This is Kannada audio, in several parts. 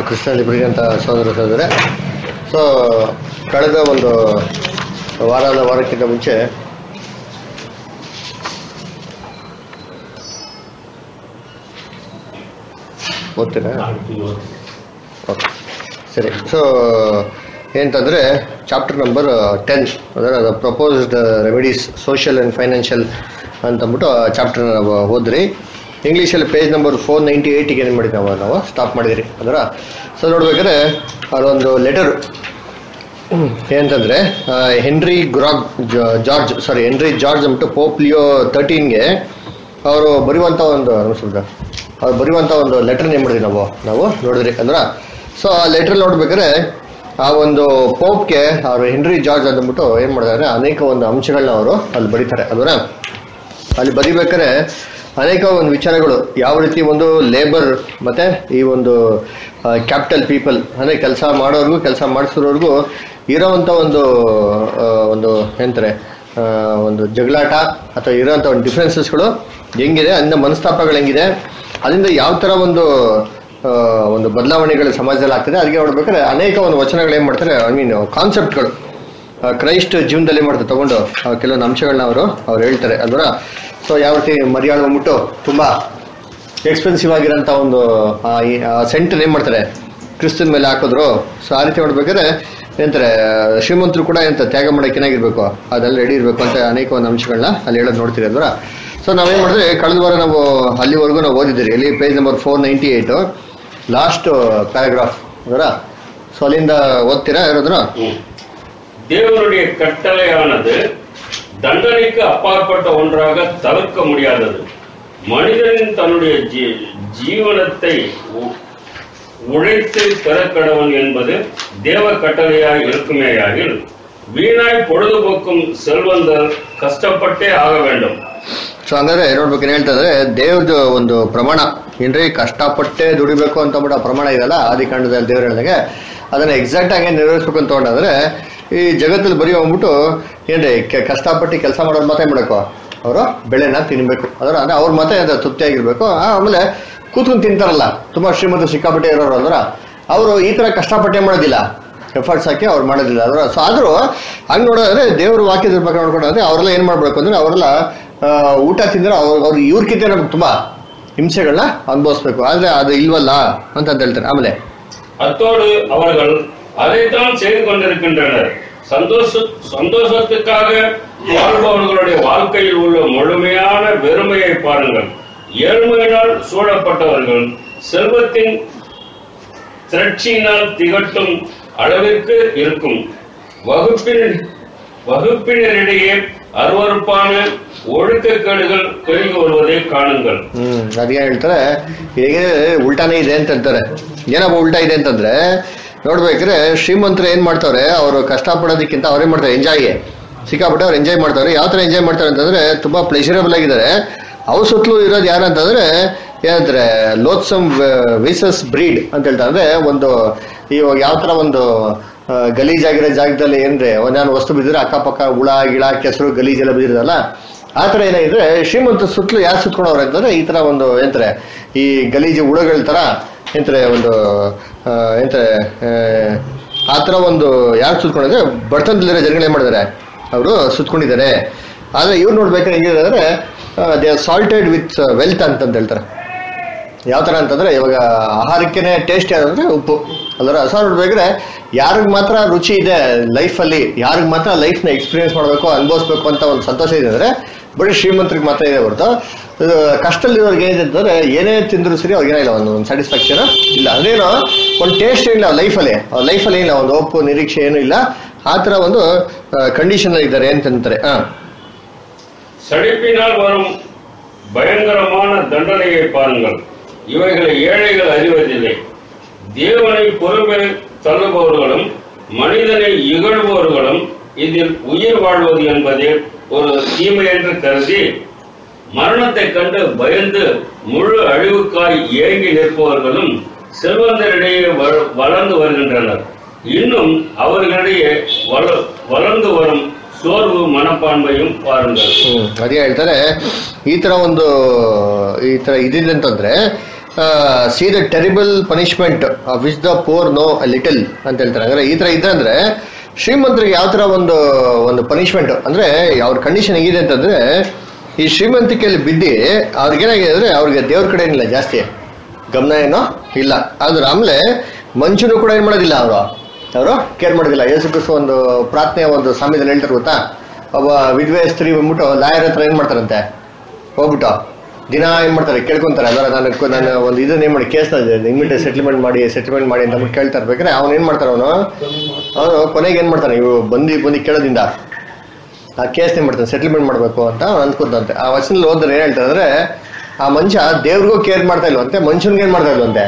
ಕೃಷ್ಣಲ್ಲಿ ಪ್ರಿಯಂತ ಸಹೋದರ ಸಹೋದರ ಸೊ ಕಳೆದ ಒಂದು ವಾರದ ವಾರಕ್ಕಿಂತ ಮುಂಚೆ ಓದ್ತೀರಾ ಓಕೆ ಸರಿ ಸೊ ಏನಂತಂದರೆ ಚಾಪ್ಟರ್ ನಂಬರ್ ಟೆನ್ ಅಂದರೆ ಅದು proposed remedies social and financial ಅಂತಂದ್ಬಿಟ್ಟು ಚಾಪ್ಟರ್ ನಾವು ಓದ್ರಿ ಇಂಗ್ಲೀಷಲ್ಲಿ ಪೇಜ್ ನಂಬರ್ ಫೋರ್ ನೈಂಟಿ ಏಯ್ಟಿಗೆ ಏನು ಮಾಡಿದ್ವಿ ನಾವು ನಾವು ಸ್ಟಾಪ್ ಮಾಡಿದಿರಿ ಅದರ ಸೊ ನೋಡ್ಬೇಕಾದ್ರೆ ಅದೊಂದು ಲೆಟರ್ ಏನಂತಂದರೆ ಹೆನ್ರಿ ಗ್ರಾಗ್ ಜಾರ್ಜ್ ಸಾರಿ ಹೆನ್ರಿ ಜಾರ್ಜ್ ಅಂದ್ಬಿಟ್ಟು ಪೋಪ್ ಲಿಯೋ ತರ್ಟೀನ್ಗೆ ಅವರು ಬರೆಯುವಂಥ ಒಂದು ನಮಸ್ಕಾರ ಅವ್ರು ಬರೆಯುವಂಥ ಒಂದು ಲೆಟರ್ನ ಏನು ಮಾಡಿದ್ವಿ ನಾವು ನಾವು ನೋಡಿದ್ರಿ ಅಂದ್ರೆ ಸೊ ಆ ಲೆಟ್ರ್ ನೋಡ್ಬೇಕಾದ್ರೆ ಆ ಒಂದು ಪೋಪ್ಗೆ ಅವರು ಹೆನ್ರಿ ಜಾರ್ಜ್ ಅಂದ್ಬಿಟ್ಟು ಏನು ಮಾಡಿದ್ದಾರೆ ಅನೇಕ ಒಂದು ಅಂಶಗಳನ್ನ ಅವರು ಅಲ್ಲಿ ಬರೀತಾರೆ ಅದರ ಅಲ್ಲಿ ಬರಿಬೇಕಾದ್ರೆ ಅನೇಕ ಒಂದು ವಿಚಾರಗಳು ಯಾವ ರೀತಿ ಒಂದು ಲೇಬರ್ ಮತ್ತೆ ಈ ಒಂದು ಕ್ಯಾಪಿಟಲ್ ಪೀಪಲ್ ಅಂದರೆ ಕೆಲಸ ಮಾಡೋರ್ಗೂ ಕೆಲಸ ಮಾಡಿಸೋರ್ಗೂ ಇರೋವಂಥ ಒಂದು ಆ, ಒಂದು ಏನಂತಾರೆ ಆ, ಒಂದು ಜಗಳಾಟ ಅಥವಾ ಇರೋವಂಥ ಒಂದು ಡಿಫ್ರೆನ್ಸಸ್ಗಳು ಹೆಂಗಿದೆ ಅದರಿಂದ ಮನಸ್ತಾಪಗಳು ಹೆಂಗಿದೆ ಅದರಿಂದ ಯಾವ ಥರ ಒಂದು ಆ, ಒಂದು ಬದಲಾವಣೆಗಳು ಸಮಾಜದಲ್ಲಿ ಆಗ್ತದೆ ಅದಕ್ಕೆ ನೋಡ್ಬೇಕಾದ್ರೆ ಅನೇಕ ಒಂದು ವಚನಗಳು ಏನು ಮಾಡ್ತಾರೆ ಐ ಮೀನ್ ಕಾನ್ಸೆಪ್ಟ್ಗಳು ಆ, ಕ್ರೈಸ್ಟ್ ಜೀವನದಲ್ಲಿ ಮಾಡ್ತಾರೆ ತಗೊಂಡು ಆ ಕೆಲವೊಂದು ಅಂಶಗಳನ್ನ ಅವರು ಅವ್ರು ಹೇಳ್ತಾರೆ ಅಲ್ವರ ಸೊ ಯಾವ ರೀತಿ ಮರಿಯಾಳು ಬಂದ್ಬಿಟ್ಟು ತುಂಬ ಎಕ್ಸ್ಪೆನ್ಸಿವ್ ಆಗಿರೋಂಥ ಒಂದು ಸೆಂಟ್ ಏನು ಮಾಡ್ತಾರೆ ಕ್ರಿಸ್ತನ ಮೇಲೆ ಹಾಕಿದ್ರು ಸೊ ಆ ರೀತಿ ನೋಡ್ಬೇಕಾದ್ರೆ ಏನಂತಾರೆ ಶ್ರೀಮಂತರು ಕೂಡ ಎಂತ ತ್ಯಾಗ ಮಾಡೋಕೆ ಏನಾಗಿರ್ಬೇಕು ಅದೆಲ್ಲ ರೆಡಿ ಇರಬೇಕು ಅಂತ ಅನೇಕ ಒಂದು ಅಂಶಗಳನ್ನ ಅಲ್ಲಿ ಹೇಳೋದು ನೋಡ್ತೀರಿ ಅಲ್ವರ ಸೊ ನಾವೇನು ಮಾಡಿದ್ರೆ ಕಳೆದ ವಾರ ನಾವು ಅಲ್ಲಿವರೆಗೂ ನಾವು ಓದಿದ್ದೀರಿ ಇಲ್ಲಿ page number four ninety eight last paragraph ಅದರ ಸೊ ಅಲ್ಲಿಂದ ಓದ್ತೀರಾ ಯಾರಾದ್ರೂ தேவனுடைய கட்டளையானது தண்டனைக்கு அப்பாற்பட்ட ஒன்றாக தவிர்க்க முடியாதது மனிதன் தன்னுடைய ஜீ- ஜீவனத்தை உ- உழைத்து பெறக்கடவன் என்பது தேவ கட்டளையாய் இருக்குமேயாகில் வீணாய் பொழுதுபோக்கும் செல்வந்தர் கஷ்டப்பட்டே ஆக வேண்டும் ಸೊ ಹಂಗಾದ್ರೆ ನೋಡ್ಬೇಕು ಏನ್ ಹೇಳ್ತಾ ಇದ್ರೆ ದೇವ್ರದ್ದು ಒಂದು ಪ್ರಮಾಣ ಏನ್ರಿ ಕಷ್ಟಪಟ್ಟೆ ದುಡಿಬೇಕು ಅಂತ ಅಂದ್ಬಿಟ್ಟು ಆ ಪ್ರಮಾಣ ಇದೆಯಲ್ಲ ಆದಿಕಾಂಡದಲ್ಲಿ ದೇವ್ರು ಹೇಳಿದಾಗೆ ಅದನ್ನ ಎಕ್ಸಾಕ್ಟ್ ಆಗಿ ನಿರ್ವಹಿಸ್ಬೇಕು ಅಂತ ತಗೊಂಡಾದ್ರೆ ಈ ಜಗತ್ತಲ್ಲಿ ಬರೀ ಹೋಗ್ಬಿಟ್ಟು ಏನ್ರಿ ಕೆ- ಕಷ್ಟಪಟ್ಟು ಕೆಲಸ ಮಾಡೋದು ಮಾತ್ರ ಏನ್ ಮಾಡಬೇಕು ಅವರು ಬೆಳೆನ ತಿನ್ಬೇಕು ಅದರ ಅಂದ್ರೆ ಅವ್ರ ಮಾತ್ರ ಅದು ತೃಪ್ತಿಯಾಗಿರ್ಬೇಕು ಆ- ಆಮೇಲೆ ಕೂತ್ಕೊಂಡು ತಿಂತಾರಲ್ಲ ತುಂಬಾ ಶ್ರೀಮಂತ ಸಿಕ್ಕಾಪಟ್ಟೆ ಇರೋರು ಅಲ್ವರ ಅವರು ಈ ತರ ಕಷ್ಟಪಟ್ಟೆ ಮಾಡೋದಿಲ್ಲ ಎಫರ್ಟ್ಸ್ ಹಾಕಿ ಅವ್ರು ಮಾಡೋದಿಲ್ಲ ಅದರ ಸೊ ಆದ್ರೂ ಹಂಗ್ ನೋಡೋದ್ರೆ ದೇವ್ರ ವಾಕ್ಯದ ಬಗ್ಗೆ ನೋಡ್ಕೊಂಡ್ರೆ ಅವರೆಲ್ಲ ಏನ್ ಮಾಡ್ಬೇಕು ಅಂದ್ರೆ ಅವರೆಲ್ಲ ಆ, ಊಟ ತಿಂದ್ರೆ ಅವ್ರು ಅವ್ರು ಇವ್ರಕ್ಕಿಂತ ನಮ್ಗೆ ತುಂಬಾ ಹಿಂಸೆಗಳನ್ನ ಅನುಭವಿಸ್ಬೇಕು ಆದ್ರೆ ಅದು ಇಲ್ವಲ್ಲ ಅಂತ ಅಂತ ಹೇಳ್ತಾರೆ ಆಮೇಲೆ அத்தோடு அவர்கள் அதைத்தான் செய்து கொண்டிருக்கின்றனர் சந்தோஷ சந்தோஷத்துக்காக வாழ்பவர்களுடைய வாழ்க்கையில் உள்ள முழுமையான வெறுமையை பாருங்கள் ஏழ்மையினால் சூழப்பட்டவர்கள் செல்வத்தின் திரட்சியினால் திகட்டும் அளவிற்கு இருக்கும் வகுப்பின் வகுப்பினரிடையே அருவருப்பான ஒழுக்கக்கேடுகள் பெருகி வருவதை காணுங்கள் ಹ್ಮ್ ಅದೇನ್ ಹೇಳ್ತಾರೆ ಹೇಗೆ ಉಲ್ಟಾನೇ ಇದೆ ಅಂತ ಹೇಳ್ತಾರೆ ಏನಪ್ಪ ಉಲ್ಟಾ ಇದೆ ಅಂತಂದ್ರೆ ನೋಡ್ಬೇಕ್ರೆ ಶ್ರೀಮಂತರು ಏನ್ ಮಾಡ್ತಾವ್ರೆ ಅವರು ಕಷ್ಟಪಡೋದಕ್ಕಿಂತ ಅವ್ರೇನ್ ಮಾಡ್ತಾರೆ ಎಂಜಾಯ್ಗೆ ಸಿಕ್ಕಾಪಟ್ಟೆ ಅವ್ರು ಎಂಜಾಯ್ ಮಾಡ್ತಾರೆ ಯಾವ ತರ ಎಂಜಾಯ್ ಮಾಡ್ತಾರೆ ಅಂತಂದ್ರೆ ತುಂಬಾ ಪ್ಲೆಷರಬಲ್ ಆಗಿದ್ದಾರೆ ಅವ್ರ ಸುತ್ತಲೂ ಇರೋದು ಯಾರು ಅಂತಂದ್ರೆ ಏನಂತಾರೆ ಲೋತ್ಸಮ್ ವಿಸಸ್ ಬ್ರೀಡ್ ಅಂತ ಹೇಳ್ತಾರೆ ಅಂದ್ರೆ ಒಂದು ಇವಾಗ ಯಾವ ತರ ಒಂದು ಆ, ಗಲೀಜಾಗಿರೋ ಜಾಗದಲ್ಲಿ ಏನ್ರಿ ನಾನು ವಸ್ತು ಬಿದ್ದರೆ ಅಕ್ಕಪಕ್ಕ ಹುಳ ಗಿಳ ಕೆಸರು ಗಲೀಜೆಲ್ಲ ಬಿದ್ದಿರಲ್ಲ ಆ ಥರ ಏನಾಗಿದೆ ಶ್ರೀಮಂತ ಸುತ್ತಲೂ ಯಾರು ಸುತ್ಕೊಂಡವ್ರೆ ಅಂತಂದ್ರೆ ಈ ತರ ಒಂದು ಎಂತಾರೆ ಈ ಗಲೀಜು ಹುಳಗಳ ತರ ಎಂತಾರೆ ಒಂದು ಆ, ಎಂತಾರೆ ಆ, ಆ ಥರ ಒಂದು ಯಾರು ಸುತ್ಕೊಂಡಿದ್ರೆ ಬಡತನದಲ್ಲಿರೋ ಜನಗಳು ಏನ್ ಮಾಡಿದ್ದಾರೆ ಅವರು ಸುತ್ಕೊಂಡಿದ್ದಾರೆ ಆದ್ರೆ ಇವ್ರು ನೋಡ್ಬೇಕಾದ್ರೆ ಹೆಂಗಿದೆ ಅಂದ್ರೆ they are salted with wealth ಅಂತಂತ ಹೇಳ್ತಾರೆ ಯಾವ ಥರ ಅಂತಂದ್ರೆ ಇವಾಗ ಆಹಾರಕ್ಕೇನೆ ಟೇಸ್ಟ್ ಯಾವ್ದಂದ್ರೆ ಉಪ್ಪು ಅದರ ರಸ ನೋಡ್ಬೇಕ್ರೆ ಯಾರಿಗೆ ಮಾತ್ರ ರುಚಿ ಇದೆ ಲೈಫಲ್ಲಿ ಯಾರಿಗೆ ಮಾತ್ರ ಲೈಫ್ನ ಎಕ್ಸ್ಪೀರಿಯನ್ಸ್ ಮಾಡಬೇಕು ಅನುಭವಿಸ್ಬೇಕು ಅಂತ ಒಂದು ಸಂತೋಷ ಇದೆ ಅಂದ್ರೆ ಬರೀ ಶ್ರೀಮಂತರಿಗೆ ಮಾತ್ರ ಇದೆ ಹೊರತು ಇದು ಕಷ್ಟದಲ್ಲಿರೋರ್ಗೆ ಏನಿದೆ ಅಂತಂದ್ರೆ ಏನೇ ತಿಂದ್ರು ಸರಿ ಅವ್ರಿಗೆ ಏನಿಲ್ಲ ಒಂದು ಒಂದು ಸ್ಯಾಟಿಸ್ಫ್ಯಾಕ್ಷನ್ ಇಲ್ಲ ಅಂದ್ರೇನು ಒಂದು ಟೇಸ್ಟ್ ಇಲ್ಲ ಲೈಫಲ್ಲಿ ಅವ್ರ ಲೈಫಲ್ಲಿ ಇಲ್ಲ ಒಂದು ಒಪ್ಪು ನಿರೀಕ್ಷೆ ಏನೂ ಇಲ್ಲ ಆ ಥರ ಒಂದು ಕಂಡೀಷನ್ ಇದ್ದಾರೆ ಅಂತಂತಾರೆ ಹಾಂ செழிப்பினால் வரும் பயங்கரமான தண்டனையை பாருங்கள் இவைகளை ஏழைகள் அறிவதில்லை தேவனை பொறுமை தள்ளுபவர்களும் மனிதனை இகழ்பவர்களும் இதில் உயிர் வாழ்வது என்பதே ஒரு தீமை என்று கருதி மரணத்தைக் கண்டு பயந்து முழு அழிவுக்காய் ஏங்கி நிற்பவர்களும் செல்வந்தரிடையே வள- வளர்ந்து வருகின்றனர் இன்னும் அவர்களிடையே வள- வளர்ந்து வரும் ಸೋರ್ವು ಮನಪಾನ್ಮೆಯು ಪಾರುಂಗಲ್ ಹ್ಮ್ ಅದೇ ಹೇಳ್ತಾರೆ ಈ ತರ ಒಂದು ಈ ತರ ಇದಿದೆ ಅಂತಂದ್ರೆ see the terrible punishment which the poor know little ಅಂತ ಹೇಳ್ತಾರೆ ಅಂದ್ರೆ ಈ ತರ ಇದ್ರೆ ಅಂದ್ರೆ ಶ್ರೀಮಂತರಿಗೆ ಯಾವ ತರ ಒಂದು ಒಂದು ಪನಿಷ್ಮೆಂಟ್ ಅಂದ್ರೆ ಅವ್ರ ಕಂಡೀಷನ್ ಹೇಗಿದೆ ಅಂತಂದ್ರೆ ಈ ಶ್ರೀಮಂತಿಕೆಯಲ್ಲಿ ಬಿದ್ದು ಅವ್ರಿಗೆ ಏನಾಗಿದೆ ಅಂದ್ರೆ ಅವ್ರಿಗೆ ದೇವ್ರ ಕಡೆ ಏನಿಲ್ಲ ಜಾಸ್ತಿ ಗಮನ ಏನೋ ಇಲ್ಲ ಆದ್ರೆ ಆಮೇಲೆ ಮನುಷ್ಯನು ಕೂಡ ಏನ್ ಮಾಡೋದಿಲ್ಲ ಅವರು ಅವರು ಕೇರ್ ಮಾಡೋದಿಲ್ಲ ಯೇಸು ಕ್ರಿಸ್ತು ಒಂದು ಪ್ರಾರ್ಥನೆ ಒಂದು ಸಾಮ್ಯದಲ್ಲಿ ಹೇಳ್ತಾರೆ ಗೊತ್ತಾ ಒಬ್ಬ ವಿಧವೆ ಸ್ತ್ರೀ ಬಂದ್ಬಿಟ್ಟು ಲಾಯರ್ ಹತ್ರ ಏನ್ ಮಾಡ್ತಾರಂತೆ ಹೋಗ್ಬಿಟ್ಟು ದಿನ ಏನ್ ಮಾಡ್ತಾರೆ ಕೇಳ್ಕೊಂತಾರೆ ಅದರ ನಾನು ನಾನು ಒಂದು ಇದನ್ನ ಏನ್ ಮಾಡಿ ಕೇಸ್ನ ಇಮಿಡಿಯೇಟ್ ಸೆಟ್ಲ್ಮೆಂಟ್ ಮಾಡಿ ಸೆಟ್ಲ್ಮೆಂಟ್ ಮಾಡಿ ಅಂತ ಅಂದ್ಬಿಟ್ಟು ಕೇಳ್ತಾ ಇರ್ಬೇಕಾದ್ರೆ ಅವ್ನು ಏನ್ ಮಾಡ್ತಾರ ಅವನು ಅವನು ಕೊನೆಗೆ ಏನ್ ಮಾಡ್ತಾನೆ ಇವು ಬಂದು ಬಂದು ಕೇಳೋದ್ರಿಂದ ಆ ಕೇಸ್ ಏನ್ ಮಾಡ್ತಾನೆ ಸೆಟ್ಲ್ಮೆಂಟ್ ಮಾಡ್ಬೇಕು ಅಂತ ಅವ್ನು ಅನ್ಕೊಂತಂತೆ ಆ ವಚನಲ್ಲಿ ಓದ್ರೆ ಏನ್ ಹೇಳ್ತಾರೆ ಅಂದ್ರೆ ಆ ಮನುಷ್ಯ ದೇವ್ರಿಗೂ ಕೇರ್ ಮಾಡ್ತಾ ಇಲ್ವಂತೆ ಮನುಷ್ಯನ್ಗೆ ಏನ್ ಮಾಡ್ತಾ ಇಲ್ವಂತೆ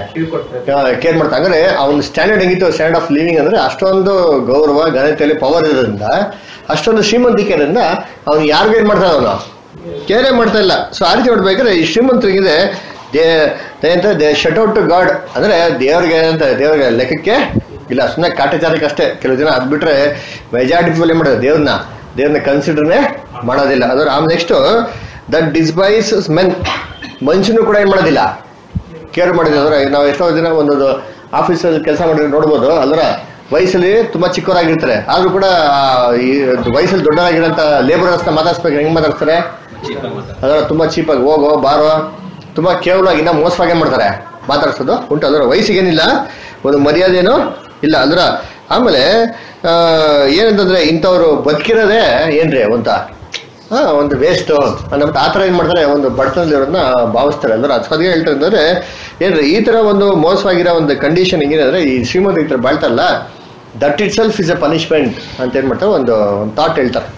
ಕೇರ್ ಮಾಡ್ತಾ ಅಂದ್ರೆ ಅವ್ನ ಸ್ಟ್ಯಾಂಡರ್ಡ್ ಹೆಂಗಿತ್ತು ಸ್ಟ್ಯಾಂಡರ್ಡ್ ಆಫ್ ಲಿವಿಂಗ್ ಅಂದ್ರೆ ಅಷ್ಟೊಂದು ಗೌರವ ಘನತೆಯಲ್ಲಿ ಪವರ್ ಇರೋದ್ರಿಂದ ಅಷ್ಟೊಂದು ಶ್ರೀಮಂತಿಕೆ ಇರೋದ್ರಿಂದ ಅವ್ನು ಯಾರಿಗೂ ಏನ್ ಮಾಡ್ತಾ ಅವನು ಕೇರೇ ಮಾಡ್ತಾ ಇಲ್ಲ ಸೊ ಆ ರೀತಿ ನೋಡ್ಬೇಕಾದ್ರೆ ಈ ಶ್ರೀಮಂತರಿಗಿದೆ ದೇ ಎಂತ they shut out to God ಅಂದ್ರೆ ದೇವ್ರಿಗೆ ಅಂತ ದೇವ್ರಿಗೆ ಲೆಕ್ಕಕ್ಕೆ ಇಲ್ಲ ಸುಮ್ಮನೆ ಕಾಟಾಚಾರಕ್ಕೆ ಅಷ್ಟೇ ಕೆಲವು ದಿನ ಅದ್ ಬಿಟ್ರೆ ಮೆಜಾರಿಟಿ ಪೀಪಲ್ ಏನ್ ಮಾಡೋದು ದೇವ್ರನ್ನ ದೇವ್ರನ್ನ ಕನ್ಸಿಡರ್ನೇ ಮಾಡೋದಿಲ್ಲ ಅದ್ರ um next that despise men ಮನುಷ್ಯನು ಕೂಡ ಏನ್ ಮಾಡೋದಿಲ್ಲ ಕೇರ್ ಮಾಡಿದ್ರೆ ಅಂದ್ರೆ ನಾವು ಎಷ್ಟೋ ದಿನ ಒಂದೊಂದು ಆಫೀಸಲ್ಲಿ ಕೆಲಸ ಮಾಡಿದ್ರೆ ನೋಡ್ಬೋದು ಅದರ ವಯಸ್ಸಲ್ಲಿ ತುಂಬಾ ಚಿಕ್ಕವರಾಗಿರ್ತಾರೆ ಆದ್ರೂ ಕೂಡ ಆ, ಈ ವಯಸ್ಸಲ್ಲಿ ದೊಡ್ಡವರಾಗಿರೋಂಥ ಲೇಬರರ್ಸ್ನ ಮಾತಾಡ್ಸ್ಬೇಕು ಹೆಂಗ್ ಮಾತಾಡ್ತಾರೆ ಅದರ ತುಂಬಾ ಚೀಪಾಗಿ ಹೋಗೋ ಬಾರೋ ತುಂಬಾ ಕೇವಲವಾಗಿ ಇನ್ನ ಮೋಸವಾಗಿ ಏನ್ ಮಾಡ್ತಾರೆ ಮಾತಾಡ್ಸೋದು ಉಂಟು ಅದರ ವಯಸ್ಸಿಗೇನಿಲ್ಲ ಒಂದು ಮರ್ಯಾದೆನೂ ಇಲ್ಲ ಅದರ ಆಮೇಲೆ ಆ, ಏನಂತಂದ್ರೆ ಇಂಥವ್ರು ಬದುಕಿರೋದೇ ಏನ್ರಿ ಅಂತ ಹಾ ಒಂದು ವೇಸ್ಟ್ ಅಂದ್ಬಿಟ್ಟು ಆ ಥರ ಏನ್ ಮಾಡ್ತಾರೆ ಒಂದು ಬಡತನದಲ್ಲಿರೋದನ್ನ ಭಾವಿಸ್ತಾರೆ ಅಂದ್ರೆ ಅದಕ್ಕೆ ಹೇಳ್ತಾರೆ ಅಂದ್ರೆ ಏನ್ರಿ ಈ ತರ ಒಂದು ಮೋಸವಾಗಿರೋ ಒಂದು ಕಂಡೀಷನ್ ಹೆಂಗಿದೆ ಅಂದ್ರೆ ಈ ಶ್ರೀಮಂತ ಈ ಥರ ಬಾಳ್ತಾರಲ್ಲ that itself is a punishment ಅಂತ ಏನ್ ಮಾಡ್ತಾರೆ ಒಂದು ಒಂದು ಥಾಟ್ ಹೇಳ್ತಾರೆ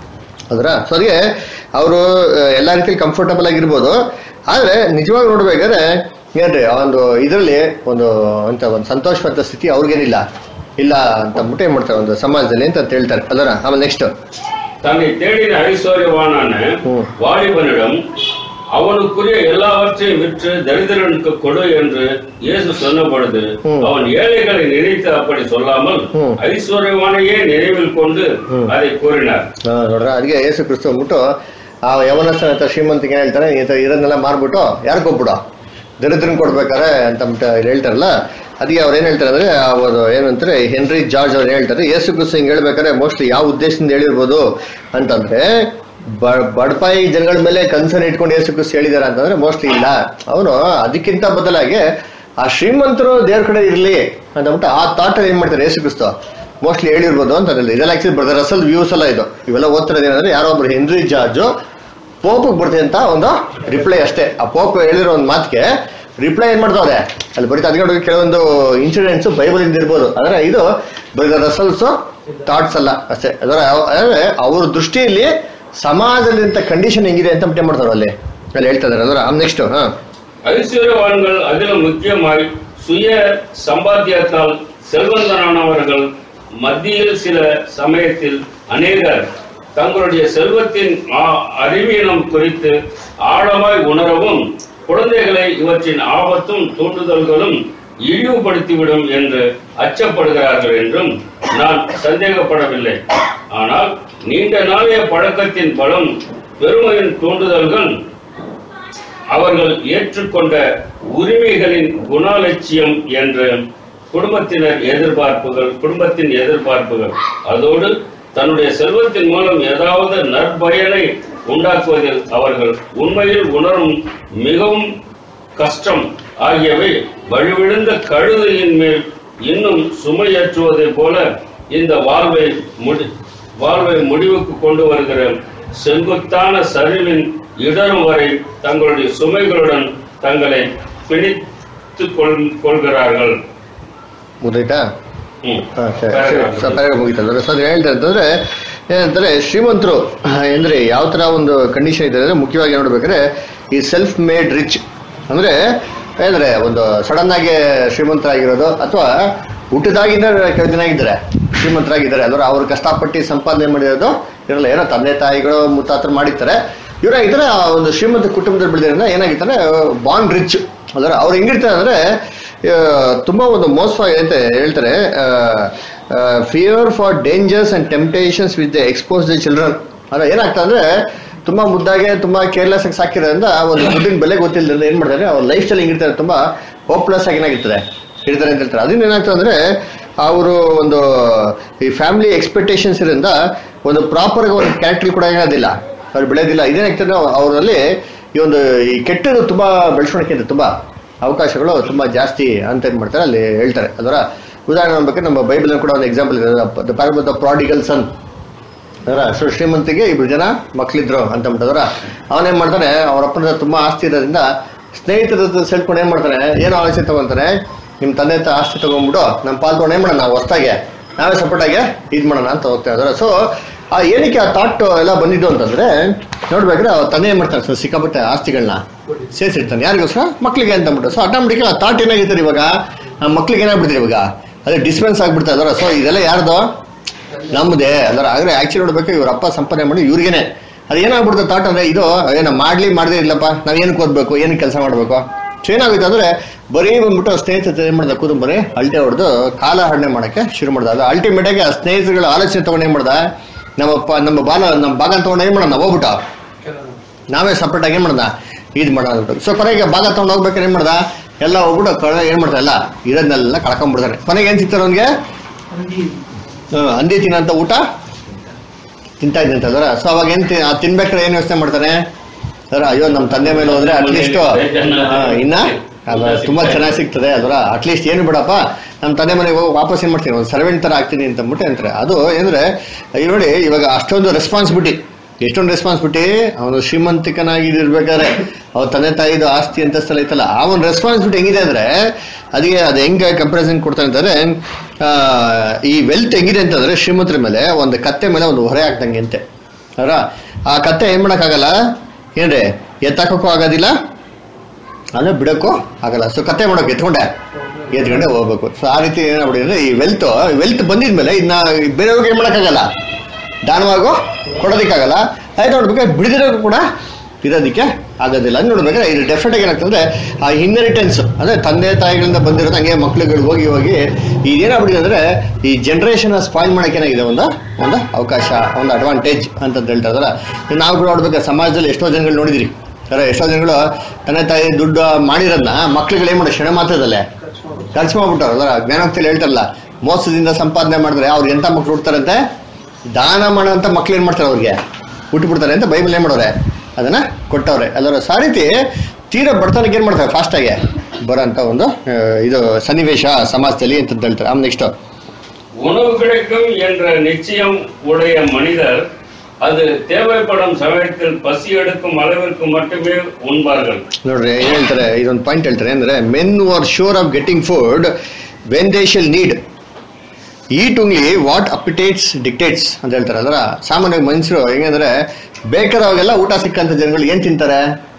ಅದರ ಸೊ ಅದಕ್ಕೆ ಅವರು ಎಲ್ಲ ರೀತಿಯಲ್ಲಿ ಕಂಫರ್ಟಬಲ್ ಆಗಿರ್ಬೋದು ಆದ್ರೆ ನಿಜವಾಗಿ ನೋಡ್ಬೇಕಾದ್ರೆ ಏನ್ರಿ ಆ ಒಂದು ಇದರಲ್ಲಿ ಒಂದು ಅಂತ ಒಂದು ಸಂತೋಷವಂತ ಸ್ಥಿತಿ ಅವ್ರಿಗೇನಿಲ್ಲ ಇಲ್ಲ ಅಂತ ಅಂದ್ಬಿಟ್ಟು ಏನ್ ಮಾಡ್ತಾರೆ ಒಂದು ಸಮಾಜದಲ್ಲಿ ಅಂತ ಅಂತ ಹೇಳ್ತಾರೆ ಅದರ ಆಮೇಲೆ ನೆಕ್ಸ್ಟ್ தன்னை தேடின ஐஸ்வர்யவானான ம். வாலிபனிடம் அவனுக்குரிய எல்லாவற்றையும் விற்று தரித்திரனுக்கு கொடு என்று இயேசு சொன்ன பொழுது ம். அவன் ஏழைகளை நினைத்து அப்படி சொல்லாமல் ம். ஐஸ்வர்யவானையே நினைவில் கொண்டு ம். அதை கூறினார் ಹಾ, ನೋಡ್ರ ಅದಕ್ಕೆ ಯೇಸು ಕ್ರಿಸ್ತು ಅಂದ್ಬಿಟ್ಟು ಆ ಯವನಸ್ಥನ ಹತ್ರ ಶ್ರೀಮಂತಿಗೆ ಏನ್ ಹೇಳ್ತಾರೆ ಈ ತರ ಇರೋದನ್ನೆಲ್ಲ ಮಾರ್ಬಿಟ್ಟು ಯಾರು ಕೊಟ್ಬಿಡು ದರಿದ್ರನ್ ಕೊಡ್ಬೇಕಾರೆ ಅಂತ ಅಂದ್ಬಿಟ್ಟು ಇಲ್ಲಿ ಹೇಳ್ತಾರಲ್ಲ ಅದಕ್ಕೆ ಅವ್ರು ಏನ್ ಹೇಳ್ತಾರೆ ಅಂದ್ರೆ ಅವರು ಏನಂತಾರೆ ಹೆನ್ರಿ ಜಾರ್ಜ್ ಅವ್ರು ಹೇಳ್ತಾರೆ ಯೇಸು ಕ್ರಿಸ್ತು ಹಿಂಗ್ ಹೇಳ್ಬೇಕಾದ್ರೆ ಮೋಸ್ಟ್ಲಿ ಯಾವ ಉದ್ದೇಶದಿಂದ ಹೇಳಿರ್ಬೋದು ಅಂತಂದ್ರೆ ಬ- ಬಡಪಾಯಿ ಜನಗಳ ಮೇಲೆ ಕನ್ಸರ್ನ್ ಇಟ್ಕೊಂಡು ಯೇಸು ಕ್ರಿಸ್ತು ಹೇಳಿದಾರೆ ಅಂತಂದ್ರೆ ಮೋಸ್ಟ್ಲಿ ಇಲ್ಲ ಅವನು ಅದಕ್ಕಿಂತ ಬದಲಾಗಿ ಆ ಶ್ರೀಮಂತರು ದೇವ್ರ ಕಡೆ ಇರ್ಲಿ ಅಂತ ಅಂದ್ಬಿಟ್ಟು ಆ ಥಾಟ್ ಏನ್ ಮಾಡ್ತಾರೆ ಯೇಸು ಕ್ರಿಸ್ತು ಮೋಸ್ಟ್ಲಿ ಹೇಳಿರ್ಬೋದು ಅಂತ ಅದ್ರಲ್ಲಿ ಇದೆಲ್ಲ ಆಕ್ಚುಲಿ ಬ್ರದರ್ ಅಸಲ್ ವ್ಯೂಸ್ ಎಲ್ಲ ಇದು ಇವೆಲ್ಲ ಓದ್ತಿರೋದು ಏನಂದ್ರೆ ಯಾರೋ ಒಬ್ರು ಹೆನ್ರಿ ಜಾರ್ಜು ಪೋಪಿಗೆ ಬರ್ತೀನಿ ಅಂತ ಒಂದು ರಿಪ್ಲೈ ಅಷ್ಟೇ ಆ ಪೋಪ್ ಹೇಳಿರೋ ಒಂದು ಮಾತಿಗೆ ರಿಪ್ಲೈ ಏನ್ ಮಾಡ್ತಾವ್ರೆ ಅಲ್ಲಿ ಬರೀತಾ ಅದಕ್ಕೆ ನೋಡಿ ಕೆಲವೊಂದು ಇನ್ಸಿಡೆಂಟ್ಸ್ ಬೈಬಲ್ ಇಂದ ಇರ್ಬೋದು ಆದ್ರೆ ಇದು ಬ್ರದರ್ ರಸಲ್ಸ್ ಥಾಟ್ಸ್ ಅಲ್ಲ ಅಷ್ಟೇ ಅದರ ಅಂದ್ರೆ ಅವ್ರ ದೃಷ್ಟಿಯಲ್ಲಿ ಸಮಾಜದಲ್ಲಿ ಇಂಥ ಕಂಡೀಷನ್ ಹೆಂಗಿದೆ ಅಂತ ಏನ್ ಮಾಡ್ತಾರೆ ಅಲ್ಲಿ ಅಲ್ಲಿ ಹೇಳ್ತಾ ಇದಾರೆ ಅದರ ನೆಕ್ಸ್ಟ್ ಹಾ ஐஸ்வர்யவான்கள் அதிலும் முக்கியமாய் சுய சம்பாத்தியத்தால் செல்வந்தனானவர்கள் மத்தியில் சில சமயத்தில் அநேகர் தங்களுடைய செல்வத்தின் ஆ- அறிவீனம் குறித்து ஆழமாய் உணரவும் குழந்தைகளை இவற்றின் ஆபத்தும் தூண்டுதல்களும் இழிவுபடுத்திவிடும் என்று அச்சப்படுகிறார்கள் என்றும் நான் சந்தேகப்படவில்லை ஆனால் நீண்ட நாளைய பழக்கத்தின் பலம் பெருமையின் தூண்டுதல்கள் அவர்கள் ஏற்றுக்கொண்ட உரிமைகளின் குணாலட்சியம் என்று குடும்பத்தினர் எதிர்பார்ப்புகள் குடும்பத்தின் எதிர்பார்ப்புகள் அதோடு தன்னுடைய செல்வத்தின் மூலம் ஏதாவது நற்பயனை உண்டாக்குவதில் அவர்கள் உண்மையில் உணரும் மிகவும் கஷ்டம் ஆகியவை வலுவிழுந்த கழுதையின் மேல் இன்னும் சுமையேற்றுவதைப் போல இந்த வாழ்வை முடி வாழ்வை முடிவுக்கு கொண்டு வருகிற செங்குத்தான சரிவின் இடரும் வரை தங்களுடைய சுமைகளுடன் தங்களை பிணித்துக் கொள் கொள்கிறார்கள் ಮುಗಿತಾ ம். ಹಾ, ಸರಿ, ಸರಿ. ಸ- paragraph ಮುಗೀತಲ್ಲ ಸೊ ಅದು ಹೇಳ್ತಾರೆ ಅಂತಂದ್ರೆ ಏನಂತಾರೆ ಶ್ರೀಮಂತರು ಅಂದ್ರೆ ಯಾವ ತರ ಒಂದು ಕಂಡೀಷನ್ ಇದೆ ಅಂದ್ರೆ ಮುಖ್ಯವಾಗಿ ನೋಡ್ಬೇಕಾದ್ರೆ ಈ ಸೆಲ್ಫ್ ಮೇಡ್ ರಿಚ್ ಅಂದ್ರೆ ಅಂದ್ರೆ ಒಂದು ಸಡನ್ ಆಗಿ ಶ್ರೀಮಂತರಾಗಿರೋದು ಅಥವಾ ಹುಟ್ಟಿದಾಗಿಂದ ಕೆಲವು ಜನ ಇದ್ದಾರೆ ಶ್ರೀಮಂತರಾಗಿದ್ದಾರೆ ಅಲ್ವಾ ಅವ್ರು ಕಷ್ಟಪಟ್ಟು ಸಂಪಾದನೆ ಮಾಡಿರೋದು ಇರಲ್ಲ ಏನೋ ತಂದೆ ತಾಯಿಗಳು ಮುತ್ತಾತರು ಮಾಡಿರ್ತಾರೆ ಇವರಾಗಿದ್ದಾರೆ ಆ ಒಂದು ಶ್ರೀಮಂತ ಕುಟುಂಬದಲ್ಲಿ ಬೆಳೆದಿರೋದ್ರಿಂದ ಏನಾಗಿರ್ತಾರೆ ಬಾನ್ ರಿಚ್ ಅದರ ಅವ್ರು ಹೆಂಗಿರ್ತಾರೆ ಅಂದ್ರೆ ಆ, ತುಂಬಾ ಒಂದು ಮೋಸವಾಗಿ ಅಂತ ಹೇಳ್ತಾರೆ fear for dangers and temptations with the expose the children ಅದ್ರ ಏನಾಗ್ತಾ ಅಂದ್ರೆ ತುಂಬಾ ಮುದ್ದಾಗೆ ತುಂಬಾ ಕೇರ್ಲೆಸ್ ಆಗಿ ಸಾಕಿರೋದ್ರಿಂದ ಒಂದು ದುಡ್ಡಿನ ಬೆಲೆ ಗೊತ್ತಿಲ್ಲದ್ರಿಂದ ಏನ್ ಮಾಡ್ತಾರೆ ಅವ್ರ ಲೈಫ್ ಸ್ಟೈಲ್ ಹೆಂಗಿರ್ತಾರೆ ತುಂಬಾ ಹೋಪ್ಲೆಸ್ ಆಗಿ ಏನಾಗಿರ್ತದೆ ಇರ್ತಾರೆ ಅಂತ ಹೇಳ್ತಾರೆ ಅದನ್ನ ಏನಾಗ್ತದೆ ಅಂದ್ರೆ ಅವರು ಒಂದು ಈ ಫ್ಯಾಮಿಲಿ ಎಕ್ಸ್ಪೆಕ್ಟೇಷನ್ಸ್ ಇರೋದ್ರಿಂದ ಒಂದು ಪ್ರಾಪರ್ ಒಂದು ಕ್ಯಾರೆಕ್ಟರ್ ಕೂಡ ಏನಾದಿಲ್ಲ ಅವ್ರು ಬೆಳೆಯೋದಿಲ್ಲ ಇದೇನಾಗ್ತದೆ ಅವರಲ್ಲಿ ಈ ಒಂದು ಈ ಕೆಟ್ಟದು ತುಂಬಾ ಬೆಳೆಸ್ಕೊಳಕ್ಕೆ ತುಂಬಾ ಅವಕಾಶಗಳು ತುಂಬಾ ಜಾಸ್ತಿ ಅಂತ ಏನ್ ಮಾಡ್ತಾರೆ ಅಲ್ಲಿ ಹೇಳ್ತಾರೆ ಅದರ ಉದಾಹರಣೆ ನೋಡ್ಬೇಕು ನಮ್ಮ ಬೈಬಲ್ ಕೂಡ ಒಂದು ಎಕ್ಸಾಂಪಲ್ ಇದೆ the parable the prodigal son ಅದರ ಸೊ ಶ್ರೀಮಂತಿಗೆ ಇಬ್ರು ಜನ ಮಕ್ಳಿದ್ರು ಅಂತ ಅಂದ್ಬಿಟ್ಟದ್ರ ಅವನೇನ್ ಮಾಡ್ತಾನೆ ಅವ್ರ ಅಪ್ಪನ ಹತ್ರ ತುಂಬಾ ಆಸ್ತಿ ಇರೋದ್ರಿಂದ ಸ್ನೇಹಿತರ ಹತ್ರ ಸೇರ್ಕೊಂಡು ಏನ್ ಮಾಡ್ತಾನೆ ಏನೋ ಆಲೋಚನೆ ತಗೊಂತಾನೆ ನಿಮ್ ತಂದೆ ಹತ್ರ ಆಸ್ತಿ ತಗೊಂಡ್ಬಿಟ್ಟು ನಮ್ಮ ಪಾಲ್ ತಗೊಂಡು ಏನ್ ಮಾಡೋಣ ನಾವು ಹೊಸ್ದಾಗೆ ನಾವೇ ಸಪೋರ್ಟ್ ಆಗಿ ಇದ್ ಮಾಡೋಣ ಅಂತ ಹೋಗ್ತಾ ಇದಾರೆ ಸೊ ಆ ಏನಕ್ಕೆ ಆ ಥಾಟ್ ಎಲ್ಲ ಬಂದಿದ್ದು ಅಂತಂದ್ರೆ ನೋಡ್ಬೇಕ್ರೆ ಅವ್ರ ತಂದೆ ಏನ್ ಮಾಡ್ತಾನೆ ಸೊ ಸಿಕ್ಕಾಪಟ್ಟೆ ಆಸ್ತಿಗಳನ್ನ ಸೇರಿಸಿರ್ತಾನೆ ಯಾರಿಗೋಸ್ಕರ ಮಕ್ಳಿಗೆ ಅಂತ ಅಂದ್ಬಿಟ್ಟು ಸೊ ಆಟೋಮೆಟಿಕ್ ಆ ಥಾಟ್ ಏನಾಗಿರ್ತಾರೆ ಇವಾಗ ನಮ್ಮ ಮಕ್ಳಿಗೆ ಏನಾಗ್ಬಿಡ್ತಾರೆ ಇವಾಗ ಅದು ಡಿಸ್ಪೆನ್ಸ್ ಆಗ್ಬಿಡ್ತಾ ಇದಾರೆ ಸೊ ಇದೆಲ್ಲ ಯಾರ್ದು ನಮ್ಮದೇ ಅದರ ಆದ್ರೆ ಆಕ್ಚುಲಿ ನೋಡ್ಬೇಕು ಇವ್ರ ಅಪ್ಪ ಸಂಪಾದನೆ ಮಾಡಿ ಇವ್ರಿಗೇನೆ ಅದು ಏನಾಗ್ಬಿಡುತ್ತೆ ಥಾಟ್ ಅಂದ್ರೆ ಇದು ಏನೋ ಮಾಡ್ಲಿ ಮಾಡದೇ ಇಲ್ಲಪ್ಪ ನಾವ್ ಏನಕ್ಕೆ ಓದ್ಬೇಕು ಏನಕ್ಕೆ ಕೆಲಸ ಮಾಡ್ಬೇಕು ಸೊ ಏನಾಗುತ್ತೆ ಅಂದ್ರೆ ಬರೀ ಬಂದ್ಬಿಟ್ಟು ಸ್ನೇಹಿತರ ಏನ್ ಮಾಡ್ದ ಕೂತು ಬರೀ ಅಲ್ಟೆ ಹೊಡೆದು ಕಾಲ ಹರಣೆ ಮಾಡಕ್ಕೆ ಶುರು ಮಾಡ್ದ ಅದು ಅಲ್ಟಿಮೇಟ್ ಆಗಿ ಆ ಸ್ನೇಹಿತರುಗಳ ಆಲೋಚನೆ ತಗೊಂಡು ಏನ್ ಮಾಡ್ದ ನಮ್ಮಪ್ಪ ನಮ್ಮ ಬಾಲ ನಮ್ಮ ಭಾಗ ತಗೊಂಡು ಏನ್ ಮಾಡೋಣ ಹೋಗ್ಬಿಟ್ಟು ನಾವೇ ಸಪ್ರೇಟ್ ಆಗಿ ಏನ್ ಮಾಡ್ದ ಇದು ಮಾಡೋಣ ಅಂದ್ಬಿಟ್ಟು ಸೊ ಕೊನೆಗೆ ಭಾಗ ತಗೊಂಡು ಹೋಗ್ಬೇಕಾದ್ರೆ ಏನ್ ಮಾಡ್ದ ಎಲ್ಲ ಹೋಗ್ಬಿಟ್ಟು ಕೊನೆ ಏನ್ ಮಾಡ್ದ ಎಲ್ಲ ಇರೋದನ್ನೆಲ್ಲ ಕಳ್ಕೊಂಡ್ಬಿಡ್ತಾರೆ ಕೊನೆಗೆ ಏನ್ ಸಿಗ್ತಾರೆ ಅವ್ನಿಗೆ ಹ್ಮ್, ಹಂದಿ ತಿನ್ನಂತ ಊಟ ತಿಂತಾ ಇದ್ದಂತ ಅದರ ಸೊ ಅವಾಗ ಏನ್ ತಿ- ಆ ತಿನ್ಬೇಕಾದ್ರೆ ಏನ್ ಯೋಚನೆ ಮಾಡ್ತಾನೆ ಅದರ ಅಯ್ಯೋ ನಮ್ಮ ತಂದೆ ಮೇಲೆ ಹೋದ್ರೆ ಅಟ್ಲೀಸ್ಟ್ ಇನ್ನ ಅದ ತುಂಬಾ ಚೆನ್ನಾಗಿ ಸಿಗ್ತದೆ ಅದರ ಅಟ್ಲೀಸ್ಟ್ ಏನು ಬಿಡಪ್ಪ ನಮ್ಮ ತಂದೆ ಮನೆಗೆ ಹೋಗಿ ವಾಪಸ್ ಏನ್ ಮಾಡ್ತೀನಿ ಒಂದು ಸರ್ವೆಂಟ್ ತರ ಆಗ್ತೀನಿ ಅಂತ ಅಂದ್ಬಿಟ್ಟು ಅಂತಾರೆ ಅದು ಏನಂದ್ರೆ ಈಗ ನೋಡಿ ಇವಾಗ ಅಷ್ಟೊಂದು ರೆಸ್ಪಾನ್ಸಿಬಿಲಿಟಿ ಎಷ್ಟೊಂದು ರೆಸ್ಪಾನ್ಸಿಬಿಲಿಟಿ ಅವನು ಶ್ರೀಮಂತಿಕನಾಗಿ ಇರ್ಬೇಕಾದ್ರೆ ಅವ್ರ ತಂದೆ ತಾಯಿದು ಆಸ್ತಿ ಅಂತಸ್ತಲ್ಲ ಐತಲ್ಲ ಆ ಒಂದು ರೆಸ್ಪಾನ್ಸಿಬಿಲಿಟಿ ಹೆಂಗಿದೆ ಅಂದ್ರೆ ಅದಕ್ಕೆ ಅದು ಹೆಂಗೆ ಕಂಪ್ಯಾರಿಸನ್ ಕೊಡ್ತಾನೆ ಅಂತಂದ್ರೆ ಆ, ಈ ವೆಲ್ತ್ ಹೆಂಗಿದೆ ಅಂತಂದ್ರೆ ಶ್ರೀಮಂತರ ಮೇಲೆ ಒಂದು ಕತ್ತೆ ಮೇಲೆ ಒಂದು ಹೊರೆ ಹಾಕ್ದಂಗೆ ಅಂತೆ ಅವರ ಆ ಕತ್ತೆ ಏನ್ ಮಾಡಕ್ಕಾಗಲ್ಲ ಏನ್ರಿ ಎತ್ತಾಕಕ್ಕೂ ಆಗೋದಿಲ್ಲ ಅಂದ್ರೆ ಬಿಡಕ್ಕೂ ಆಗಲ್ಲ ಸೊ ಕತ್ತೆ ಮಾಡೋಕೆ ಎತ್ಕೊಂಡೆ ಎತ್ಕೊಂಡೆ ಹೋಗ್ಬೇಕು ಸೊ ಆ ರೀತಿ ಏನಾಗ್ಬಿಟ್ಟಿದ್ರೆ ಈ ವೆಲ್ತ್ ವೆಲ್ತ್ ಬಂದಿದ್ಮೇಲೆ ಇನ್ನ ಬೇರೆಯವ್ರಿಗೆ ಏನ್ ಮಾಡಕ್ಕಾಗಲ್ಲ ದಾನವಾಗೋ ಕೊಡೋದಕ್ಕಾಗಲ್ಲ ಆಯ್ತು ನೋಡ್ಬೇಕಾದ್ರೆ ಬಿಡದಿರೋದು ಕೂಡ ಇರೋದಕ್ಕೆ ಆಗೋದಿಲ್ಲ ಅಂತ ನೋಡ್ಬೇಕಾದ್ರೆ ಇದು ಡೆಫಿನೆಟ್ ಆಗಿ ಏನಾಗ್ತದೆ ಆ ಇನ್ಹೆರಿಟೆನ್ಸ್ ಅಂದ್ರೆ ತಂದೆ ತಾಯಿಗಳಿಂದ ಬಂದಿರೋದು ಹಂಗೆ ಮಕ್ಳುಗಳಿಗೆ ಹೋಗಿ ಹೋಗಿ ಇದೇನಾಗ್ಬಿಟ್ಟಿದೆ ಅಂದ್ರೆ ಈ ಜನರೇಷನ್ ಸ್ಪಾಯ್ಲ್ ಮಾಡಕ್ಕೆ ಏನಾಗಿದೆ ಒಂದು ಒಂದು ಅವಕಾಶ ಒಂದು ಅಡ್ವಾಂಟೇಜ್ ಅಂತ ಹೇಳ್ತಾ ಇದಾರೆ ನಾವು ಕೂಡ ನೋಡ್ಬೇಕು ಸಮಾಜದಲ್ಲಿ ಎಷ್ಟೋ ಜನಗಳು ನೋಡಿದಿರಿ ಅರೆ ಎಷ್ಟೋ ಜನಗಳು ತಂದೆ ತಾಯಿ ದುಡ್ಡು ಮಾಡಿರೋದನ್ನ ಮಕ್ಳುಗಳು ಏನ್ ಮಾಡಿ ಕ್ಷಣ ಮಾತ್ರದಲ್ಲೇ ಖರ್ಚು ಮಾಡ್ಬಿಟ್ಟವ್ರು ಅದರ ಜ್ಞಾನೋಕ್ತಿಯಲ್ಲಿ ಹೇಳ್ತಾರಲ್ಲ ಮೋಸದಿಂದ ಸಂಪಾದನೆ ಮಾಡಿದ್ರೆ ಅವ್ರಿಗೆ ಎಂತ ಮಕ್ಳು ಹುಡ್ತಾರಂತೆ ದಾನ ಮಾಡೋಂಥ ಮಕ್ಳು ಏನ್ ಮಾಡ್ತಾರೆ ಅವ್ರಿಗೆ ಹುಟ್ಟುಬಿಡ್ತಾರೆ ಅಂತ ಬೈಬಲ್ ಏನ್ ಮಾಡೋರೆ ಅದನ್ನ ಕೊಟ್ಟವ್ರೆ ಅದರ ಆ ರೀತಿ ತೀರಾ ಬಡತನಕ್ಕೆ ಏನ್ ಮಾಡ್ತಾರೆ ಫಾಸ್ಟ್ ಆಗಿ ಬರೋಂಥ ಒಂದು ಆ, ಇದು ಸನ್ನಿವೇಶ ಸಮಾಜದಲ್ಲಿ ಅಂತ ಹೇಳ್ತಾರೆ ಆಮೇಲೆ ನೆಕ್ಸ್ಟ್ உணவு கிடைக்கும் என்ற நிச்சயம் உடைய மனிதர் அது தேவைப்படும் சமயத்தில் பசி எடுக்கும் அளவிற்கு மட்டுமே உண்பார்கள் ನೋಡ್ರಿ ಏನ್ ಹೇಳ್ತಾರೆ ಇದೊಂದು ಪಾಯಿಂಟ್ ಹೇಳ್ತಾರೆ ಅಂದ್ರೆ men are sure of getting food when they shall need it only what appetites dictates ಅಂತ ಹೇಳ್ತಾರೆ ಅದರ ಸಾಮಾನ್ಯವಾಗಿ ಮನುಷ್ಯರು ಹೆಂಗಂದ್ರೆ ಬೇಕಾದವಾಗೆಲ್ಲ ಊಟ ಸಿಕ್ಕಂತ ಜನಗಳು ಏನ್ ತಿಂತಾರೆ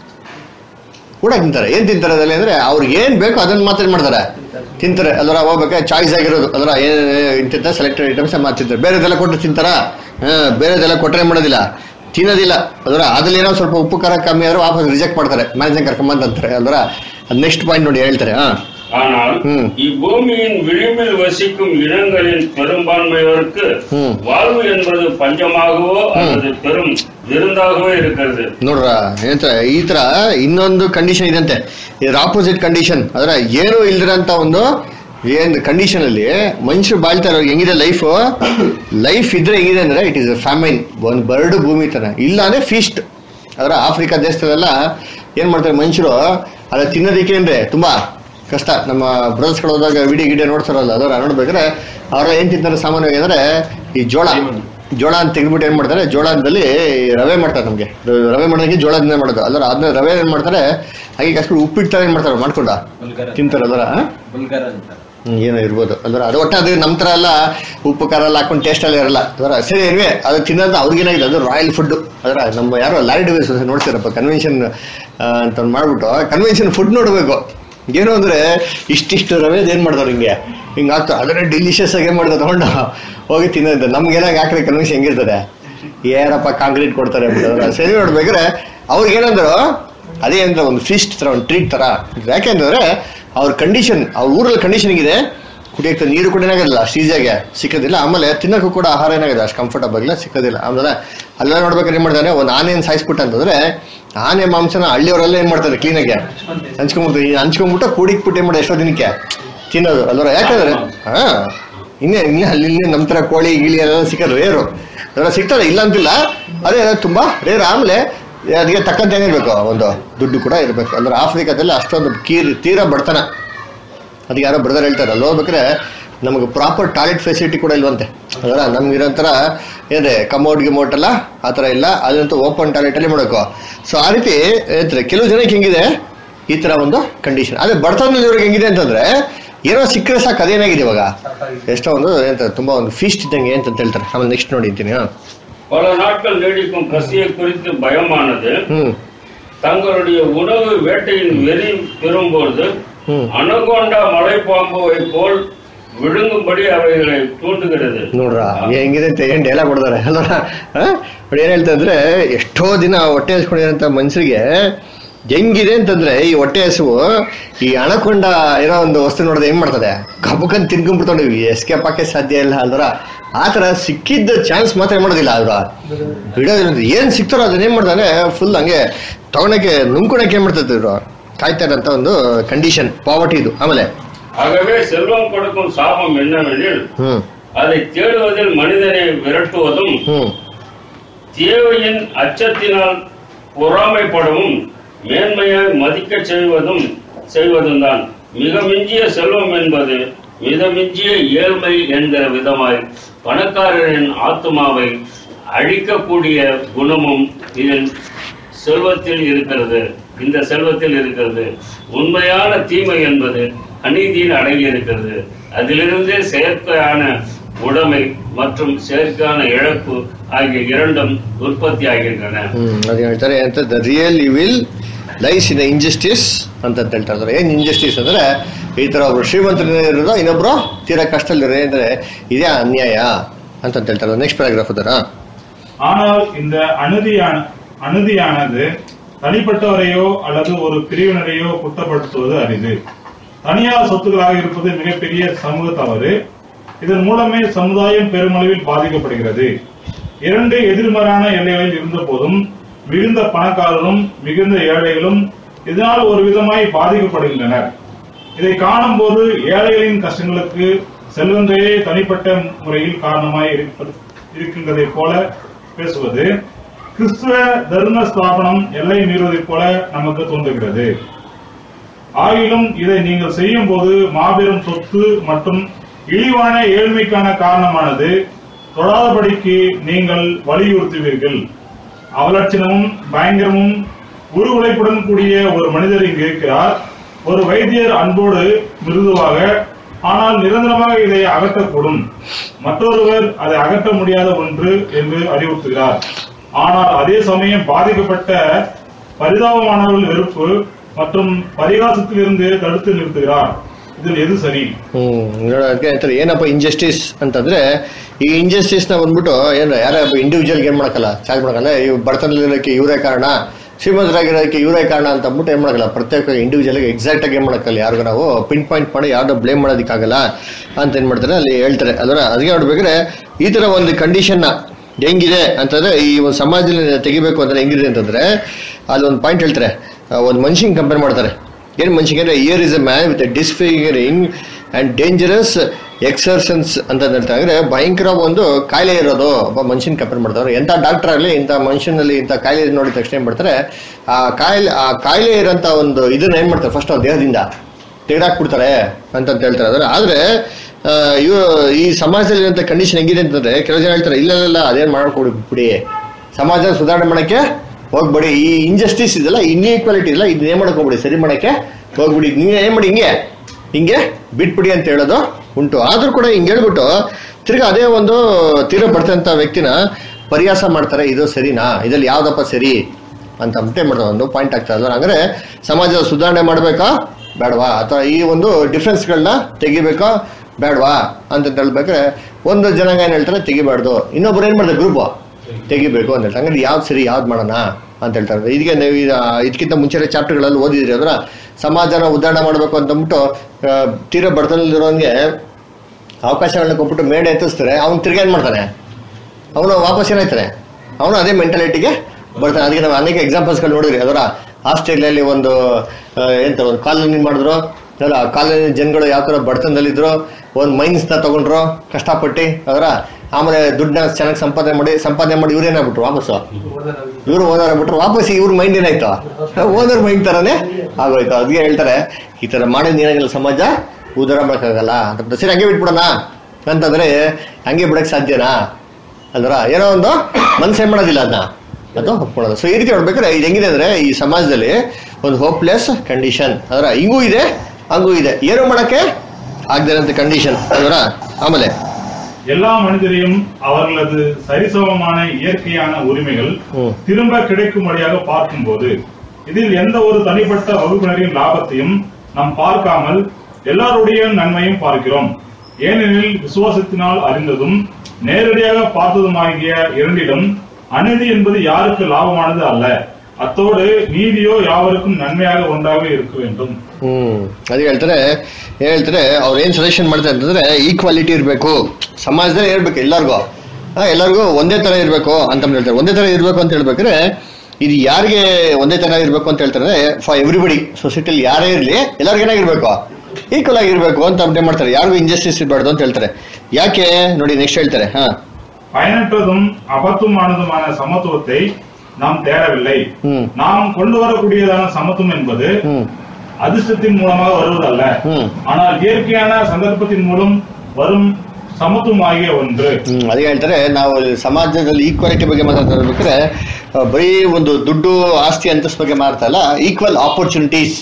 ಊಟ ತಿಂತಾರೆ ಏನ್ ತಿಂತಾರೆ ಅದ್ರಲ್ಲಿ ಅಂದ್ರೆ ಅವ್ರಿಗೆ ಏನ್ ಬೇಕೋ ಅದನ್ನ ಮಾತ್ರ ಏನ್ ಮಾಡ್ತಾರೆ ತಿಂತಾರೆ ಅದರ ಹೋಗ್ಬೇಕಾ ಚಾಯ್ಸ್ ಆಗಿರೋದು ಅದರ ಏನ್ ಇಂತಿಂತ ಸೆಲೆಕ್ಟೆಡ್ ಐಟಮ್ಸ್ ಮಾಡ್ತಿರ್ತಾರೆ ಬೇರೆದೆಲ್ಲ ಕೊಟ್ಟು ತಿಂತಾರ ಬೇರೆದೆಲ್ಲ ಕೊಟ್ಟರೆ ಏನ್ ಮಾಡೋದಿಲ್ಲ ತಿನ್ನೋದಿಲ್ಲ ಅದರ ಅದ್ರಲ್ಲಿ ಏನೋ ಸ್ವಲ್ಪ ಉಪ್ಪು ಖಾರ ಕಮ್ಮಿ ಆದ್ರೆ ವಾಪಸ್ ರಿಜೆಕ್ಟ್ ಮಾಡ್ತಾರೆ ಮ್ಯಾನೇಜರ್ ಕರ್ಕೊಂಬಂದ್ ಅಂತಾರೆ ಅದರ ನೆಕ್ಸ್ಟ್ ಪಾಯಿಂಟ್ ನೋಡಿ ಹೇಳ್ತಾರೆ ಹಾ ஆனால் ம். இப்பூமியின் விளிம்பில் வசிக்கும் இனங்களின் பெரும்பான்மையோருக்கு ம். வாழ்வு என்பது பஞ்சமாகவோ அல்லது பெரும் விருந்தாகவோ இருக்கிறது ನೋಡ್ರ ಏನಂತಾರೆ ಈ ತರ ಇನ್ನೊಂದು ಕಂಡೀಷನ್ ಇದಂತೆ ಇದ್ರ ಆಪೋಸಿಟ್ ಕಂಡೀಷನ್ ಅದರ ಏನು ಇಲ್ದಿರಂತ ಒಂದು ಏನ್ ಕಂಡೀಷನ್ ಅಲ್ಲಿ ಮನುಷ್ಯರು ಬಾಳ್ತಾ ಇರೋ ಹೆಂಗಿದೆ ಲೈಫ್ ಲೈಫ್ ಇದ್ರೆ ಹೆಂಗಿದೆ ಅಂದ್ರೆ ಇಟ್ ಇಸ್ ಫ್ಯಾಮೈನ್ ಒಂದು ಬರಡು ಭೂಮಿ ತರ ಇಲ್ಲ ಅಂದ್ರೆ ಫೀಸ್ಟ್ ಅದರ ಆಫ್ರಿಕಾ ದೇಶದಲ್ಲೆಲ್ಲ ಏನ್ ಮಾಡ್ತಾರೆ ಮನುಷ್ಯರು ಅದ ತಿನ್ನೋದಕ್ಕೆ ಅಂದ್ರೆ ತುಂಬಾ ಕಷ್ಟ ನಮ್ಮ ಬ್ರದರ್ಸ್ಗಳು ಹೋದಾಗ ವಿಡಿಯೋ ಗಿಡಿಯೋ ನೋಡ್ತಾರಲ್ಲ ಅದರ ನೋಡ್ಬೇಕಾದ್ರೆ ಅವ್ರ ಏನ್ ತಿಂತಾರೆ ಸಾಮಾನ್ಯವಾಗಿ ಅಂದ್ರೆ ಈ ಜೋಳ ಜೋಳ ಅಂತ ತೆಗೆದ್ಬಿಟ್ಟು ಏನ್ ಮಾಡ್ತಾರೆ ಜೋಳದಲ್ಲಿ ರವೆ ಮಾಡ್ತಾರೆ ನಮ್ಗೆ ರ- ರವೆ ಮಾಡೋದಕ್ಕೆ ಜೋಳದಿಂದ ಮಾಡೋದು ಅದರ ಅದನ್ನ ರವೆ ಏನ್ ಮಾಡ್ತಾರೆ ಹಾಗೆ ಕಸ್ಬಿಟ್ಟು ಉಪ್ಪಿಟ್ಟು ತರ ಏನ್ ಮಾಡ್ತಾರೆ ಮಾಡ್ಕೊಂಡ ತಿಂತಾರೆ ಅದರ ಬುಲ್ಗರ್ ಅಂತ ಹ್ಮ್, ಏನೋ ಇರ್ಬೋದು ಅದರ ಅದು ಒಟ್ಟು ಅದು ನಮ್ಮ ಥರ ಎಲ್ಲ ಉಪ್ಪು ಖಾರ ಎಲ್ಲ ಹಾಕೊಂಡು ಟೇಸ್ಟ್ ಎಲ್ಲ ಇರಲ್ಲ ಅದರ ಸರಿ ಏನ್ವೆ ಅದು ತಿನ್ನೋದು ಅವ್ರಿಗೇನಾಗಿದೆ ಅದು ರಾಯಲ್ ಫುಡ್ ಅದರ ನಮ್ಮ ಯಾರೋ ಲಾರಿ ಡಿವೈಸ್ ನೋಡ್ತೀರಪ್ಪ ಕನ್ವೆನ್ಷನ್ ಅಂತ ಒಂದ್ ಮಾಡ್ಬಿಟ್ಟು ಕನ್ವೆನ್ಷನ್ ಫುಡ್ ನೋಡ್ಬೇಕು ಏನು ಅಂದ್ರೆ ಇಷ್ಟಿಷ್ಟು ರವೆದ್ ಏನ್ ಮಾಡ್ತಾರೆ ಹಿಂಗೆ ಹಿಂಗೆ ಆಗ್ತದೆ ಅದನ್ನೇ ಡಿಲಿಷಿಯಸ್ ಆಗಿ ಏನ್ ಮಾಡ್ತಾರೆ ತಗೊಂಡು ಹೋಗಿ ತಿನ್ನೋದು ನಮ್ಗೆ ಏನಾಗ ಹಾಕ್ರೆ ಕನ್ವೆನ್ಷನ್ ಹೆಂಗಿರ್ತದೆ ಏನಪ್ಪ ಕಾಂಕ್ರೀಟ್ ಕೊಡ್ತಾರೆ ಅಂಬಿಟ್ಟು. ಸರಿ ನೋಡ್ಬೇಕಾದ್ರೆ ಅವ್ರಿಗೆ ಏನಂದ್ರು ಅದೇ ಅಂತ ಒಂದು ಫೀಸ್ಟ್ ತರ ಒಂದು ಟ್ರೀಟ್ ತರ ಯಾಕೆಂದ್ರೆ ಅವ್ರ ಕಂಡೀಷನ್ ಅವ್ರ ಊರಲ್ಲಿ ಕಂಡೀಷನ್ ಇದೆ ಕುಡಿಯೋಕ್ಕೆ ನೀರು ಕೂಡ ಏನಾಗೋದಿಲ್ಲ ಅಷ್ಟು ಈಸಿಯಾಗಿ ಸಿಕ್ಕೋದಿಲ್ಲ ಆಮೇಲೆ ತಿನ್ನೋಕ್ಕೂ ಕೂಡ ಆಹಾರ ಏನಾಗಿದೆ ಅಷ್ಟು ಕಂಫರ್ಟಬಲ್ ಸಿಕ್ಕೋದಿಲ್ಲ ಆಮೇಲೆ ಅಲ್ಲೆಲ್ಲ ನೋಡ್ಬೇಕಾದ್ರೆ ಏನು ಮಾಡ್ತಾನೆ ಒಂದು ಆನೆಯನ್ನು ಸಾಯಿಸ್ಬಿಟ್ಟ ಅಂತಂದ್ರೆ ಆನೆ ಮಾಂಸನ ಹಳ್ಳಿಯವರೆಲ್ಲ ಏನು ಮಾಡ್ತಾರೆ ಕ್ಲೀನಾಗಿ ಹಂಚ್ಕೊಂಡ್ಬಿಟ್ಟು ಈ ಹಂಚ್ಕೊಂಡ್ಬಿಟ್ಟು ಕೂಡಿಕ್ಬಿಟ್ಟು ಏನು ಮಾಡೋದು ಎಷ್ಟೋ ದಿನಕ್ಕೆ ತಿನ್ನೋದು ಅಲ್ವರ ಯಾಕಂದ್ರೆ ಹಾ ಇನ್ನೇ ಇನ್ನೇ ಅಲ್ಲಿ ಇಲ್ಲಿ ನಮ್ಮ ಥರ ಕೋಳಿ ಗಿಳಿ ಎಲ್ಲ ಸಿಕ್ಕೋದು ರೇರು ಅದೆಲ್ಲ ಸಿಗ್ತದೆ ಇಲ್ಲ ಅಂತಿಲ್ಲ ಅದೇ ತುಂಬಾ ರೇರ್ ಆಮೇಲೆ ಅದಕ್ಕೆ ತಕ್ಕಂತೆ ಏನಿರ್ಬೇಕು ಒಂದು ದುಡ್ಡು ಕೂಡ ಇರಬೇಕು ಅಂದ್ರೆ ಆಫ್ರಿಕಾದಲ್ಲಿ ಅಷ್ಟೊಂದು ಕೀರ್ ತೀರಾ ಬಡತನ ಅದಕ್ಕೆ ಯಾರೋ ಬ್ರದರ್ ಹೇಳ್ತಾರೆ ಅಲ್ಲಿ ಹೋಗ್ಬೇಕಾದ್ರೆ ನಮಗೆ ಪ್ರಾಪರ್ ಟಾಯ್ಲೆಟ್ ಫೆಸಿಲಿಟಿ ಕೂಡ ಇಲ್ವಂತೆ ಅದರ ನಮ್ಗೆ ಇರೋ ಥರ ಏನಿದೆ ಕಮೋಡ್ ಗಿಮೋಟ್ ಎಲ್ಲ ಆ ಥರ ಇಲ್ಲ ಅದಂತೂ ಓಪನ್ ಟಾಯ್ಲೆಟಲ್ಲಿ ಮಾಡಬೇಕು ಸೊ ಆ ರೀತಿ ಹೇಳ್ತಾರೆ ಕೆಲವು ಜನಕ್ಕೆ ಹೆಂಗಿದೆ ಈ ಥರ ಒಂದು ಕಂಡೀಷನ್ ಅದೇ ಬಡತನದಲ್ಲಿ ಇವ್ರಿಗೆ ಹೆಂಗಿದೆ ಅಂತಂದ್ರೆ ಏನೋ ಸಿಕ್ಕರೆ ಸಾಕು ಅದೇನಾಗಿದೆ ಇವಾಗ ಎಷ್ಟೋ ಒಂದು ಏನಂತ ತುಂಬಾ ಒಂದು ಫೀಸ್ಟ್ ಇದ್ದಂಗೆ ಅಂತ ಹೇಳ್ತಾರೆ ಆಮೇಲೆ ನೆಕ್ಸ್ಟ್ ನೋಡಿ ಅಂತೀನಿ ಹಾ. பல நாட்கள் நீடிக்கும் பசியை குறித்து பயமானது ಹ್ಮ್ தங்களுடைய உணவு வேட்டையின் வெறி பெறும்போது ಹ್ಮ್ அனகொண்டா மலைப்பாம்புவை போல் விழுங்கும்படி அவைகளை தூண்டுகிறது ನೋಡ್ರ ಹೆಂಗಿದೆ ಅಂತ ಏನ್ ಡೈಲಾಗ್ ಕೊಡ್ತಾರೆ ಅಲ್ವಾ ಹಾ? ನೋಡಿ ಏನ್ ಹೇಳ್ತಾ ಅಂದ್ರೆ ಎಷ್ಟೋ ದಿನ ಹೊಟ್ಟೆ ಹಸ್ಕೊಂಡಿರೋಂಥ ಮನುಷ್ಯರಿಗೆ ಹೆಂಗಿದೆ ಅಂತಂದ್ರೆ ಈ ಹೊಟ್ಟೆ ಹಸುವು ಈ ಅಣಕೊಂಡ ಇರೋ ಒಂದು ವಸ್ತು ನೋಡಿದ್ರೆ ಏನ್ ಮಾಡ್ತದೆ ಕಬ್ಬಕಂತ ತಿನ್ಕೊಂಡ್ಬಿಡ್ತಾವೆ ಎಸ್ಕೇಪ್ ಹಾಕೇ ಸಾಧ್ಯ ಇಲ್ಲ ಅಲ್ವರ ಆ ತರ ಸಿಕ್ಕಿದ್ದ ಚಾನ್ಸ್ ಮಾತ್ರ ಏನ್ ಮಾಡೋದಿಲ್ಲ ಅಲ್ವಾ ಬಿಡೋದಿಲ್ಲ ಅಂತ ಏನ್ ಸಿಗ್ತಾರೋ ಅದನ್ನ ಏನ್ ಮಾಡ್ತಾನೆ ಫುಲ್ ಹಂಗೆ ತಗೊಳಕ್ಕೆ ನುಂಗ್ಕೊಳಕ್ಕೆ ಏನ್ ಮಾಡ್ತದೆ ಇವ್ರು ಕಾಯ್ತಾ ಇರೋಂಥ ಒಂದು ಕಂಡೀಷನ್ ಪಾವರ್ಟಿ ಇದು ಆಮೇಲೆ ஆகவே செல்வம் கொடுக்கும் சாபம் என்னவெனில் ಹ್ಮ್ அதை தேடுவதில் மனிதனை விரட்டுவதும் ಹ್ಮ್ தேவையின் அச்சத்தினால் பொறாமைப்படவும் மேன்மையை மதிக்கச் செய்வதும் செய்வதும் தான் மிக மிஞ்சிய செல்வம் என்பது மிதமிஞ்சிய ஏழ்மை என்கிற விதமாய் பணக்காரரின் ஆத்மாவை அழிக்கக்கூடிய குணமும் இதில் செல்வத்தில் இருக்கிறது இந்த செல்வத்தில் இருக்கிறது உண்மையான தீமை என்பது அநீதியில் அடங்கி இருக்கிறது அதிலிருந்தே செயற்கையான உடைமை மற்றும் செயற்கையான இழப்பு ஆகிய இரண்டும் உற்பத்தி ஆகின்றன ಹ್ಮ್ ಅದು ಹೇಳ್ತಾರೆ ಅಂತ the real evil lies in injustice ಅಂತ ಹೇಳ್ತಾ ಇದ್ದಾರೆ ಏನ್ ಇಂಜಸ್ಟಿಸ್ ಅಂದ್ರೆ ಈ ತರ ಒಬ್ರು ಶ್ರೀಮಂತರು ಇರೋದು ಇನ್ನೊಬ್ರು ತೀರಾ ಕಷ್ಟದಲ್ಲಿರೋ ಅಂದ್ರೆ ಇದೇ ಅನ್ಯಾಯ ಅಂತ ಹೇಳ್ತಾರೆ ನೆಕ್ಸ್ಟ್ ಪ್ಯಾರಾಗ್ರಾಫ್ ಅದರ ஆனால் இந்த அநீதியான அநீதியானது தனிப்பட்டவரையோ அல்லது ஒரு பிரிவினரையோ குற்றப்படுத்துவது அரிது தனியார் சொத்துக்களாக இருப்பது மிகப்பெரிய சமூக தவறு இதன் மூலமே சமுதாயம் பெருமளவில் பாதிக்கப்படுகிறது இரண்டு எதிர்மறையான எல்லைகளில் இருந்த போதும் மிகுந்த பணக்காரரும் மிகுந்த ஏழைகளும் இதனால் ஒரு விதமாய் பாதிக்கப்படுகின்றனர் இதை காணும்போது ஏழைகளின் கஷ்டங்களுக்கு செல்வந்தையே தனிப்பட்ட முறையில் காரணமாய் இருப்பது இருக்கின்றதைப் போல பேசுவது கிறிஸ்துவ தர்ம ஸ்தாபனம் எல்லை மீறுவதைப் போல நமக்கு தோன்றுகிறது ஆகிலும் இதை நீங்கள் செய்யும் போது மாபெரும் சொத்து மற்றும் இழிவான ஏழ்மைக்கான காரணமானது தொடாதபடிக்கு நீங்கள் வலியுறுத்துவீர்கள் அவலட்சணமும் பயங்கரமும் உருவுழைப்புடன் கூடிய ஒரு மனிதர் இங்கு இருக்கிறார் ஒரு வைத்தியர் அன்போடு மிருதுவாக ஆனால் நிரந்தரமாக இதை அகற்றக்கூடும் மற்றொருவர் அதை அகற்ற முடியாத ஒன்று என்று அறிவுறுத்துகிறார் ஆனால் அதே சமயம் பாதிக்கப்பட்ட பரிதாபமானவர்கள் வெறுப்பு மற்றும் பரிகாசத்திலிருந்து தடுத்து நிறுத்துகிறார் இதில் எது சரி ಹ್ಮ್ ನೋಡೋದಕ್ಕೆ ಹೇಳ್ತಾರೆ ಏನಪ್ಪ ಇಂಜಸ್ಟಿಸ್ ಅಂತಂದ್ರೆ ಈ ಇಂಜಸ್ಟಿಸ್ ನ ಬಂದ್ಬಿಟ್ಟು ಏನು ಯಾರ ಇಂಡಿವಿಜುವಲ್ ಏನ್ ಮಾಡಕ್ಕಲ್ಲ ಚಾರ್ಜ್ ಮಾಡಕ್ಕಲ್ಲ ಇವ್ ಬಡತನದಲ್ಲಿರೋಕ್ಕೆ ಇವರೇ ಕಾರಣ ಶ್ರೀಮಂತರಾಗಿರೋದಕ್ಕೆ ಇವರೇ ಕಾರಣ ಅಂತ ಅಂದ್ಬಿಟ್ಟು ಏನ್ ಮಾಡಕ್ಕಲ್ಲ ಪ್ರತ್ಯೇಕ ಇಂಡಿವಿಜುವಲ್ ಎಕ್ಸಾಕ್ಟ್ ಆಗಿ ಏನ್ ಮಾಡಕ್ಕಲ್ಲ ಯಾರಿಗೂ ನಾವು ಪಿನ್ ಪಾಯಿಂಟ್ ಮಾಡಿ ಯಾರ್ದೋ ಬ್ಲೇಮ್ ಮಾಡೋದಕ್ಕಾಗಲ್ಲ ಅಂತ ಏನ್ ಮಾಡ್ತಾರೆ ಅಲ್ಲಿ ಹೇಳ್ತಾರೆ ಅದರ ಅದಕ್ಕೆ ನೋಡ್ಬೇಕಾದ್ರೆ ಈ ತರ ಒಂದು ಕಂಡೀಷನ್ ಹೆಂಗಿದೆ ಅಂತಂದ್ರೆ ಈ ಒಂದು ಸಮಾಜದಲ್ಲಿ ತೆಗಿಬೇಕು ಅಂದ್ರೆ ಹೆಂಗಿದೆ ಅಂತಂದ್ರೆ ಅಲ್ಲಿ ಒಂದು ಪಾಯಿಂಟ್ ಹೇಳ್ತಾರೆ ಆ, ಒಂದು ಮನುಷ್ಯನ್ ಕಂಪೇರ್ ಮಾಡ್ತಾರೆ ಏನ್ ಮನುಷ್ಯಗೆ ಅಂದ್ರೆ here is a man with disfiguring and dangerous excrescences ಅಂತ ಹೇಳ್ತಾರೆ ಅಂದ್ರೆ ಭಯಂಕರ ಒಂದು ಕಾಯಿಲೆ ಇರೋದು ಒಬ್ಬ ಮನುಷ್ಯನ್ ಕಂಪೇರ್ ಮಾಡ್ತಾರೆ ಎಂತ ಡಾಕ್ಟರ್ ಆಗಲಿ ಇಂಥ ಮನುಷ್ಯನಲ್ಲಿ ಇಂಥ ಕಾಯಿಲೆ ನೋಡಿದ ತಕ್ಷಣ ಏನ್ ಮಾಡ್ತಾರೆ ಆ ಕಾಯಿಲೆ ಆ ಕಾಯಿಲೆ ಇರೋಂಥ ಒಂದು ಇದನ್ನ ಏನ್ ಮಾಡ್ತಾರೆ ಫಸ್ಟ್ ಅವ್ರ ದೇಹದಿಂದ ತೆಗೆದಾಕ್ಬಿಡ್ತಾರೆ ಅಂತ ಹೇಳ್ತಾರೆ ಅಂದ್ರೆ ಆದ್ರೆ ಆ, ಇವು ಈ ಸಮಾಜದಲ್ಲಿ ಇರೋಂಥ ಕಂಡೀಷನ್ ಹೆಂಗಿದೆ ಅಂತಂದ್ರೆ ಕೆಲವು ಜನ ಹೇಳ್ತಾರೆ ಇಲ್ಲ ಇಲ್ಲ, ಇಲ್ಲ ಅದೇನ್ ಮಾಡ್ಕೊಡಿ ಬಿಡಿ ಸಮಾಜ ಸುಧಾರಣೆ ಮಾಡಕ್ಕೆ ಹೋಗ್ಬೇಡಿ ಈ ಇಂಜಸ್ಟಿಸ್ ಇದೆಲ್ಲ ಇನ್ಈಕ್ವಾಲಿಟಿ ಇಲ್ಲ ಇದನ್ನ ಏನ್ ಮಾಡಕ್ ಹೋಗ್ಬಿಡಿ ಸರಿ ಮಾಡಕ್ಕೆ ಹೋಗ್ಬಿಡಿ ನೀವು ಏನ್ ಮಾಡಿ ಹಿಂಗೆ ಹಿಂಗೆ ಬಿಟ್ಬಿಡಿ ಅಂತ ಹೇಳೋದು ಉಂಟು ಆದ್ರೂ ಕೂಡ ಹಿಂಗೆ ಹೇಳ್ಬಿಟ್ಟು ತಿರ್ಗಾ ಅದೇ ಒಂದು ತೀರ ಬರ್ತಂತ ವ್ಯಕ್ತಿನ ಪರಿಹಾಸ ಮಾಡ್ತಾರೆ ಇದು ಸರಿನಾ ಇದ್ರಲ್ಲಿ ಯಾವ್ದಪ್ಪ ಸರಿ ಅಂತ ಅಂದ್ಬಿಟ್ಟು ಏನ್ ಮಾಡ್ತಾರೆ ಒಂದು ಪಾಯಿಂಟ್ ಆಗ್ತಾ ಇದ್ದಾರೆ ಅಂದ್ರೆ ಸಮಾಜದ ಸುಧಾರಣೆ ಮಾಡ್ಬೇಕಾ ಬೇಡವಾ ಅಥವಾ ಈ ಒಂದು ಡಿಫ್ರೆನ್ಸ್ಗಳನ್ನ ತೆಗಿಬೇಕಾ ಬೇಡವಾ ಅಂತ ಹೇಳ್ಬೇಕಾದ್ರೆ ಒಂದು ಜನಾಂಗ ಏನ್ ಹೇಳ್ತಾರೆ ತೆಗಿಬಾರ್ದು ಇನ್ನೊಬ್ರು ಏನ್ ಮಾಡ್ತಾರೆ ಗ್ರೂಪ್ ತೆಗಿಬೇಕು ಅಂತ ಹೇಳ್ತಾರೆ ಹಂಗಂದ್ರೆ ಯಾವ್ದು ಸರಿ ಯಾವ್ದು ಮಾಡೋಣ ಅಂತ ಹೇಳ್ತಾರೆ ಇದಕ್ಕೆ ನೀವು ಇದು- ಇದಕ್ಕಿಂತ ಮುಂಚೆ ಚಾಪ್ಟರ್ಗಳಲ್ಲಿ ಓದಿದ್ರಿ ಅದರ ಸಮಾಜನ ಉದ್ಧಾರಣೆ ಮಾಡಬೇಕು ಅಂತ ಅಂದ್ಬಿಟ್ಟು ಆ, ತೀರಾ ಬಡತನದಲ್ಲಿರೋನ್ಗೆ ಅವಕಾಶಗಳನ್ನ ಕೊಟ್ಬಿಟ್ಟು ಮೇಡೆ ಎತ್ತಿಸ್ತಾರೆ ಅವ್ನು ತಿರ್ಗಿ ಏನ್ ಮಾಡ್ತಾನೆ ಅವನು ವಾಪಸ್ ಏನಾಯ್ತಾನೆ ಅವನು ಅದೇ ಮೆಂಟಾಲಿಟಿಗೆ ಬರ್ತಾನೆ ಅದಕ್ಕೆ ನಾವು ಅನೇಕ ಎಕ್ಸಾಂಪಲ್ಸ್ಗಳು ನೋಡಿದ್ರಿ ಅದರ ಆಸ್ಟ್ರೇಲಿಯಲ್ಲಿ ಒಂದು ಆ, ಎಂತ ಒಂದು ಕಾಲೋನಿ ಮಾಡಿದ್ರು ಅಲ್ಲ ಆ ಕಾಲೋನಿ ಜನಗಳು ಯಾವ ಥರ ಬಡತನದಲ್ಲಿದ್ರು ಒಂದು ಮೈನ್ಸ್ನ ತಗೊಂಡ್ರು ಕಷ್ಟಪಟ್ಟು ಅದರ ಆಮೇಲೆ ದುಡ್ಡನ್ನ ಚೆನ್ನಾಗಿ ಸಂಪಾದನೆ ಮಾಡಿ ಸಂಪಾದನೆ ಮಾಡಿ ಇವ್ರು ಏನಾಗ್ಬಿಟ್ರು ವಾಪಸ್ಸು ಇವರು ಓನರ್ ಆಗ್ಬಿಟ್ರು ವಾಪಸ್ ಇವ್ರ ಮೈಂಡ್ ಏನಾಯ್ತು ಓನರ್ ಮೈಂಡ್ ತರನೇ ಆಗೋಯ್ತು ಅದಕ್ಕೆ ಹೇಳ್ತಾರೆ ಈ ತರ ಮಾಡಿದ ಏನಾಗಿಲ್ಲ ಸಮಾಜ ಉದರ ಮಾಡೋಕ್ಕಾಗಲ್ಲ ಅಂತ ಸರಿ ಹಂಗೆ ಬಿಟ್ಬಿಡೋಣ ಅಂತಂದ್ರೆ ಹಂಗೆ ಬಿಡಕ್ ಸಾಧ್ಯನಾ ಅಲ್ವರ ಏನೋ ಒಂದು ಮನ್ಸೇನ್ ಮಾಡೋದಿಲ್ಲ ಅದನ್ನ ಅದು ಒಪ್ಕೊಳ್ಳೋದು ಸೊ ಈ ರೀತಿ ನೋಡ್ಬೇಕಾದ್ರೆ ಇದು ಹೆಂಗಿದೆ ಅಂದ್ರೆ ಈ ಸಮಾಜದಲ್ಲಿ ಒಂದು ಹೋಪ್ಲೆಸ್ ಕಂಡೀಷನ್ ಅದರ ಹಿಂಗೂ ಇದೆ ಹಂಗೂ ಇದೆ ಏನು ಮಾಡಕ್ಕೆ ಆಗದಿರೋಂಥ ಕಂಡೀಷನ್ ಅದರ ಆಮೇಲೆ எல்லா மனிதரையும் அவர்களது சரிசமமான இயற்கையான உரிமைகள் ம். திரும்ப கிடைக்கும்படியாக பார்க்கும்போது இதில் எந்த ஒரு தனிப்பட்ட வகுப்பினரின் லாபத்தையும் நாம் பார்க்காமல் எல்லாருடைய நன்மையும் பார்க்கிறோம் ஏனெனில் விசுவாசத்தினால் அறிந்ததும் நேரடியாக பார்த்ததுமாகிய இரண்டிலும் அநீதி என்பது யாருக்கு லாபமானது அல்ல அத்தோடு நீதியோ யாவருக்கும் நன்மையாக ஒன்றாக இருக்க வேண்டும் ಹ್ಮ್ ಅದು ಹೇಳ್ತಾರೆ ಏನ್ ಹೇಳ್ತಾರೆ ಅವ್ರು ಏನ್ ಸಜೆಷನ್ ಮಾಡ್ತಾರೆ ಅಂತಂದ್ರೆ ಈಕ್ವಾಲಿಟಿ ಇರಬೇಕು ಸಮಾಜದಲ್ಲಿ ಇರ್ಬೇಕು ಎಲ್ಲರಿಗೂ ಹಾ ಎಲ್ಲರಿಗೂ ಒಂದೇ ತರ ಇರಬೇಕು ಅಂತ ಹೇಳ್ತಾರೆ ಒಂದೇ ತರ ಇರಬೇಕು ಅಂತ ಹೇಳ್ಬೇಕಾದ್ರೆ ಇದು ಯಾರಿಗೆ ಒಂದೇ ತರ ಇರಬೇಕು ಅಂತ ಹೇಳ್ತಾರೆ ಫಾರ್ ಎವ್ರಿಬಡಿ ಸೊಸೈಟಿಲಿ ಯಾರೇ ಇರಲಿ ಎಲ್ಲರಿಗೂ ಏನಾಗಿರ್ಬೇಕು ಈಕ್ವಲ್ ಆಗಿರ್ಬೇಕು ಅಂತ ಅಪ್ಡೇಟ್ ಮಾಡ್ತಾರೆ ಯಾರಿಗೂ ಇಂಜಸ್ಟಿಸ್ ಇರಬಾರ್ದು ಅಂತ ಹೇಳ್ತಾರೆ ಯಾಕೆ ನೋಡಿ ನೆಕ್ಸ್ಟ್ ಹೇಳ್ತಾರೆ ಹಾ பயனற்றதும் அபத்தமானதுமான சமத்துவத்தை நாம் தேடவில்லை ಹ್ಮ್ நாம் கொண்டு வரக்கூடியதான சமத்துவம் என்பது ಹ್ಮ್ அதிர்ஷ்டத்தின் மூலமாக வருவதல்ல ಹ್ಮ್ ஆனால் இயற்கையான சந்தர்ப்பத்தின் மூலம் வரும் சமத்துவம் ஆகிய ஒன்று ಹ್ಮ್ ಅದೇ ಹೇಳ್ತಾರೆ ನಾವು ಸಮಾಜದಲ್ಲಿ ಈಕ್ವಾಲಿಟಿ ಬಗ್ಗೆ ಮಾತಾಡ್ತಿರ್ಬೇಕಾದ್ರೆ ಆ, ಬರೀ ಒಂದು ದುಡ್ಡು ಆಸ್ತಿ ಅಂತಸ್ ಬಗ್ಗೆ ಮಾತಾಡ್ತಾ ಇಲ್ಲ ಈಕ್ವಲ್ ಆಪರ್ಚುನಿಟೀಸ್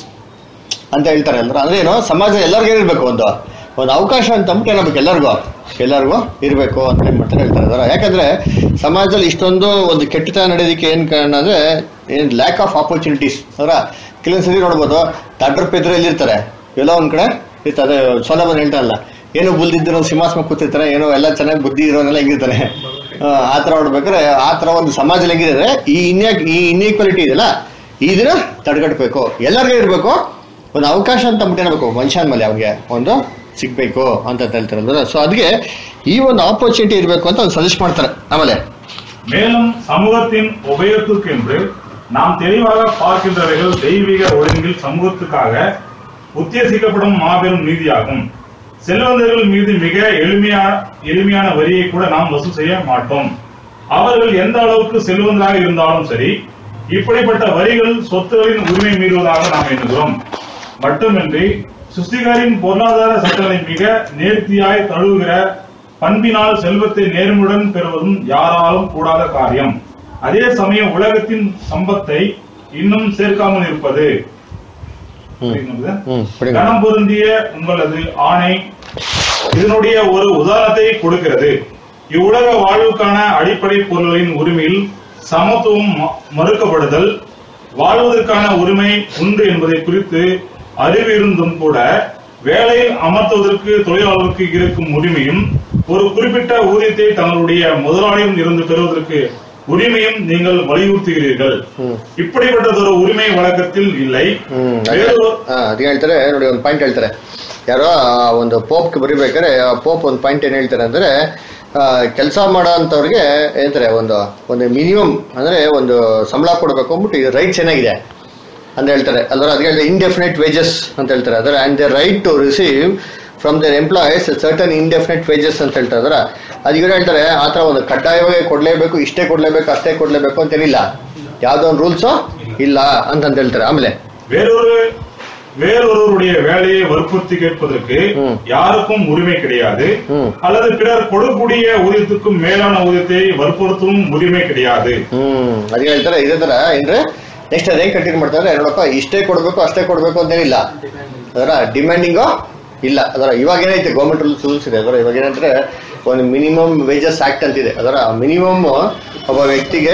ಅಂತ ಹೇಳ್ತಾರೆ ಅಂದ್ರೆ ಅಂದ್ರೆ ಏನು ಸಮಾಜ ಎಲ್ಲರಿಗೂ ಇರಬೇಕು ಒಂದು ಒಂದು ಅವಕಾಶ ಅಂತ ಅಂದ್ಬಿಟ್ಟು ಏನಾಗಬೇಕು ಎಲ್ಲರಿಗೂ ಎಲ್ಲರಿಗೂ ಇರಬೇಕು ಅಂತ ಏನ್ ಮಾಡ್ತಾರೆ ಹೇಳ್ತಾರೆ ಅದರ ಯಾಕಂದ್ರೆ ಸಮಾಜದಲ್ಲಿ ಇಷ್ಟೊಂದು ಒಂದು ಕೆಟ್ಟತನ ನಡೆಯೋದಕ್ಕೆ ಏನ್ ಕಾರಣ ಅಂದ್ರೆ ಏನ್ ಲ್ಯಾಕ್ ಆಫ್ ಆಪರ್ಚುನಿಟೀಸ್ ಅದರ ಕೆಲವೊಂದು ಸರಿ ನೋಡ್ಬೋದು ದಡ್ರ ಪೆದ್ರ ಎಲ್ಲಿರ್ತಾರೆ ಎಲ್ಲೋ ಒಂದ್ ಕಡೆ ಇರ್ತಾರೆ ಸೋಲಮನ್ ಹೇಳ್ತಾರಲ್ಲ ಏನೋ ಬುಲ್ದಿದ್ರು ಸಿಂಹಾಸನ ಕೂತಿರ್ತಾರೆ ಏನೋ ಎಲ್ಲ ಚೆನ್ನಾಗಿ ಬುದ್ಧಿ ಇರೋನೆಲ್ಲ ಹೆಂಗಿರ್ತಾರೆ ಆ, ಆ ಥರ ನೋಡ್ಬೇಕಾದ್ರೆ ಆ ಥರ ಒಂದು ಸಮಾಜದಲ್ಲಿ ಹೆಂಗಿದೆ ಅಂದ್ರೆ ಈ ಇನ್ಯಾ ಈ ಇನ್ಈಕ್ವಾಲಿಟಿ ಇದೆಯಲ್ಲ ಇದನ್ನ ತಡೆಗಟ್ಟಬೇಕು ಎಲ್ಲರಿಗೂ ಇರಬೇಕು ಒಂದು ಅವಕಾಶ ಅಂತ ಅಂದ್ಬಿಟ್ಟು ಏನಾಗಬೇಕು ಮನುಷ್ಯನ ಮೇಲೆ ಅವ್ರಿಗೆ ಒಂದು ಸಿಗ್ಬೇಕು ಅಂತ ಹೇಳ್ತಾರೆ ಸೊ ಅದಕ್ಕೆ ಈ ಒಂದು ಆಪರ್ಚುನಿಟಿ ಇರಬೇಕು ಅಂತ ಒಂದು ಸಜೆಸ್ಟ್ ಮಾಡ್ತಾರೆ ಆಮೇಲೆ மேலும் சமூகத்தின் உபயோகத்திற்கென்று நாம் தெளிவாக பார்க்கின்றவைகள் தெய்வீக ஒழுங்கில் சமூகத்துக்காக உத்தேசிக்கப்படும் மாபெரும் நீதியாகும் செல்வந்தர்கள் மீது மிக எளிமையான எளிமையான வரியை கூட நாம் வசூல் செய்ய மாட்டோம் அவர்கள் எந்த அளவுக்கு செல்வந்தராக இருந்தாலும் சரி இப்படிப்பட்ட வரிகள் சொத்துகளின் உரிமை மீறுவதாக நாம் எண்ணுகிறோம் மட்டுமின்றி சுஸ்திகாரின் பொருளாதார சட்டங்களை மிக நேர்த்தியாய் தழுவுகிற பண்பினால் செல்வத்தை நேர்முடன் பெறுவதும் யாராலும் கூடாத காரியம் அதே சமயம் உலகத்தின் சம்பத்தை இன்னும் சேர்க்காமல் இருப்பது புரியுதுங்களா? ಹ್ಮ್ ಪುಡಿ கனம் பொருந்திய உங்களது ஆணை இதனுடைய ஒரு உதாரணத்தை கொடுக்கிறது இவ்வுலக வாழ்வுக்கான அடிப்படை பொருள்களின் உரிமையில் சமத்துவம் ம- மறுக்கப்படுதல் வாழ்வதற்கான உரிமை உண்டு என்பதை குறித்து அறிவிருந்தும் கூட வேலையில் அமர்த்துவதற்கு தொழிலாளருக்கு இருக்கும் உரிமையும் ஒரு குறிப்பிட்ட ஊதியத்தை தங்களுடைய முதலாளியும் இருந்து பெறுவதற்கு உரிமையும் நீங்கள் வலியுறுத்துகிறீர்கள் ಹ್ಮ್ இப்படிப்பட்டதொரு உரிமை வழக்கத்தில் இல்லை ಹ್ಮ್ வேறு ಹಾ ಅದು ಹೇಳ್ತಾರೆ ನೋಡಿ ಒಂದು ಪಾಯಿಂಟ್ ಹೇಳ್ತಾರೆ ಯಾರೋ ಆ ಒಂದು ಪೋಪ್ಗೆ ಬರಿಬೇಕಾದ್ರೆ ಆ ಪೋಪ್ ಒಂದು ಪಾಯಿಂಟ್ ಏನ್ ಹೇಳ್ತಾರೆ ಅಂದ್ರೆ ಕೆಲಸ ಮಾಡೋ ಅಂಥವ್ರಿಗೆ ಹೇಳ್ತಾರೆ ಒಂದು ಒಂದು ಮಿನಿಮಮ್ ಅಂದ್ರೆ ಒಂದು ಸಂಬಳ ಕೊಡಬೇಕು ಅಂದ್ಬಿಟ್ಟು ಇದು ರೈಟ್ಸ್ ಏನಾಗಿದೆ ಅಂತ ಹೇಳ್ತಾರೆ ಅಲ್ವರ ಅದಕ್ಕೆ ಹೇಳ್ತಾರೆ ಇಂಡೆಫಿನೆಟ್ ವೇಜಸ್ ಅಂತ ಹೇಳ್ತಾರೆ ಅದರ and the right to receive from their employees certain indefinite wages ಅಂತ ಹೇಳ್ತಾರೆ ಅದರ ಅದಕ್ಕೆ ಹೇಳ್ತಾರೆ ಆ ಥರ ಒಂದು ಕಡ್ಡಾಯವಾಗಿ ಕೊಡಲೇಬೇಕು ಇಷ್ಟೇ ಕೊಡಲೇಬೇಕು ಅಷ್ಟೇ ಕೊಡಲೇಬೇಕು ಅಂತೇನಿಲ್ಲ ಯಾವುದೋ ಒಂದು ರೂಲ್ಸು ಇಲ್ಲ ಅಂತಂತ ಹೇಳ್ತಾರೆ ಆಮೇಲೆ வேறொரு வேறொருவருடைய வேலையை வற்புறுத்தி கேட்பதற்கு ம். யாருக்கும் உரிமை கிடையாது ம். அல்லது பிறர் கொடுக்கக்கூடிய ஊதியத்துக்கும் மேலான ஊதியத்தை வற்புறுத்தவும் உரிமை கிடையாது ಹ್ಮ್ ಅದೇ ಹೇಳ್ತಾರೆ ಇದೇ ತರ ಏನ್ರೆ ನೆಕ್ಸ್ಟ್ ಅದೇ ಕಂಟಿನ್ಯೂ ಮಾಡ್ತಾರೆ ನೋಡಪ್ಪ ಇಷ್ಟೇ ಕೊಡ್ಬೇಕು ಅಷ್ಟೇ ಕೊಡ್ಬೇಕು ಅಂತೇನಿಲ್ಲ ಅದರ ಡಿಮ್ಯಾಂಡಿಂಗು ಇಲ್ಲ ಅದರ ಇವಾಗ ಏನೈತೆ ಗೌರ್ಮೆಂಟ್ ರೂಲ್ಸ್ ರೂಲ್ಸ್ ಇದೆ ಅದರ ಇವಾಗ ಏನಂದ್ರೆ ಒಂದು ಮಿನಿಮಮ್ ವೇಜಸ್ ಆಕ್ಟ್ ಅಂತಿದೆ ಅದರ ಮಿನಿಮಮ್ ಒಬ್ಬ ವ್ಯಕ್ತಿಗೆ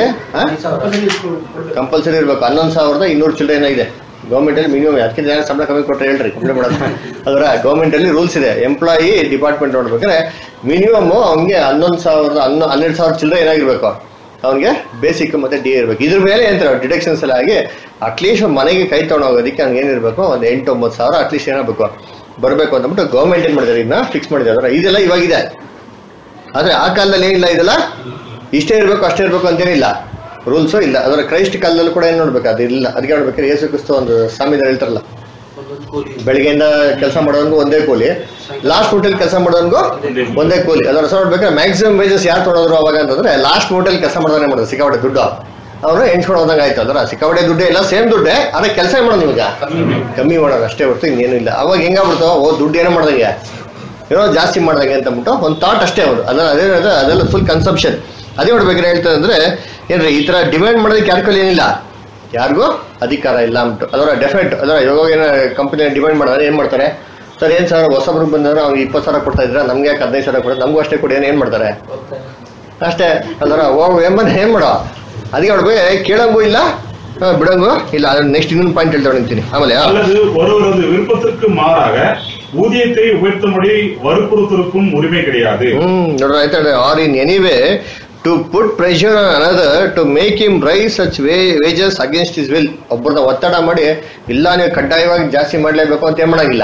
ಕಂಪಲ್ಸರಿ ಇರ್ಬೇಕು ಹನ್ನೊಂದು ಸಾವಿರದ ಇನ್ನೂರು ಚಿಲ್ಲರೆ ಏನೋ ಇದೆ ಗೌರ್ಮೆಂಟ್ ಅಲ್ಲಿ ಮಿನಿಮಮ್ ಅದಕ್ಕಿಂತ ಯಾರು ಸಂಬಳ ಕಮ್ಮಿ ಕೊಟ್ಟರೆ ಹೇಳ್ರಿ ಕಂಪ್ಲೇಂಟ್ ಮಾಡೋದು ಅದರ ಗೌರ್ಮೆಂಟ್ ಅಲ್ಲಿ ರೂಲ್ಸ್ ಇದೆ ಎಂಪ್ಲಾಯಿ ಡಿಪಾರ್ಟ್ಮೆಂಟ್ ನೋಡ್ಬೇಕಾದ್ರೆ ಮಿನಿಮಮ್ ಅವ್ನಿಗೆ ಹನ್ನೊಂದು ಸಾವಿರದ ಹನ್ನೊ ಹನ್ನೆರಡು ಸಾವಿರ ಚಿಲ್ಲರೆ ಏನಾಗಿರ್ಬೇಕು ಅವನಿಗೆ ಬೇಸಿಕ್ ಮತ್ತೆ ಡಿ ಇರಬೇಕು ಇದ್ರ ಮೇಲೆ ಅಂತಾರೆ ಡಿಡಕ್ಷನ್ಸ್ ಎಲ್ಲ ಆಗಿ ಅಟ್ಲೀಸ್ಟ್ ಮನೆಗೆ ಕೈ ತೊಗೊಂಡು ಹೋಗೋದಕ್ಕೆ ಅವ್ನಿಗೆ ಏನಿರಬೇಕು ಒಂದು ಎಂಟು ಒಂಬತ್ತು ಸಾವಿರ ಅಟ್ಲೀಸ್ಟ್ ಏನಾಗಬೇಕು ಬರಬೇಕು ಅಂದ್ಬಿಟ್ಟು ಗೌರ್ಮೆಂಟ್ ಏನ್ ಮಾಡಿದ್ದಾರೆ ಇದನ್ನ ಫಿಕ್ಸ್ ಮಾಡಿದ್ದಾರೆ ಅದರ ಇದೆಲ್ಲ ಇವಾಗಿದೆ ಆದ್ರೆ ಆ ಕಾಲದಲ್ಲಿ ಏನಿಲ್ಲ ಇದೆಲ್ಲ ಇಷ್ಟೇ ಇರಬೇಕು ಅಷ್ಟೇ ಇರಬೇಕು ಅಂತೇನಿಲ್ಲ ರೂಲ್ಸು ಇಲ್ಲ ಅದರ ಕ್ರೈಸ್ಟ್ ಕಾಲದಲ್ಲಿ ಕೂಡ ಏನ್ ನೋಡ್ಬೇಕು ಅದು ಇಲ್ಲ ಅದಕ್ಕೆ ನೋಡ್ಬೇಕಾದ್ರೆ ಯೇಸು ಕ್ರಿಸ್ತು ಒಂದು ಸಾಮ್ಯದಲ್ಲಿ ಹೇಳ್ತಾರಲ್ಲ ಒಂದೊಂದು ಕೂಲಿ ಬೆಳಗ್ಗೆಯಿಂದ ಕೆಲಸ ಮಾಡೋನ್ಗೂ ಒಂದೇ ಕೂಲಿ ಲಾಸ್ಟ್ ಹೋಟೆಲ್ ಕೆಲಸ ಮಾಡೋನ್ಗೂ ಒಂದೇ ಕೂಲಿ ಅದರ ಹೆಸರು ನೋಡ್ಬೇಕಾದ್ರೆ ಮ್ಯಾಕ್ಸಿಮಮ್ ವೇಜಸ್ ಯಾರು ತೊಗೊಂಡ್ರು ಅವಾಗ ಅಂತಂದ್ರೆ ಲಾಸ್ಟ್ ಹೋಟೆಲ್ ಕೆಲಸ ಮಾಡೋದೇ ಮಾಡೋದು ಸಿಕ್ಕಾಪಟ್ಟೆ ದುಡ್ಡು ಅವರು ಎಣ್ಸ್ಕೊಂಡು ಹೋದಂಗೆ ಆಯ್ತು ಅದರ ಸಿಕ್ಕಾಪಟ್ಟೆ ದುಡ್ಡೇ ಇಲ್ಲ ಸೇಮ್ ದುಡ್ಡೇ ಆದ್ರೆ ಕೆಲಸ ಮಾಡೋದು ನಿಮಗೆ ಕಮ್ಮಿ ಮಾಡೋದು ಅಷ್ಟೇ ಹೊರತು ಇನ್ನೇನು ಇಲ್ಲ ಅವಾಗ ಹೆಂಗಾಗ್ಬಿಡ್ತಾವ ಓ ದುಡ್ಡು ಏನೋ ಮಾಡ್ದಂಗೆ ಏನೋ ಜಾಸ್ತಿ ಮಾಡ್ದಂಗೆ ಅಂತ ಅಂದ್ಬಿಟ್ಟು ಒಂದು ಥಾಟ್ ಅಷ್ಟೇ ಅವರು ಅದನ್ನ ಅದೇ ಅದೇ ಅದೆಲ್ಲ ಫುಲ್ ಕನ್ಸಂಪ್ಷನ್ ಅದೇ ನೋಡ್ಬೇಕಾದ್ರೆ ಹೇಳ್ತಾರೆ ಅಂದ್ರೆ ಏನ್ರಿ ಈ ತರ ಡಿಮ್ಯಾಂಡ್ ಮಾಡೋದಕ್ಕೆ ಯಾರ ಕೈಲಿ ಏನಿಲ್ಲ ಯಾರಿಗೂ ಅಧಿಕಾರ ಇಲ್ಲ ಅಂದ್ಬಿಟ್ಟು ಅದರ ಡೆಫಿನೆಟ್ ಅದರ ಇವಾಗ ಏನೋ ಕಂಪನಿ ಡಿಮ್ಯಾಂಡ್ ಮಾಡಿದ್ರೆ ಏನು ಮಾಡ್ತಾರೆ ಸರ್ ಏನು ಸರ್ ಹೊಸಬ್ರಿಗೆ ಬಂದ್ರೆ ಅವ್ರಿಗೆ ಇಪ್ಪತ್ತು ಸಾವಿರ ಕೊಡ್ತಾ ಇದ್ರೆ ನಮ್ಗೆ ಯಾಕೆ ಹದಿನೈದು ಸಾವಿರ ಕೊಡೋದು ನಮಗೂ ಅಷ್ಟೇ ಕೊಡಿ ಏನು ಏನು ಮಾಡ್ತಾರೆ ಅಷ್ಟೇ ಅದರ ಹೋಗು ಎಂಬನ್ ಏನು ಮಾಡೋ ಅದಕ್ಕೆ ನೋಡ್ಬೇಕು ಕೇಳಂಗೂ ಇಲ್ಲ ಆ, ಬಿಡಂಗೂ ಇಲ್ಲ ನೆಕ್ಸ್ಟ್ ಇನ್ನೊಂದು ಪಾಯಿಂಟ್ ಹೇಳ್ತಾ ನಿಂತೀನಿ ಆಮೇಲೆ ಆ, அல்லது ஒருவரது விருப்பத்திற்கு மாறாக ஊதியத்தை உயர்த்தும்படி வற்புறுத்தலுக்கும் உரிமை கிடையாது ಹ್ಮ್ ನೋಡ್ರಿ ಆಯ್ತಾ or in any way to put pressure another to make him raise such way wages against his will ಒಬ್ಬರನ್ನ ಒತ್ತಡ ಮಾಡಿ ಇಲ್ಲ ನೀವು ಕಡ್ಡಾಯವಾಗಿ ಜಾಸ್ತಿ ಮಾಡಲೇಬೇಕು ಅಂತ ಏನ್ ಮಾಡಂಗಿಲ್ಲ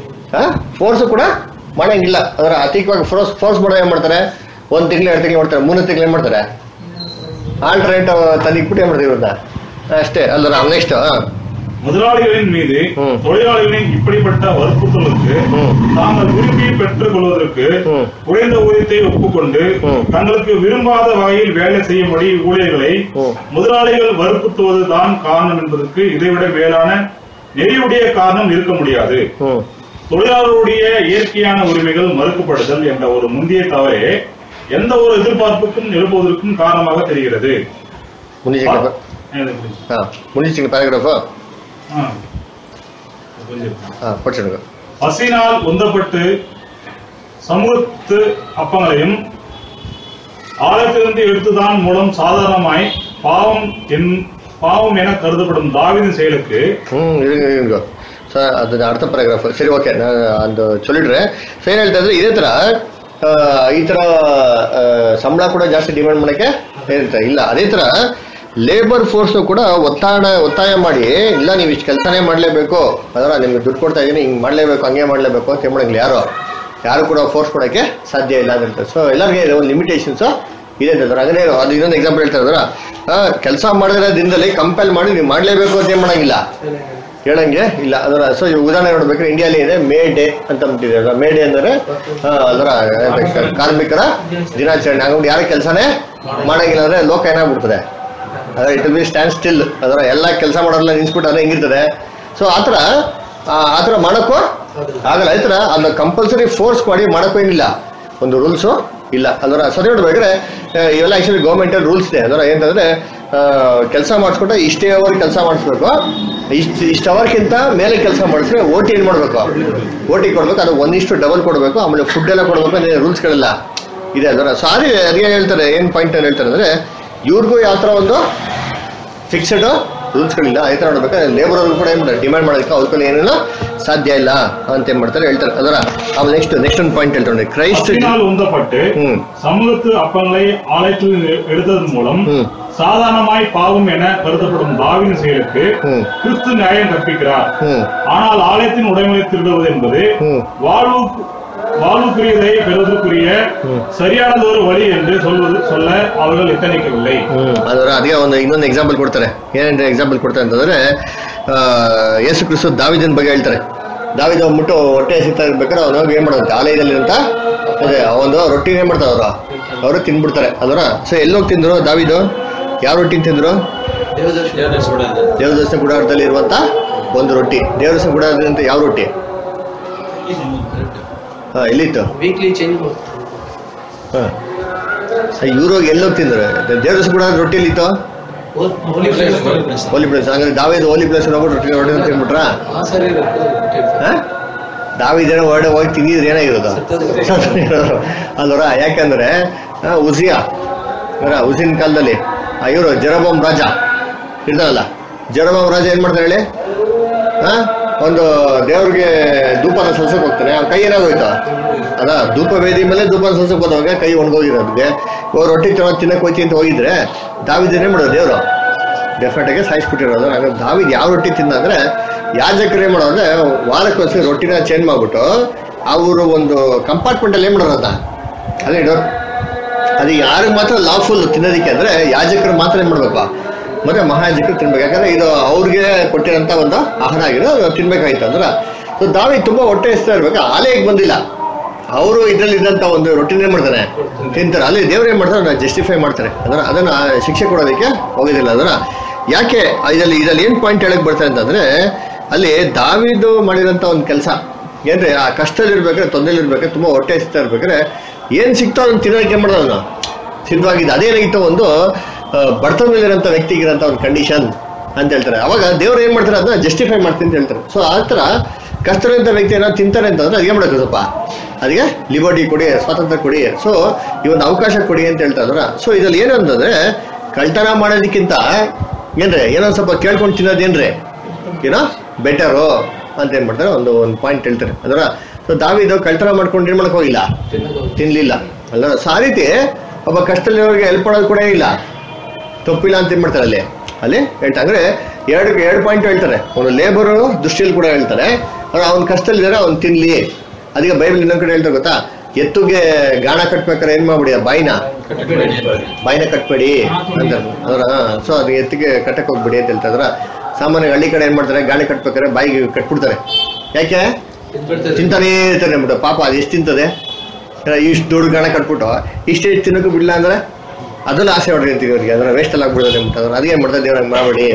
ಫೋರ್ಸ್ ಕೂಡ ಮಾಡಂಗಿಲ್ಲ ಅದರ ಅತಿಕವಾಗಿ ಫೋರ್ಸ್ ಫೋರ್ಸ್ ಮಾಡೋ ಏನ್ ಮಾಡ್ತಾರೆ ಒಂದ್ ತಿಂಗಳು ಎರಡು ತಿಂಗಳು ಮಾಡ್ತಾರೆ ಮೂರು ತಿಂಗಳು ಏನ್ ಮಾಡ್ತಾರೆ ಆಲ್ಟರ್ನೇಟ್ ತನಿಕ್ಬಿಟ್ಟು ಏನ್ ಮಾಡ್ತೀವಿ ಇವ್ರನ್ನ ಅಷ್ಟೇ ಅಲ್ಲರ ನೆಕ್ಸ್ಟ್ முதலாளிகளின் மீது ம். தொழிலாளிகளின் இப்படிப்பட்ட வற்புறுத்தலுக்கு ம். தாங்கள் விரும்பி பெற்றுக் கொள்வதற்கு ம். குறைந்த ஊதியத்தை ஒப்புக்கொண்டு ம். தங்களுக்கு விரும்பாத வகையில் வேலை செய்யும்படி ஊழியர்களை ம். முதலாளிகள் வற்புறுத்துவதுதான் காரணம் என்பதற்கு இதைவிட மேலான நெறியுடைய காரணம் இருக்க முடியாது ಹ್ಮ್ தொழிலாளருடைய இயற்கையான உரிமைகள் மறுக்கப்படுதல் என்ற ஒரு முந்தைய தவறே எந்த ஒரு எதிர்பார்ப்புக்கும் எழுப்புவதற்கும் காரணமாக தெரிகிறது ಮುಂದಿನ எனக்கு ಹಾ ಮುಂದಿನ ಪ್ಯಾರಾಗ್ರಾಫ್ ஆ. கொஞ்சம் ಹಾ ಪಡಿಸಿಡುಗ பசினால் உந்தப்பட்டு சமூகத்து அப்பங்களையும் ஆழத்திலிருந்து எடுத்துதான் மூலம் சாதாரணமாய் பாவம் என் பாவம் என கருதப்படும் தாவீதின் செயலுக்கு ಹ್ಮ್ இருங்க இருங்க ಸರ್ ಅದು ಅರ್ಥ ಪ್ಯಾರಾಗ್ರಾಫ್ ಸರಿ ಓಕೆ ನಾನು ಅದು ಚೊಲ್ಲಿಡ್ರೆ ಸೊ ಏನು ಹೇಳ್ತಾ ಇದ್ರೆ ಇದೇ ಥರ ಆ, ಈ ಥರ ಆ, ಸಂಬಳ ಕೂಡ ಜಾಸ್ತಿ ಡಿಮ್ಯಾಂಡ್ ಮಾಡೋಕ್ಕೆ ಹೇಳ್ತಾರೆ ಇಲ್ಲ ಅದೇ ಥರ ಲೇಬರ್ ಫೋರ್ಸ್ನು ಕೂಡ ಒತ್ತಾಯ ಒತ್ತಾಯ ಮಾಡಿ ಇಲ್ಲ ನೀವು ಇಷ್ಟು ಕೆಲಸನೇ ಮಾಡಲೇಬೇಕು ಅದರ ನಿಮ್ಗೆ ದುಡ್ಡು ಕೊಡ್ತಾ ಇದ್ದೀನಿ ಹಿಂಗೆ ಮಾಡಲೇಬೇಕು ಹಂಗೆ ಮಾಡಲೇಬೇಕು ಅಂತ ಮಾಡಂಗಿಲ್ಲ ಯಾರು ಯಾರು ಕೂಡ ಫೋರ್ಸ್ ಕೊಡೋಕ್ಕೆ ಸಾಧ್ಯ ಇಲ್ಲ ಅಂತ ಹೇಳ್ತಾರೆ ಸೊ ಎಲ್ಲರಿಗೆ ಇದೆ ಒಂದು ಲಿಮಿಟೇಷನ್ಸು ಇದೆ ಅಂತ ಹೇಳ್ತಾರೆ ಹಾಗಾದ್ರೆ ಅದು ಇನ್ನೊಂದು ಎಕ್ಸಾಂಪಲ್ ಹೇಳ್ತಾ ಇದ್ರ ಕೆಲಸ ಮಾಡಿದ್ರೆ ದಿನದಲ್ಲಿ ಕಂಪೇಲ್ ಮಾಡಿ ನೀವು ಮಾಡಲೇಬೇಕು ಅಂತ ಏನು ಮಾಡಂಗಿಲ್ಲ ಹೇಳಂಗೆ ಇಲ್ಲ ಅದರ ಸೊ ಈ ಉದಾಹರಣೆ ನೋಡ್ಬೇಕಾದ್ರೆ ಇಂಡಿಯಾಲಿ ಇದೆ ಮೇ ಡೇ ಅಂತ ಅಂತಿದೆ ಅದರ ಮೇ ಡೇ ಅಂದರೆ ಆ, ಅದರ ಏನಂತ ಕಾರ್ಮಿಕರ ದಿನಾಚರಣೆ ಹಂಗಾಗಿ ಯಾರ ಕೆಲಸನೇ ಮಾಡಂಗಿಲ್ಲ ಅಂದ್ರೆ ಲೋಕ ಏನಾಗ್ಬಿಡ್ತದೆ ಅದರ ಇಟ್ ಬಿ ಸ್ಟ್ಯಾಂಡ್ ಸ್ಟಿಲ್ ಅದರ ಎಲ್ಲ ಕೆಲಸ ಮಾಡೋರೆಲ್ಲ ನಿಲ್ಸ್ಬಿಟ್ಟು ಅದೇ ಹೆಂಗಿರ್ತದೆ ಸೊ ಆ ಥರ ಆ ಆ ಥರ ಮಾಡೋಕ್ಕೂ ಆಗಲ್ಲ ಈ ಥರ ಅದನ್ನ ಕಂಪಲ್ಸರಿ ಫೋರ್ಸ್ ಮಾಡಿ ಮಾಡೋಕ್ಕೂ ಏನಿಲ್ಲ ಒಂದು ರೂಲ್ಸು ಇಲ್ಲ ಅದರ ಸರಿ ನೋಡ್ಬೇಕಾದ್ರೆ ಆ, ಇವೆಲ್ಲ ಆ್ಯಕ್ಚುಲಿ ಗೌರ್ಮೆಂಟ್ ರೂಲ್ಸ್ ಇದೆ ಅದರ ಏನಂತಂದ್ರೆ ಕೆಲಸ ಮಾಡಿಸ್ಬಿಟ್ಟು ಇಷ್ಟೇ ಅವರ್ ಕೆಲಸ ಮಾಡಿಸ್ಬೇಕು ಇಷ್ಟು ಇಷ್ಟು ಅವರ್ಗಿಂತ ಮೇಲೆ ಕೆಲಸ ಮಾಡಿಸಿದ್ರೆ ಓ ಟಿ ಏನು ಮಾಡಬೇಕು ಓ ಟಿ ಕೊಡ್ಬೇಕು ಅದು ಒಂದಿಷ್ಟು ಡಬಲ್ ಕೊಡಬೇಕು ಆಮೇಲೆ ಫುಡ್ ಎಲ್ಲ ಕೊಡಬೇಕು ಅಂದ್ರೆ ರೂಲ್ಸ್ಗಳೆಲ್ಲ ಇದೆ ಅದರ ಸಾರಿ ಅದೇ ಹೇಳ್ತಾರೆ ಏನು ಪಾಯಿಂಟ್ ಏನು ಹೇಳ್ತಾರೆ ಅಂದರೆ ಇವ್ರಿಗೂ ಯಾವ ಥರ ಒಂದು ಫಿಕ್ಸ್ಡ್ ರೂಲ್ಸ್ಗಳಿಲ್ಲ ಅದೇ ಥರ ನೋಡ್ಬೇಕಾದ್ರೆ ಲೇಬರ್ ಅವ್ರಿಗೂ ಕೂಡ ಏನು ಮಾಡ್ತಾರೆ ಡಿಮ್ಯಾಂಡ್ ಮಾಡೋದಕ್ಕೆ ಅವ್ರ ಕೈಲಿ ಏನಿಲ್ಲ ಸಾಧ್ಯ ಇಲ್ಲ ಅಂತ ಏನು ಮಾಡ್ತಾರೆ ಹೇಳ್ತಾರೆ ಅದರ ಆಮೇಲೆ ನೆಕ್ಸ್ಟ್ ನೆಕ್ಸ್ಟ್ ಒಂದು ಪಾಯಿಂಟ್ ಹೇಳ್ತಾರೆ ನೋಡಿ ಕ್ರೈಸ್ಟ್ பசினால் உந்தப்பட்டு ம். சமூகத்து அப்பங்களை ஆலயத்தில் எடுத்ததன் மூலம் ம். சாதாரணமாய் பாவம் என கருதப்படும் தாவின் செயலுக்கு ம். கிறிஸ்து நியாயம் கற்பிக்கிறார் ம் ஆனால் ஆலயத்தின் உடைமையை திருடுவது என்பது ம். வாழ்வு வாழ்வுக்குரியதை பெறுவதற்குரிய சரியானதொரு வழி என்று சொல்வது சொல்ல அவர்கள் எத்தனிக்கவில்லை ಹ್ಮ್ ಅದರ ಅದೇ ಒಂದು ಇನ್ನೊಂದು ಎಕ್ಸಾಂಪಲ್ ಕೊಡ್ತಾರೆ ಏನಂದ್ರೆ ಎಕ್ಸಾಂಪಲ್ ಕೊಡ್ತಾರೆ ಅಂತಂದ್ರೆ ಆ, ಯೇಸು ಕ್ರಿಸ್ತು ದಾವಿದನ್ ಬಗ್ಗೆ ಹೇಳ್ತಾರೆ ದಾವಿದ ಹೋಗ್ಬಿಟ್ಟು ಹೊಟ್ಟೆ ಸಿಗ್ತಾ ಇರ್ಬೇಕಾದ್ರೆ ಅವ್ನು ಹೋಗಿ ಏನ್ ಮಾಡೋದು ಆಲಯದಲ್ಲಿರಂತ ಅದೇ ಒಂದು ರೊಟ್ಟಿ ಏನ್ ಮಾಡ್ತಾರೆ ಅವರು ಅವರು ತಿನ್ಬಿಡ್ತಾರೆ ಅದರ ಸೊ ಎಲ್ಲೋಗಿ ತಿಂದ್ರು ದಾವಿದು ಯಾವ ರೊಟ್ಟಿ ತಿಂದ್ರು ದೇವದರ್ಶನ ಗುಡಾರದಲ್ಲಿ ಇರುವಂತ ಒಂದು ರೊಟ್ಟಿ ದೇವದರ್ಶನ ಗುಡಾರದಂತ ಯಾವ ರೊಟ್ಟಿ ಹಾ ಎಲ್ಲಿತ್ತು ವೀಕ್ಲಿ ಚೇಂಜ್ ಹಾ ಇವ್ರು ಹೋಗಿ ಎಲ್ಲೋಗಿ ತಿಂದ್ರು ದೇವದರ್ಶನ ಗುಡಾರ ರೊಟ್ಟಿ ಎಲ್ಲಿತ್ತು ಹೋಲಿ ಪ್ಲೇಸ್ ಹೋಲಿ ಪ್ಲೇಸ್ ಹಂಗಾದ್ರೆ ದಾವಿದ ಹೋಲಿ ಪ್ಲೇಸ್ ಹೋಗ್ಬಿಟ್ಟು ರೊಟ್ಟಿ ರೊಟ್ಟಿ ತಿನ್ಬಿಟ್ರಾ ಆ ಸರಿ ಹ? ದಾವಿದೇನೋ ಹೊರಡೆ ಹೋಗಿ ತಿಂದಿದ್ರೆ ಏನಾಗಿರೋದು ಅಲ್ವರ ಯಾಕಂದ್ರೆ ಆ, ಉಜಿಯ ಅವರ ಉಜಿನ ಕಾಲದಲ್ಲಿ ಇವರು ಜರಬಾಮ್ ರಾಜ ಇರ್ತಾರಲ್ಲ ಜರಬಾಮ್ ರಾಜ ಏನ್ ಮಾಡ್ತಾರೆ ಹೇಳಿ ಆ? ಒಂದು ದೇವ್ರಿಗೆ ಧೂಪನ ಸಲ್ಸಕ್ ಹೋಗ್ತಾನೆ ಅವ್ನ ಕೈ ಏನಾಗೋಯ್ತು ಅದ ಧೂಪ ವೇದಿ ಮೇಲೆ ಧೂಪನ ಸಲ್ಸಕ್ ಹೋದವಾಗ ಕೈ ಒಣಗೋಗಿರೋದಕ್ಕೆ ಇವಾಗ ರೊಟ್ಟಿ ತಗೊಂಡು ತಿನ್ನಕ್ ಹೋಯ್ತಿ ಅಂತ ಹೋಗಿದ್ರೆ ದಾವಿದೇನೇ ಮಾಡೋದು ದೇವ್ರು ಡೆಫಿನೆಟ್ ಆಗಿ ಸಾಯಿಸ್ಬಿಟ್ಟಿರೋದು ಹಾಗಾಗಿ ದಾವಿದ್ ಯಾವ ರೊಟ್ಟಿ ತಿಂದ ಅಂದ್ರೆ ಯಾಜಕರು ಏನ್ ಮಾಡೋದು ಅಂದ್ರೆ ವಾರಕ್ಕೊಂದ್ಸರಿ ರೊಟ್ಟಿನ ಚೇಂಜ್ ಮಾಡ್ಬಿಟ್ಟು ಅವರು ಒಂದು ಕಂಪಾರ್ಟ್ಮೆಂಟ್ ಅಲ್ಲಿ ಏನ್ ಮಾಡೋರು ಅದನ್ನ ಅದೇ ಇಡೋರು ಅದು ಯಾರಿಗೆ ಮಾತ್ರ ಲಾಫುಲ್ ತಿನ್ನೋದಕ್ಕೆ ಅಂದ್ರೆ ಯಾಜಕರು ಮಾತ್ರ ಏನ್ ಮಾಡ್ಬೇಕು ಮತ್ತೆ ಮಹಾಯಾಜಕರು ತಿನ್ಬೇಕು ಯಾಕಂದ್ರೆ ಇದು ಅವ್ರಿಗೆ ಕೊಟ್ಟಿರೋಂಥ ಒಂದು ಆಹಾರ ಆಗಿರೋ ಅದು ತಿನ್ಬೇಕಾಯ್ತು ಅಂದ್ರೆ ಸೊ ದಾವಿ ತುಂಬಾ ಹೊಟ್ಟೆ ಇಷ್ಟ ಇರ್ಬೇಕು ಆಲೆಗೆ ಬಂದಿಲ್ಲ ಅವರು ಇದ್ರಲ್ಲಿ ಇದ್ದಂತ ಒಂದು ರೊಟ್ಟಿನ ಏನ್ ಮಾಡ್ತಾರೆ ತಿಂತಾರೆ ಅಲ್ಲಿ ದೇವ್ರು ಏನ್ ಮಾಡ್ತಾರೆ ಅದನ್ನ ಜಸ್ಟಿಫೈ ಮಾಡ್ತಾರೆ ಅದನ್ನ ಅದನ್ನ ಶಿಕ್ಷೆ ಕೊಡೋದಕ್ಕೆ ಹೋಗೋದಿಲ್ಲ ಅದನ್ನ ಯಾಕೆ ಇದರಲ್ಲಿ ಇದರಲ್ಲಿ ಏನ್ ಪಾಯಿಂಟ್ ಹೇಳಕ್ ಬರ್ತಾರೆ ಅಂತಂದ್ರೆ ಅಲ್ಲಿ ದಾವಿದು ಮಾಡಿರೋಂಥ ಒಂದು ಕೆಲಸ ಏನ್ರಿ ಆ ಕಷ್ಟದಲ್ಲಿ ಇರ್ಬೇಕಾದ್ರೆ ತೊಂದರೆಲಿ ಇರ್ಬೇಕಾದ್ರೆ ತುಂಬಾ ಹೊಟ್ಟೆ ಹಸಿತಾ ಇರ್ಬೇಕಾದ್ರೆ ಏನ್ ಸಿಗ್ತೋ ಅದನ್ನ ತಿನ್ನೋದಕ್ಕೆ ಏನ್ ಮಾಡೋದು ಅದನ್ನ ಸಿದ್ಧವಾಗಿದೆ ಅದೇನಾಗಿತ್ತು ಒಂದು ಆ, ಬಡತನದಲ್ಲಿರೋಂಥ ವ್ಯಕ್ತಿಗಿರೋಂಥ ಒಂದು ಕಂಡೀಷನ್ ಅಂತ ಹೇಳ್ತಾರೆ ಅವಾಗ ದೇವ್ರು ಏನ್ ಮಾಡ್ತಾರೆ ಅದನ್ನ ಜಸ್ಟಿಫೈ ಮಾಡ್ತೀನಿ ಅಂತ ಹೇಳ್ತಾರೆ ಸೊ ಆ ಥರ ಕಷ್ಟದಂತ ವ್ಯಕ್ತಿ ಏನೋ ತಿಂತಾರೆ ಅಂತಂದ್ರೆ ಅದೇನ್ ಮಾಡಬೇಕು ಸ್ವಲ್ಪ ಅದಕ್ಕೆ ಲಿಬರ್ಟಿ ಕೊಡಿ ಸ್ವಾತಂತ್ರ್ಯ ಕೊಡಿ ಸೊ ಈ ಒಂದು ಅವಕಾಶ ಕೊಡಿ ಅಂತ ಹೇಳ್ತಾ ಇದ್ರ ಸೊ ಇದ್ರಲ್ಲಿ ಏನು ಅಂತಂದ್ರೆ ಕಳ್ತನ ಮಾಡೋದಕ್ಕಿಂತ ಏನ್ರಿ ಏನೋ ಸ್ವಲ್ಪ ಕೇಳ್ಕೊಂಡು ತಿನ್ನೋದೇನ್ರಿ ಏನೋ ಬೆಟರು ಅಂತ ಏನ್ ಮಾಡ್ತಾರೆ ಒಂದು ಒಂದು ಪಾಯಿಂಟ್ ಹೇಳ್ತಾರೆ ಅದರ ಸೊ ದಾವಿದು ಕಳ್ತನ ಮಾಡ್ಕೊಂಡು ಏನ್ ಮಾಡಕ್ ಹೋಗಿಲ್ಲ ತಿನ್ಲಿಲ್ಲ ಅಲ್ಲ ಸೊ ಆ ರೀತಿ ಒಬ್ಬ ಕಷ್ಟದಲ್ಲಿರೋರಿಗೆ ಹೆಲ್ಪ್ ಮಾಡೋದು ಕೂಡ ಇಲ್ಲ ತಪ್ಪಿಲ್ಲ ಅಂತ ಏನ್ ಮಾಡ್ತಾರೆ ಅಲ್ಲಿ ಅಲ್ಲಿ ಹೇಳ್ತಾ ಅಂದ್ರೆ ಎರಡು ಎರಡು ಪಾಯಿಂಟ್ ಹೇಳ್ತಾರೆ ಒಂದು ಲೇಬರು ದೃಷ್ಟಿಯಲ್ಲಿ ಕೂಡ ಹೇಳ್ತಾರೆ ಅವ್ರು ಅವ್ನ ಕಷ್ಟದಲ್ಲಿದ್ದಾರೆ ಅವ್ನು ತಿನ್ಲಿ ಅದಕ್ಕೆ ಬೈಬಲ್ ಇನ್ನೊಂದ್ ಕಡೆ ಹೇಳ್ತಾರೆ ಗೊತ್ತಾ ಎತ್ತುಗೆ ಗಾಣ ಕಟ್ಬೇಕಾದ್ರೆ ಏನ್ ಮಾಡ್ಬಿಡಿ ಆ ಬಾಯಿನ ಬಾಯಿನ ಕಟ್ಬೇಡಿ ಅಂತ ಅದರ ಸೊ ಅದು ಎತ್ತಿಗೆ ಕಟ್ಟಕ್ ಹೋಗ್ಬಿಡಿ ಅಂತ ಹೇಳ್ತಾ ಇದ್ರ ಸಾಮಾನ್ಯ ಹಳ್ಳಿ ಕಡೆ ಏನ್ ಮಾಡ್ತಾರೆ ಗಾಳಿ ಕಟ್ಬೇಕಾದ್ರೆ ಬಾಯಿಗೆ ಕಟ್ಬಿಡ್ತಾರೆ ಯಾಕೆ ತಿಂತಾನೇ ಇರ್ತಾರೆ ಅಂದ್ಬಿಟ್ಟು ಪಾಪ ಅದು ಎಷ್ಟು ತಿಂತದೆ ಇಷ್ಟು ದೊಡ್ಡ ಗಾಣ ಕಟ್ಬಿಟ್ಟು ಇಷ್ಟೇ ತಿನ್ನೋಕೆ ಬಿಡಲ್ಲ ಅಂದ್ರೆ ಅದನ್ನ ಆಸೆ ಹೊಡ್ರಿ ಅಂತೀವಿ ಅವ್ರಿಗೆ ಅದನ್ನ ವೇಸ್ಟ್ ಎಲ್ಲ ಆಗ್ಬಿಡೋದು ಅಂದ್ಬಿಟ್ಟು ಅದನ್ನ ಅದೇನ್ ಮಾಡ್ತಾರೆ ದೇವ್ರ ಹಂಗೆ ಮಾಡಬೇಡಿ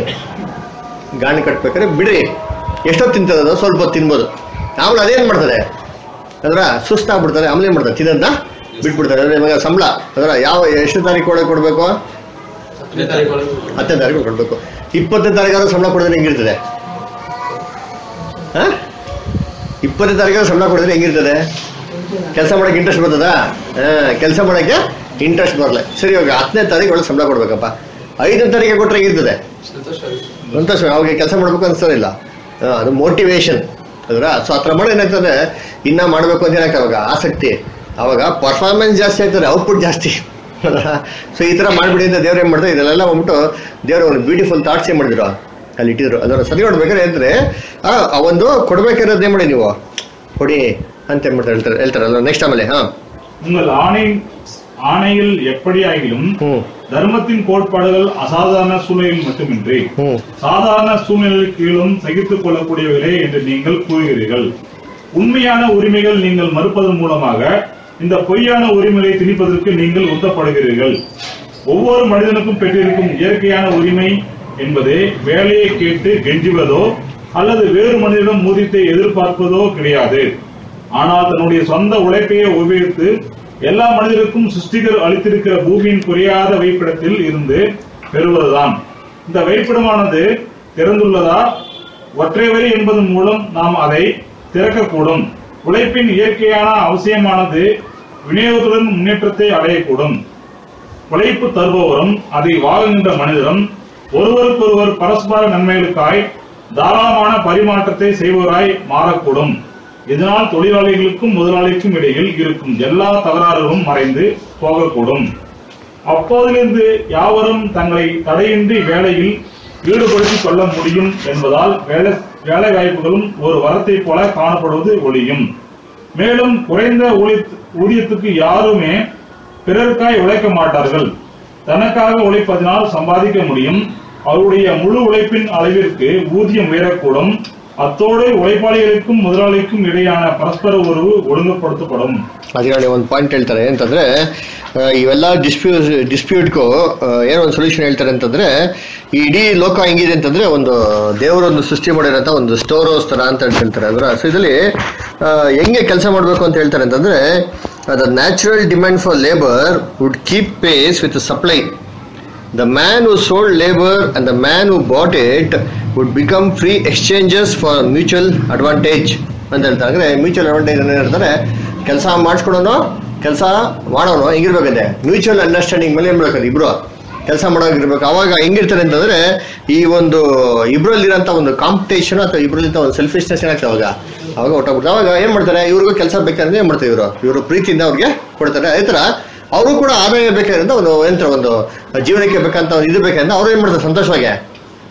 ಗಾಣ ಕಟ್ಬೇಕಾದ್ರೆ ಬಿಡ್ರಿ ಎಷ್ಟೊತ್ತು ತಿಂತದೆ ಅದು ಸ್ವಲ್ಪ ಹೊತ್ತು ತಿನ್ಬೋದು ಆಮೇಲೆ ಅದೇನ್ ಮಾಡ್ತಾರೆ ಅದ್ರ ಸುಸ್ತಾಗ್ಬಿಡ್ತಾರೆ ಆಮೇಲೆ ಏನ್ ಮಾಡ್ತಾರೆ ತಿನ್ನೋದನ್ನ ಬಿಟ್ಬಿಡ್ತಾರೆ ಅಂದ್ರೆ ಇವಾಗ ಸಂಬಳ ಅದರ ಯಾವ ಎಷ್ಟು ತಾರೀಕು ಒಳಗೆ ಕೊಡ್ಬೇಕು ಹತ್ತನೇ ತಾರೀಕು ಒಳಗೆ ಹತ್ತನೇ ತಾರೀಕು ಕೊಡ್ಬೇಕು ಇಪ್ಪತ್ತನೇ ತಾರೀಕಾದ್ರೂ ಸಂಬಳ ಕೊಡಿದ್ರೆ ಹೆಂಗಿರ್ತದೆ ಹಾ ಇಪ್ಪತ್ತನೇ ತಾರೀಕಾದ್ರೂ ಸಂಬಳ ಕೊಡಿದ್ರೆ ಹೆಂಗಿರ್ತದೆ ಕೆಲಸ ಮಾಡಕ್ಕೆ ಇಂಟ್ರೆಸ್ಟ್ ಬರ್ತದ ಕೆಲಸ ಮಾಡಕ್ಕೆ ಇಂಟ್ರೆಸ್ಟ್ ಬರಲ್ಲ ಸರಿ ಇವಾಗ ಹತ್ತನೇ ತಾರೀಕು ಒಳಗೆ ಸಂಬಳ ಕೊಡ್ಬೇಕಪ್ಪ ಐದನೇ ತಾರೀಕಿಗೆ ಕೊಟ್ರೆ ಹೆಂಗಿರ್ತದೆ ಸಂತೋಷ ಆಗುತ್ತೆ. ಸಂತೋಷ ಅವಾಗ ಕೆಲಸ ಮಾಡ್ಬೇಕು ಅನ್ಸೋದಿಲ್ಲ ಆ, ಅದು ಮೋಟಿವೇಶನ್ ಅದ್ರ ಸೊ ಆ ಥರ ಮಾಡೋ ಏನಾಗ್ತದೆ ಇನ್ನ ಮಾಡ್ಬೇಕು ಅಂತ ಏನಾಗ್ತದೆ ಅವಾಗ ಆಸಕ್ತಿ ಅವಾಗ ಪರ್ಫಾರ್ಮೆನ್ಸ್ ಜಾಸ್ತಿ ಆಗ್ತದೆ ಔಟ್ಪುಟ್ ಜಾಸ್ತಿ ಸೊ ಈ ತರ ಮಾಡ್ಬಿಡಿ ಅಂತ ದೇವ್ರು ಏನ್ ಮಾಡ್ತಾರೆ ಇದೆಲ್ಲ ಬಂದ್ಬಿಟ್ಟು ದೇವ್ರ ಒಂದು ಬ್ಯೂಟಿಫುಲ್ ಥಾಟ್ಸ್ ಏನ್ ಮಾಡಿದ್ರು ಅಲ್ಲಿ ಇಟ್ಟಿದ್ರು ಅದರ ಸರಿ ನೋಡ್ಬೇಕಾದ್ರೆ ಅಂದ್ರೆ ಆ ಆ ಒಂದು ಕೊಡ್ಬೇಕಿರೋದು ಏನ್ ಮಾಡಿ ನೀವು ಕೊಡಿ ಅಂತ ಏನ್ ಮಾಡ್ತಾರೆ ಹೇಳ್ತಾರೆ ಹೇಳ್ತಾರಲ್ಲ ನೆಕ್ಸ್ಟ್ ಆಮೇಲೆ ಹಾ உங்கள் ஆணை ஆணையில் எப்படியாகிலும் ಹ್ಮ್ தர்மத்தின் கோட்பாடுகள் அசாதாரண சூழ்நிலையில் மட்டுமின்றி ಹ್ಮ್ சாதாரண சூழ்நிலையில் கீழும் சகித்துக் கொள்ளக்கூடியவர்களே என்று நீங்கள் கூறுகிறீர்கள் உண்மையான உரிமைகள் நீங்கள் மறுப்பதன் மூலமாக இந்த பொய்யான உரிமைகளை திணிப்பதற்கு நீங்கள் உந்தப்படுகிறீர்கள் ஒவ்வொரு மனிதனுக்கும் பெற்றிருக்கும் இயற்கையான உரிமை என்பது வேலையை கேட்டு கெஞ்சுவதோ அல்லது வேறு மனிதனிடம் ஊதியத்தை எதிர்பார்ப்பதோ கிடையாது ஆனால் தன்னுடைய சொந்த உழைப்பையே உபயோகித்து எல்லா மனிதருக்கும் சிருஷ்டிகர் அளித்திருக்கிற பூமியின் குறையாத வைப்பிடத்தில் இருந்து பெறுவதுதான் இந்த வைப்பிடமானது திறந்துள்ளதா ஒற்றை வரி என்பதன் மூலம் நாம் அதை திறக்கக்கூடும் உழைப்பின் இயற்கையான அவசியமானது விநியோகத்துடன் முன்னேற்றத்தை அடையக்கூடும் உழைப்பு தருபவரும் அதை வாங்குகின்ற மனிதரும் ஒருவருக்கொருவர் பரஸ்பர நன்மைகளுக்காய் தாராளமான பரிமாற்றத்தை செய்பவராய் மாறக்கூடும் இதனால் தொழிலாளிகளுக்கும் முதலாளிக்கும் இடையில் இருக்கும் எல்லா தகராறுகளும் மறைந்து போகக்கூடும் அப்போதிலிருந்து யாவரும் தங்களை தடையின்றி வேலையில் ஈடுபடுத்திக் கொள்ள முடியும் என்பதால் வேலை வேலை வாய்ப்புகளும் ஒரு வரத்தை போல காணப்படுவது ஒழியும் மேலும் குறைந்த ஊழியத்- ஊதியத்துக்கு யாருமே பிறருக்காய் உழைக்க மாட்டார்கள் தனக்காக உழைப்பதனால் சம்பாதிக்க முடியும் அவருடைய முழு உழைப்பின் அளவிற்கு ஊதியம் உயரக்கூடும் அத்தோடு உழைப்பாளிகளுக்கும் முதலாளிக்கும் இடையான பரஸ்பர உறவு ஒழுங்குபடுத்தப்படும் ಅದರಲ್ಲಿ ಒಂದು ಪಾಯಿಂಟ್ ಹೇಳ್ತಾರೆ ಅಂತಂದ್ರೆ ಆ, ಇವೆಲ್ಲ ಡಿಸ್ಪ್ಯೂಟ್ ಡಿಸ್ಪ್ಯೂಟ್ಗೂ ಏನೋ ಒಂದು ಸೊಲ್ಯೂಷನ್ ಹೇಳ್ತಾರೆ ಅಂತಂದ್ರೆ ಈ ಇಡೀ ಲೋಕ ಹೆಂಗಿದೆ ಅಂತಂದ್ರೆ ಒಂದು ದೇವರೊಂದು ಸೃಷ್ಟಿ ಮಾಡಿರೋಂಥ ಒಂದು ಸ್ಟೋರ್ ಹೌಸ್ ತರ ಅಂತ ಹೇಳ್ತಾರೆ ಅಂದ್ರೆ ಸೊ ಇದರಲ್ಲಿ ಆ, ಹೆಂಗೆ ಕೆಲಸ ಮಾಡಬೇಕು ಅಂತ ಹೇಳ್ತಾರೆ ಅಂತಂದ್ರೆ the natural demand for labour would keep pace with supply The man who sold labor and the man who bought it would become free exchanges for mutual advantage ಅಂತ ಹೇಳ್ತಾರೆ ಅಂದ್ರೆ ಮ್ಯೂಚುವಲ್ ಅಡ್ವಾಂಟೇಜ್ ಅಂತ ಹೇಳ್ತಾರೆ ಕೆಲಸ ಮಾಡಿಸ್ಕೊಳೋನು ಕೆಲಸ ಮಾಡೋನು ಹೆಂಗಿರ್ಬೇಕಂತೆ ಮ್ಯೂಚುವಲ್ ಅಂಡರ್ಸ್ಟ್ಯಾಂಡಿಂಗ್ ಮೇಲೆ ಏನ್ ಮಾಡ್ಬೇಕು ಇಬ್ರು ಕೆಲಸ ಮಾಡೋಗಿರ್ಬೇಕು ಅವಾಗ ಹೆಂಗಿರ್ತಾರೆ ಅಂತಂದ್ರೆ ಈ ಒಂದು ಇಬ್ರಲ್ಲಿರೋಂಥ ಒಂದು ಕಾಂಪಿಟೇಷನ್ ಅಥವಾ ಇಬ್ರಲ್ಲಿಂತ ಒಂದು ಸೆಲ್ಫಿಶ್ನೆಸ್ ಏನಾಗ್ತದೆ ಅವಾಗ ಅವಾಗ ಹೊಟ್ಟೋಗ್ಬಿಡ್ತಾರೆ ಅವಾಗ ಏನ್ ಮಾಡ್ತಾರೆ ಇವ್ರಿಗೂ ಕೆಲಸ ಬೇಕಂದ್ರೆ ಏನ್ ಮಾಡ್ತಾರೆ ಇವರು ಇವರು ಪ್ರೀತಿಯಿಂದ ಅವ್ರಿಗೆ ಕೊಡ್ತಾರೆ ಅದೇ ತರ ಅವರು ಕೂಡ ಆದಾಯ ಬೇಕಾದ್ರಿಂದ ಒಂದು ಎಂತ ಒಂದು ಜೀವನಕ್ಕೆ ಬೇಕಂತ ಒಂದು ಇದು ಬೇಕಂದ್ರೆ ಅವ್ರು ಏನ್ ಮಾಡ್ತಾರೆ ಸಂತೋಷವಾಗಿ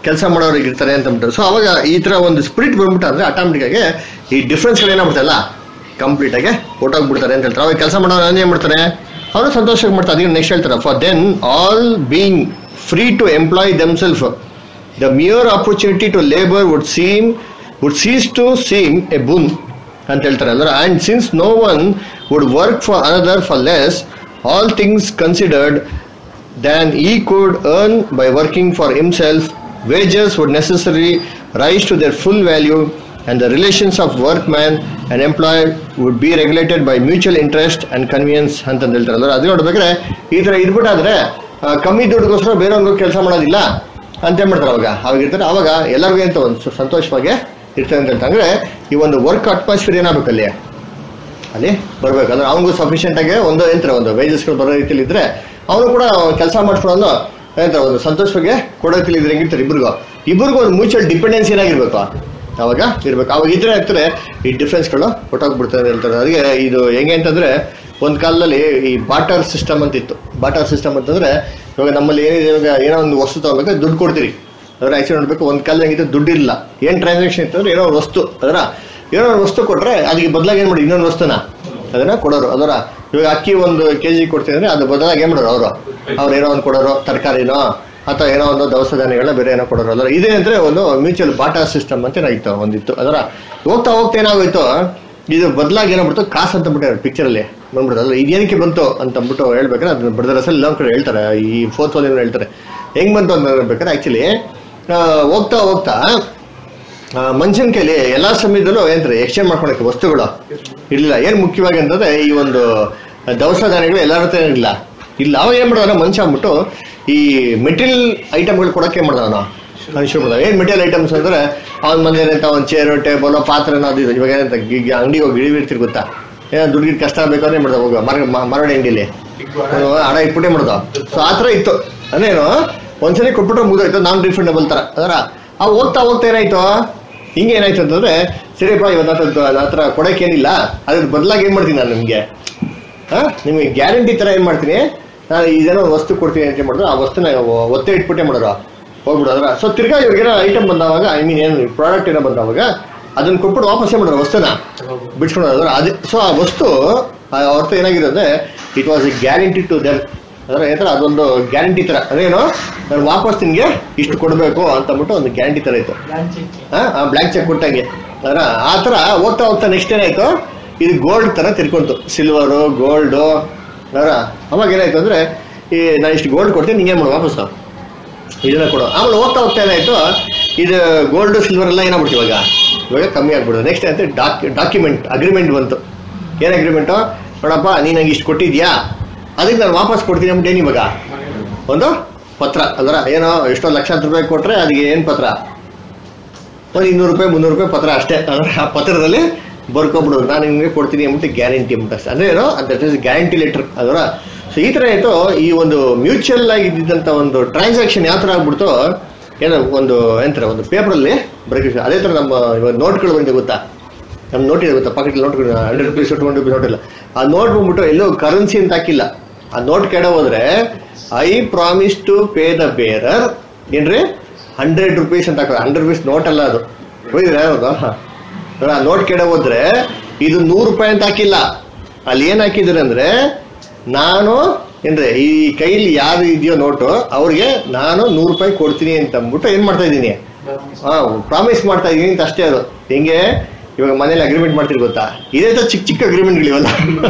ಕೆಲಸ ಮಾಡೋರಿಗೆ ಇರ್ತಾರೆ ಅಂತ ಅಂದ್ಬಿಟ್ಟು ಸೊ ಅವಾಗ ಈ ತರ ಒಂದು ಸ್ಪಿರಿಟ್ ಬಂದ್ಬಿಟ್ಟು ಅಂದ್ರೆ ಆಟೋಮೆಟಿಕ್ ಆಗಿ ಈ ಡಿಫ್ರೆನ್ಸ್ಗಳು ಏನಾಗ್ಬಿಡ್ತಲ್ಲ ಕಂಪ್ಲೀಟ್ ಆಗಿ ಹೊಟ್ಟೋಗ್ಬಿಡ್ತಾರೆ ಅಂತ ಹೇಳ್ತಾರೆ ಅವಾಗ ಕೆಲಸ ಮಾಡೋರು ಏನ್ ಮಾಡ್ತಾರೆ ಅವರು ಸಂತೋಷವಾಗಿ ಮಾಡ್ತಾರೆ ಅದಕ್ಕೆ ನೆಕ್ಸ್ಟ್ ಹೇಳ್ತಾರೆ for then all being free to employ themselves the mere opportunity to labour would seem would cease to seem a boon ಅಂತ ಹೇಳ್ತಾರೆ ಅಂದ್ರೆ and since no one would work for another for less all things considered than he could earn by working for himself, wages would necessarily rise to their full value, and the relations of workman and employer would be regulated by mutual interest and convenience ಅಂತ ಹೇಳ್ತಾರೆ ಅಂದ್ರೆ ಅದು ನೋಡ್ಬೇಕಾದ್ರೆ ಈ ತರ ಇದ್ಬಿಟ್ಟಾದ್ರೆ ಆ, ಕಮ್ಮಿ ದುಡ್ಡುಗೋಸ್ಕರ ಬೇರೆಯವ್ರಿಗೂ ಕೆಲಸ ಮಾಡೋದಿಲ್ಲ ಅಂತ ಏನ್ ಮಾಡ್ತಾರೆ ಅವಾಗ ಅವಾಗ ಇರ್ತಾರೆ ಅವಾಗ ಎಲ್ಲರಿಗೂ ಅಂತ ಒಂದು ಸು- ಸಂತೋಷವಾಗಿ ಇರ್ತಾರೆ ಅಂತ ಹೇಳ್ತಾರೆ ಅಂದ್ರೆ ಈ ಒಂದು ವರ್ಕ್ ಅಟ್ಮಾಸ್ಫಿಯರ್ ಏನಾಗಬೇಕಲ್ಲಿ ಅಲ್ಲಿ ಬರ್ಬೇಕು ಅಂದ್ರೆ ಅವನಿಗೂ ಸಫಿಷಿಯಂಟ್ ಆಗಿ ಒಂದು ಏನಂತಾರೆ ಒಂದು ವೇಜಸ್ಗಳು ಬರೋ ರೀತಿಯಲ್ಲಿ ಇದ್ರೆ ಅವನು ಕೂಡ ಕೆಲಸ ಮಾಡ್ಕೊಂಡು ಏನಂತಾರೆ ಒಂದು ಸಂತೋಷವಾಗಿ ಕೊಡೋ ರೀತಿಯಲ್ಲಿ ಇದ್ರೆ ಹೆಂಗಿರ್ತಾರೆ ಇಬ್ರಿಗೂ ಇಬ್ರಿಗೂ ಒಂದು ಮ್ಯೂಚುವಲ್ ಡಿಪೆಂಡೆನ್ಸ್ ಏನಾಗಿರ್ಬೇಕು ಅವಾಗ ಇರ್ಬೇಕು ಅವಾಗ ಇದ್ರೆ ಆಗ್ತಾರೆ ಈ ಡಿಫ್ರೆನ್ಸ್ಗಳು ಹೊಟ್ಟೋಗ್ಬಿಡ್ತಾರೆ ಅಂತ ಹೇಳ್ತಾರೆ ಅದಕ್ಕೆ ಇದು ಹೆಂಗೆ ಅಂತಂದ್ರೆ ಒಂದು ಕಾಲದಲ್ಲಿ ಈ ಬಾಟರ್ ಸಿಸ್ಟಮ್ ಅಂತ ಇತ್ತು ಬಾಟರ್ ಸಿಸ್ಟಮ್ ಅಂತಂದ್ರೆ ಇವಾಗ ನಮ್ಮಲ್ಲಿ ಏನಿದೆ ಇವಾಗ ಏನೋ ಒಂದು ವಸ್ತು ತಗೋಬೇಕು ದುಡ್ಡು ಕೊಡ್ತೀರಿ ಅದ್ರ ಆಕ್ಚುಲಿ ನೋಡ್ಬೇಕು ಒಂದು ಕಾಲ ಹೆಂಗಿತ್ತು ದುಡ್ಡಿಲ್ಲ ಏನು ಟ್ರಾನ್ಸಾಕ್ಷನ್ ಇತ್ತು ಅಂದ್ರೆ ಏನೋ ಒಂದು ವಸ್ತು ಅದರ ಏನೋ ಒಂದು ವಸ್ತು ಕೊಟ್ರೆ ಅದಕ್ಕೆ ಬದಲಾಗಿ ಏನು ಮಾಡಿ ಇನ್ನೊಂದು ವಸ್ತುನ ಅದನ್ನ ಕೊಡೋರು ಅದರ ಇವಾಗ ಅಕ್ಕಿ ಒಂದು ಕೆ ಜಿ ಕೊಡ್ತೀನಿ ಅಂದ್ರೆ ಅದು ಬದಲಾಗಿ ಏನು ಮಾಡೋರು ಅವರು ಅವ್ರು ಏನೋ ಒಂದು ಕೊಡೋರು ತರಕಾರಿನೋ ಅಥವಾ ಏನೋ ಒಂದು ದವಸ ಧಾನ್ಯಗಳನ್ನ ಬೇರೆ ಏನೋ ಕೊಡೋರು ಅದರ ಇದೇ ಅಂದ್ರೆ ಒಂದು ಮ್ಯೂಚುವಲ್ ಬಾಟಾ ಸಿಸ್ಟಮ್ ಅಂತ ಏನಾಗಿತ್ತು ಒಂದಿತ್ತು ಅದರ ಹೋಗ್ತಾ ಹೋಗ್ತಾ ಏನಾಗೋಯ್ತು ಇದು ಬದಲಾಗಿ ಏನಾಗ್ಬಿಡ್ತು ಕಾಸು ಅಂತ ಬಿಟ್ಟಾರೆ ಪಿಕ್ಚರಲ್ಲಿ ಬಂದ್ಬಿಡ್ತು ಅಲ್ಲ ಇದೇನಕ್ಕೆ ಬಂತು ಅಂತ ಅಂದ್ಬಿಟ್ಟು ಹೇಳ್ಬೇಕಾದ್ರೆ ಅದನ್ನ ಬ್ರದರ್ಸ್ ಎಲ್ಲ ಕಡೆ ಹೇಳ್ತಾರೆ ಈ ಫೋರ್ತ್ ವಾಲ್ಯೂಮ್ ಹೇಳ್ತಾರೆ ಹೆಂಗ್ ಬಂತು ಅಂತ ಹೇಳ್ಬೇಕಾದ್ರೆ ಆಕ್ಚುಲಿ ಹೋಗ್ತಾ ಹೋಗ್ತಾ ಆ, ಮನುಷ್ಯನ ಕೈಲಿ ಎಲ್ಲಾ ಸಮಯದಲ್ಲೂ ಏನಂತಾರೆ ಎಕ್ಸ್ಚೇಂಜ್ ಮಾಡ್ಕೊಳಕ್ಕೆ ವಸ್ತುಗಳು ಇರಲಿಲ್ಲ ಏನ್ ಮುಖ್ಯವಾಗಿ ಅಂತಂದ್ರೆ ಈ ಒಂದು ದವಸ ಧಾನ್ಯಗಳು ಎಲ್ಲರ ಹತ್ರ ಇರಲಿಲ್ಲ ಇಲ್ಲ ಅವ ಏನ್ ಮಾಡೋಣ ಮನುಷ್ಯ ಅಂದ್ಬಿಟ್ಟು ಈ ಮೆಟೀರಿಯಲ್ ಐಟಮ್ಗಳು ಕೊಡಕ್ಕೆ ಏನ್ ಮಾಡ್ದವನ ಮನುಷ್ಯ ಮಾಡ್ದ ಏನ್ ಮೆಟೀರಿಯಲ್ ಐಟಮ್ಸ್ ಅಂದ್ರೆ ಅವ್ನ ಮನೆ ಏನಂತ ಒಂದು ಚೇರು ಟೇಬಲ್ ಪಾತ್ರೆ ಅದು ಇದು ಇವಾಗ ಏನಂತ ಅಂಗಡಿಗೆ ಹೋಗಿ ಇಳಿಬಿಡ್ತಿರ್ ಗೊತ್ತಾ ಏನೋ ದುಡ್ಡು ಕಷ್ಟ ಬೇಕಾದ್ರೆ ಏನ್ ಮಾಡ್ದ ಹೋಗ ಮರ ಮ- ಮರಡಿ ಅಂಗಡಿಲಿ ಅವ್ನು ಹಣ ಇಟ್ಬಿಟ್ಟೆ ಮಾಡ್ದ ಸೊ ಆ ಥರ ಇತ್ತು ಅಂದ್ರೇನು ಒಂದ್ಸಲಿ ಕೊಟ್ಬಿಟ್ರೆ ಮುಗಿದೋಯ್ತು ನಾನ್ ರಿಫಂಡಬಲ್ ತರ ಅದರ ಆ ಹೋಗ್ತಾ ಹೋಗ್ತಾ ಏನಾಯ್ತು ಹಿಂಗೆ ಏನಾಯ್ತು ಅಂತಂದ್ರೆ ಸರಿಯಪ್ಪ ಇವತ್ತು ನನ್ನ ಹತ್ರ- ನನ್ನ ಹತ್ರ ಕೊಡಕ್ಕೇನಿಲ್ಲ ಅದ್ರ ಬದಲಾಗಿ ಏನ್ ಮಾಡ್ತೀನಿ ನಾನು ನಿಮ್ಗೆ ಹಾ ನಿಮಗೆ ಗ್ಯಾರಂಟಿ ತರ ಏನ್ ಮಾಡ್ತೀನಿ ನಾನು ಇದೇನೋ ಒಂದು ವಸ್ತು ಕೊಡ್ತೀನಿ ಅಂತ ಮಾಡಿದ್ರು ಆ ವಸ್ತುನ ಒ- ಒತ್ತೆ ಇಟ್ಬಿಟ್ಟೆ ಮಾಡೋರು ಹೋಗ್ಬಿಡೋದ್ರ ಸೊ ತಿರ್ಗಾ ಇವಾಗೇನೋ ಐಟಮ್ ಬಂದವಾಗ ಐ ಮೀನ್ ಏನು ಪ್ರಾಡಕ್ಟ್ ಏನೋ ಬಂದವಾಗ ಅದನ್ನ ಕೊಟ್ಬಿಟ್ಟು ವಾಪಸ್ ಏನ್ ಮಾಡೋರು ವಸ್ತುನ ಬಿಡ್ಸ್ಕೊಂಡು ಹೋದ್ರ ಅದೇ ಸೊ ಆ ವಸ್ತು ಆ ಅರ್ಥ ಏನಾಗಿದೆ ಅಂದ್ರೆ it was a guarantee to them ಅಂದ್ರೆ ಏನಂದ್ರೆ ಅದೊಂದು ಗ್ಯಾರಂಟಿ ತರ ಅದೇನು ನಾನು ವಾಪಸ್ ನಿನ್ಗೆ ಇಷ್ಟು ಕೊಡಬೇಕು ಅಂತ ಅಂದ್ಬಿಟ್ಟು ಒಂದು ಗ್ಯಾರಂಟಿ ತರ ಇತ್ತು ಬ್ಲ್ಯಾಂಕ್ ಚೆಕ್ ಕೊಟ್ಟಂಗೆ ಅದರ ಆ ತರ ಹೋಗ್ತಾ ಹೋಗ್ತಾ ನೆಕ್ಸ್ಟ್ ಏನಾಯ್ತು ಇದು ಗೋಲ್ಡ್ ತರ ತಿರ್ಕೊಂತು ಸಿಲ್ವರು ಗೋಲ್ಡು ಅದರ ಅವಾಗ ಏನಾಯ್ತು ಅಂದ್ರೆ ಈ ನಾನು ಇಷ್ಟು ಗೋಲ್ಡ್ ಕೊಡ್ತೀನಿ ನಿಂಗೆ ಮಾಡು ವಾಪಸ್ಸು ಇದನ್ನ ಕೊಡು ಆಮೇಲೆ ಹೋಗ್ತಾ ಹೋಗ್ತಾ ಏನಾಯ್ತು ಇದು ಗೋಲ್ಡ್ ಸಿಲ್ವರ್ ಎಲ್ಲ ಏನಾಗ್ಬಿಡ್ತು ಇವಾಗ ಇವಾಗ ಕಮ್ಮಿ ಆಗ್ಬಿಡುದು ನೆಕ್ಸ್ಟ್ ಏನಂತ ಡಾಕ್ ಡಾಕ್ಯುಮೆಂಟ್ ಅಗ್ರಿಮೆಂಟ್ ಬಂತು ಏನು ಅಗ್ರಿಮೆಂಟು ನೋಡಪ್ಪ ನೀನು ನಂಗೆ ಇಷ್ಟು ಕೊಟ್ಟಿದ್ಯಾ ಅದಕ್ಕೆ ನಾನು ವಾಪಸ್ ಕೊಡ್ತೀನಿ ಅಂದ್ಬಿಟ್ಟು ಏನು ಇವಾಗ ಒಂದು ಪತ್ರ ಅದರ ಏನೋ ಎಷ್ಟೋ ಲಕ್ಷಾಂತರ ರೂಪಾಯಿ ಕೊಟ್ರೆ ಅದಕ್ಕೆ ಏನು ಪತ್ರ ಒಂದು ಇನ್ನೂರು ರೂಪಾಯಿ ಮುನ್ನೂರು ರೂಪಾಯಿ ಪತ್ರ ಅಷ್ಟೇ ಅಂದ್ರೆ ಆ ಪತ್ರದಲ್ಲಿ ಬರ್ಕೊಬಿಡೋದು ನಾನು ನಿಮಗೆ ಕೊಡ್ತೀನಿ ಅಂದ್ಬಿಟ್ಟು ಗ್ಯಾರಂಟಿ ಅಂದ್ಬಿಟ್ಟು ಅಷ್ಟೇ ಅಂದ್ರೆ ಏನು ದಟ್ ಇಸ್ ಗ್ಯಾರಂಟಿ ಲೆಟರ್ ಅದರ ಸೊ ಈ ಥರ ಆಯಿತು ಈ ಒಂದು ಮ್ಯೂಚುವಲ್ ಆಗಿ ಇದ್ದಿದ್ದಂಥ ಒಂದು ಟ್ರಾನ್ಸಾಕ್ಷನ್ ಯಾವ ಥರ ಆಗ್ಬಿಡ್ತು ಏನೋ ಒಂದು ಏನಂತಾರೆ ಒಂದು ಪೇಪರಲ್ಲಿ ಬರೀ ಅದೇ ಥರ ನಮ್ಮ ಇವಾಗ ನೋಟ್ಗಳು ಬಂದಿದೆ ಗೊತ್ತಾ ನಮ್ಮ ನೋಟ್ ಇದೆ ಗೊತ್ತಾ ಪಾಕೆಟ್ ನೋಟ್ಗಳು hundred rupees twenty rupees note ಇಲ್ಲ ಆ ನೋಟ್ ಬಂದ್ಬಿಟ್ಟು ಎಲ್ಲೋ ಕರೆನ್ಸಿ ಅಂತ ಹಾಕಿಲ್ಲ ಆ ನೋಟ್ ಕೆಡ ಹೋದ್ರೆ I promise to pay the bearer ಏನ್ರಿ ಹಂಡ್ರೆಡ್ ರುಪೀಸ್ ಅಂತ ಹಾಕೋದು ಹಂಡ್ರೆಡ್ ರುಪೀಸ್ ನೋಟ್ ಅಲ್ಲ ಅದು ಹೋಗಿದ್ರೆ ಯಾವ್ದು ಆ ನೋಟ್ ಕೆಡ ಹೋದ್ರೆ ಇದು ನೂರು ರೂಪಾಯಿ ಅಂತ ಹಾಕಿಲ್ಲ ಅಲ್ಲಿ ಏನ್ ಹಾಕಿದ್ರೆ ಅಂದ್ರೆ ನಾನು ಏನ್ರಿ ಈ ಕೈಲಿ ಯಾರು ಇದೆಯೋ ನೋಟು ಅವ್ರಿಗೆ ನಾನು ನೂರು ರೂಪಾಯಿ ಕೊಡ್ತೀನಿ ಅಂತ ಅಂದ್ಬಿಟ್ಟು ಏನ್ ಮಾಡ್ತಾ ಇದ್ದೀನಿ ಹಾ ಪ್ರಾಮಿಸ್ ಮಾಡ್ತಾ ಇದೀನಿ ಅಂತ ಅಷ್ಟೇ ಅದು ಹೆಂಗೆ ಇವಾಗ ಮನೇಲಿ ಅಗ್ರಿಮೆಂಟ್ ಮಾಡ್ತೀರಿ ಗೊತ್ತಾ ಇದೇ ತರ ಚಿಕ್ಕ ಚಿಕ್ಕ ಅಗ್ರಿಮೆಂಟ್ಗಳಿವಲ್ಲ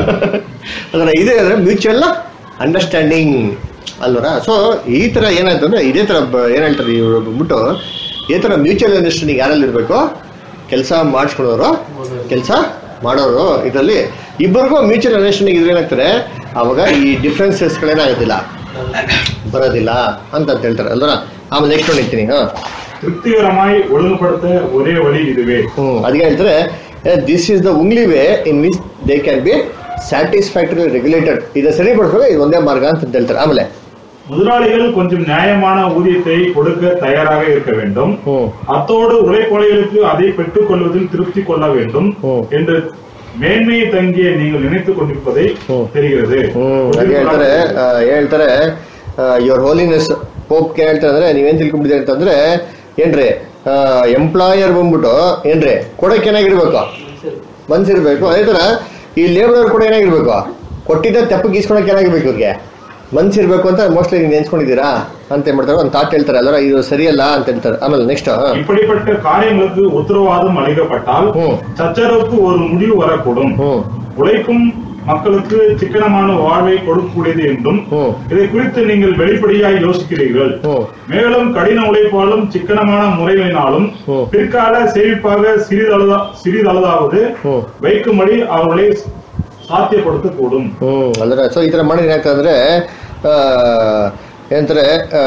ಅದರ ಇದೇ ಅಂದ್ರೆ ಮ್ಯೂಚುವಲ್ ಅಂಡರ್ಸ್ಟ್ಯಾಂಡಿಂಗ್ ಅಲ್ವರ ಸೊ ಈ ತರ ಏನಾಯ್ತು ಅಂದ್ರೆ ಇದೇ ತರ ಬ- ಏನ್ ಹೇಳ್ತಾರೆ ಇವ್ರು ಬಂದ್ಬಿಟ್ಟು ಇದೇ ತರ ಮ್ಯೂಚುವಲ್ ಅಂಡರ್ಸ್ಟ್ಯಾಂಡಿಂಗ್ ಯಾರಲ್ಲಿ ಇರಬೇಕು ಕೆಲಸ ಮಾಡಿಸ್ಕೊಳೋರು ಕೆಲಸ ಮಾಡೋರು ಇದರಲ್ಲಿ ಇಬ್ಬರಿಗೂ ಮ್ಯೂಚುವಲ್ ಅಂಡರ್ಸ್ಟ್ಯಾಂಡಿಂಗ್ ಇದ್ರೆ ಏನಾಗ್ತಾರೆ ಅವಾಗ ಈ ಡಿಫ್ರೆನ್ಸಸ್ಗಳೇನಾಗೋದಿಲ್ಲ ಬರೋದಿಲ್ಲ ಅಂತ ಅಂತ ಹೇಳ್ತಾರೆ ಅಲ್ವರ ಆಮೇಲೆ ನೆಕ್ಸ್ಟ್ ನೋಡಿರ್ತೀನಿ ಹಾ திருப்திகரமாய் ஒழுங்குபடுத்த ஒரே வழி இதுவே ಹ್ಮ್ ಅದಕ್ಕೆ ಹೇಳ್ತಾರೆ this is the only way in which they can be satisfactory regulated ಇದು ಸರಿಪಡಿಸುವಾಗ ಇದು ಒಂದೇ ಮಾರ್ಗ ಅಂತ ಹೇಳ್ತಾರೆ ಆಮೇಲೆ முதலாளிகள் கொஞ்சம் நியாயமான ஊதியத்தை கொடுக்க தயாராக இருக்க வேண்டும் ಹ್ಮ್ அத்தோடு உழைப்பாளிகளுக்கு அதை பெற்றுக் கொள்வதில் திருப்தி கொள்ள வேண்டும் ம். என்று மேன்மையை தங்கிய நீங்கள் நினைத்துக் கொண்டிருப்பதை ம். தெரிகிறது ಹ್ಮ್ ಅದೇ ಹೇಳ್ತಾರೆ ಆ, ಹೇಳ್ತಾರೆ ಯುವರ್ ಹೋಲಿನೆಸ್ ಪೋಪ್ ಹೇಳ್ತಾರೆ ಅಂದ್ರೆ ನೀವೇನ್ ತಿಳ್ಕೊಂಡ್ಬಿಟ್ಟಿದೆ ಅಂತಂದ್ರೆ ಏನ್ರಿ ಎಂಪ್ಲಾಯರ್ ಬಂದ್ಬಿಟ್ಟು ಏನ್ರಿ ಕೊಡಕ್ಕೆ ಏನಾಗಿರ್ಬೇಕು ಮನ್ಸಿರ್ಬೇಕು ಅದೇ ತರ ಈ ಲೇಬರ್ ಕೂಡ ಏನಾಗಿರ್ಬೇಕು ಕೊಟ್ಟಿದ್ದ ತೆಪ್ಪಗೆ ಗೀಸ್ಕೊಳಕ್ ಏನಾಗಿರ್ಬೇಕು ಇವ್ರಿಗೆ ಮನ್ಸಿರ್ಬೇಕು ಅಂತ ಮೋಸ್ಟ್ಲಿ ನೀವು ನೆನ್ಸ್ಕೊಂಡಿದ್ದೀರಾ ಅಂತ ಏನ್ ಮಾಡ್ತಾರೆ ಒಂದು ತಾಟ್ ಹೇಳ್ತಾರೆ ಅಲ್ರ ಇದು ಸರಿಯಲ್ಲ ಅಂತ ಹೇಳ್ತಾರೆ ಆಮೇಲೆ ನೆಕ್ಸ್ಟ್ இப்படிப்பட்ட காரியங்களுக்கு உத்தரவாதம் அளிக்கப்பட்டால் ம். சச்சரவுக்கு ஒரு முடிவு வரக்கூடும் ಹ್ಮ್ உழைக்கும் மக்களுக்கு சிக்கனமான வாழ்வை கொடுக்கக்கூடியது என்றும் ம். இதை குறித்து நீங்கள் வெளிப்படையாய் யோசிக்கிறீர்கள் ಹ್ಮ್ மேலும் கடின உழைப்பாலும் சிக்கனமான முறைகளினாலும் ம். பிற்கால சேமிப்பாக சிறிதளதா சிறிதளதாவது ಹ್ಮ್ வைக்கும்படி அவர்களை சாத்தியப்படுத்தக்கூடும் ಹ್ಮ್ ಅಂದ್ರೆ ಸೊ ಈ ತರ ಮಾಡಿದ್ರೆ ಏನಾಗ್ತದೆ ಅಂದ್ರೆ ಆ, ಏನಂತಾರೆ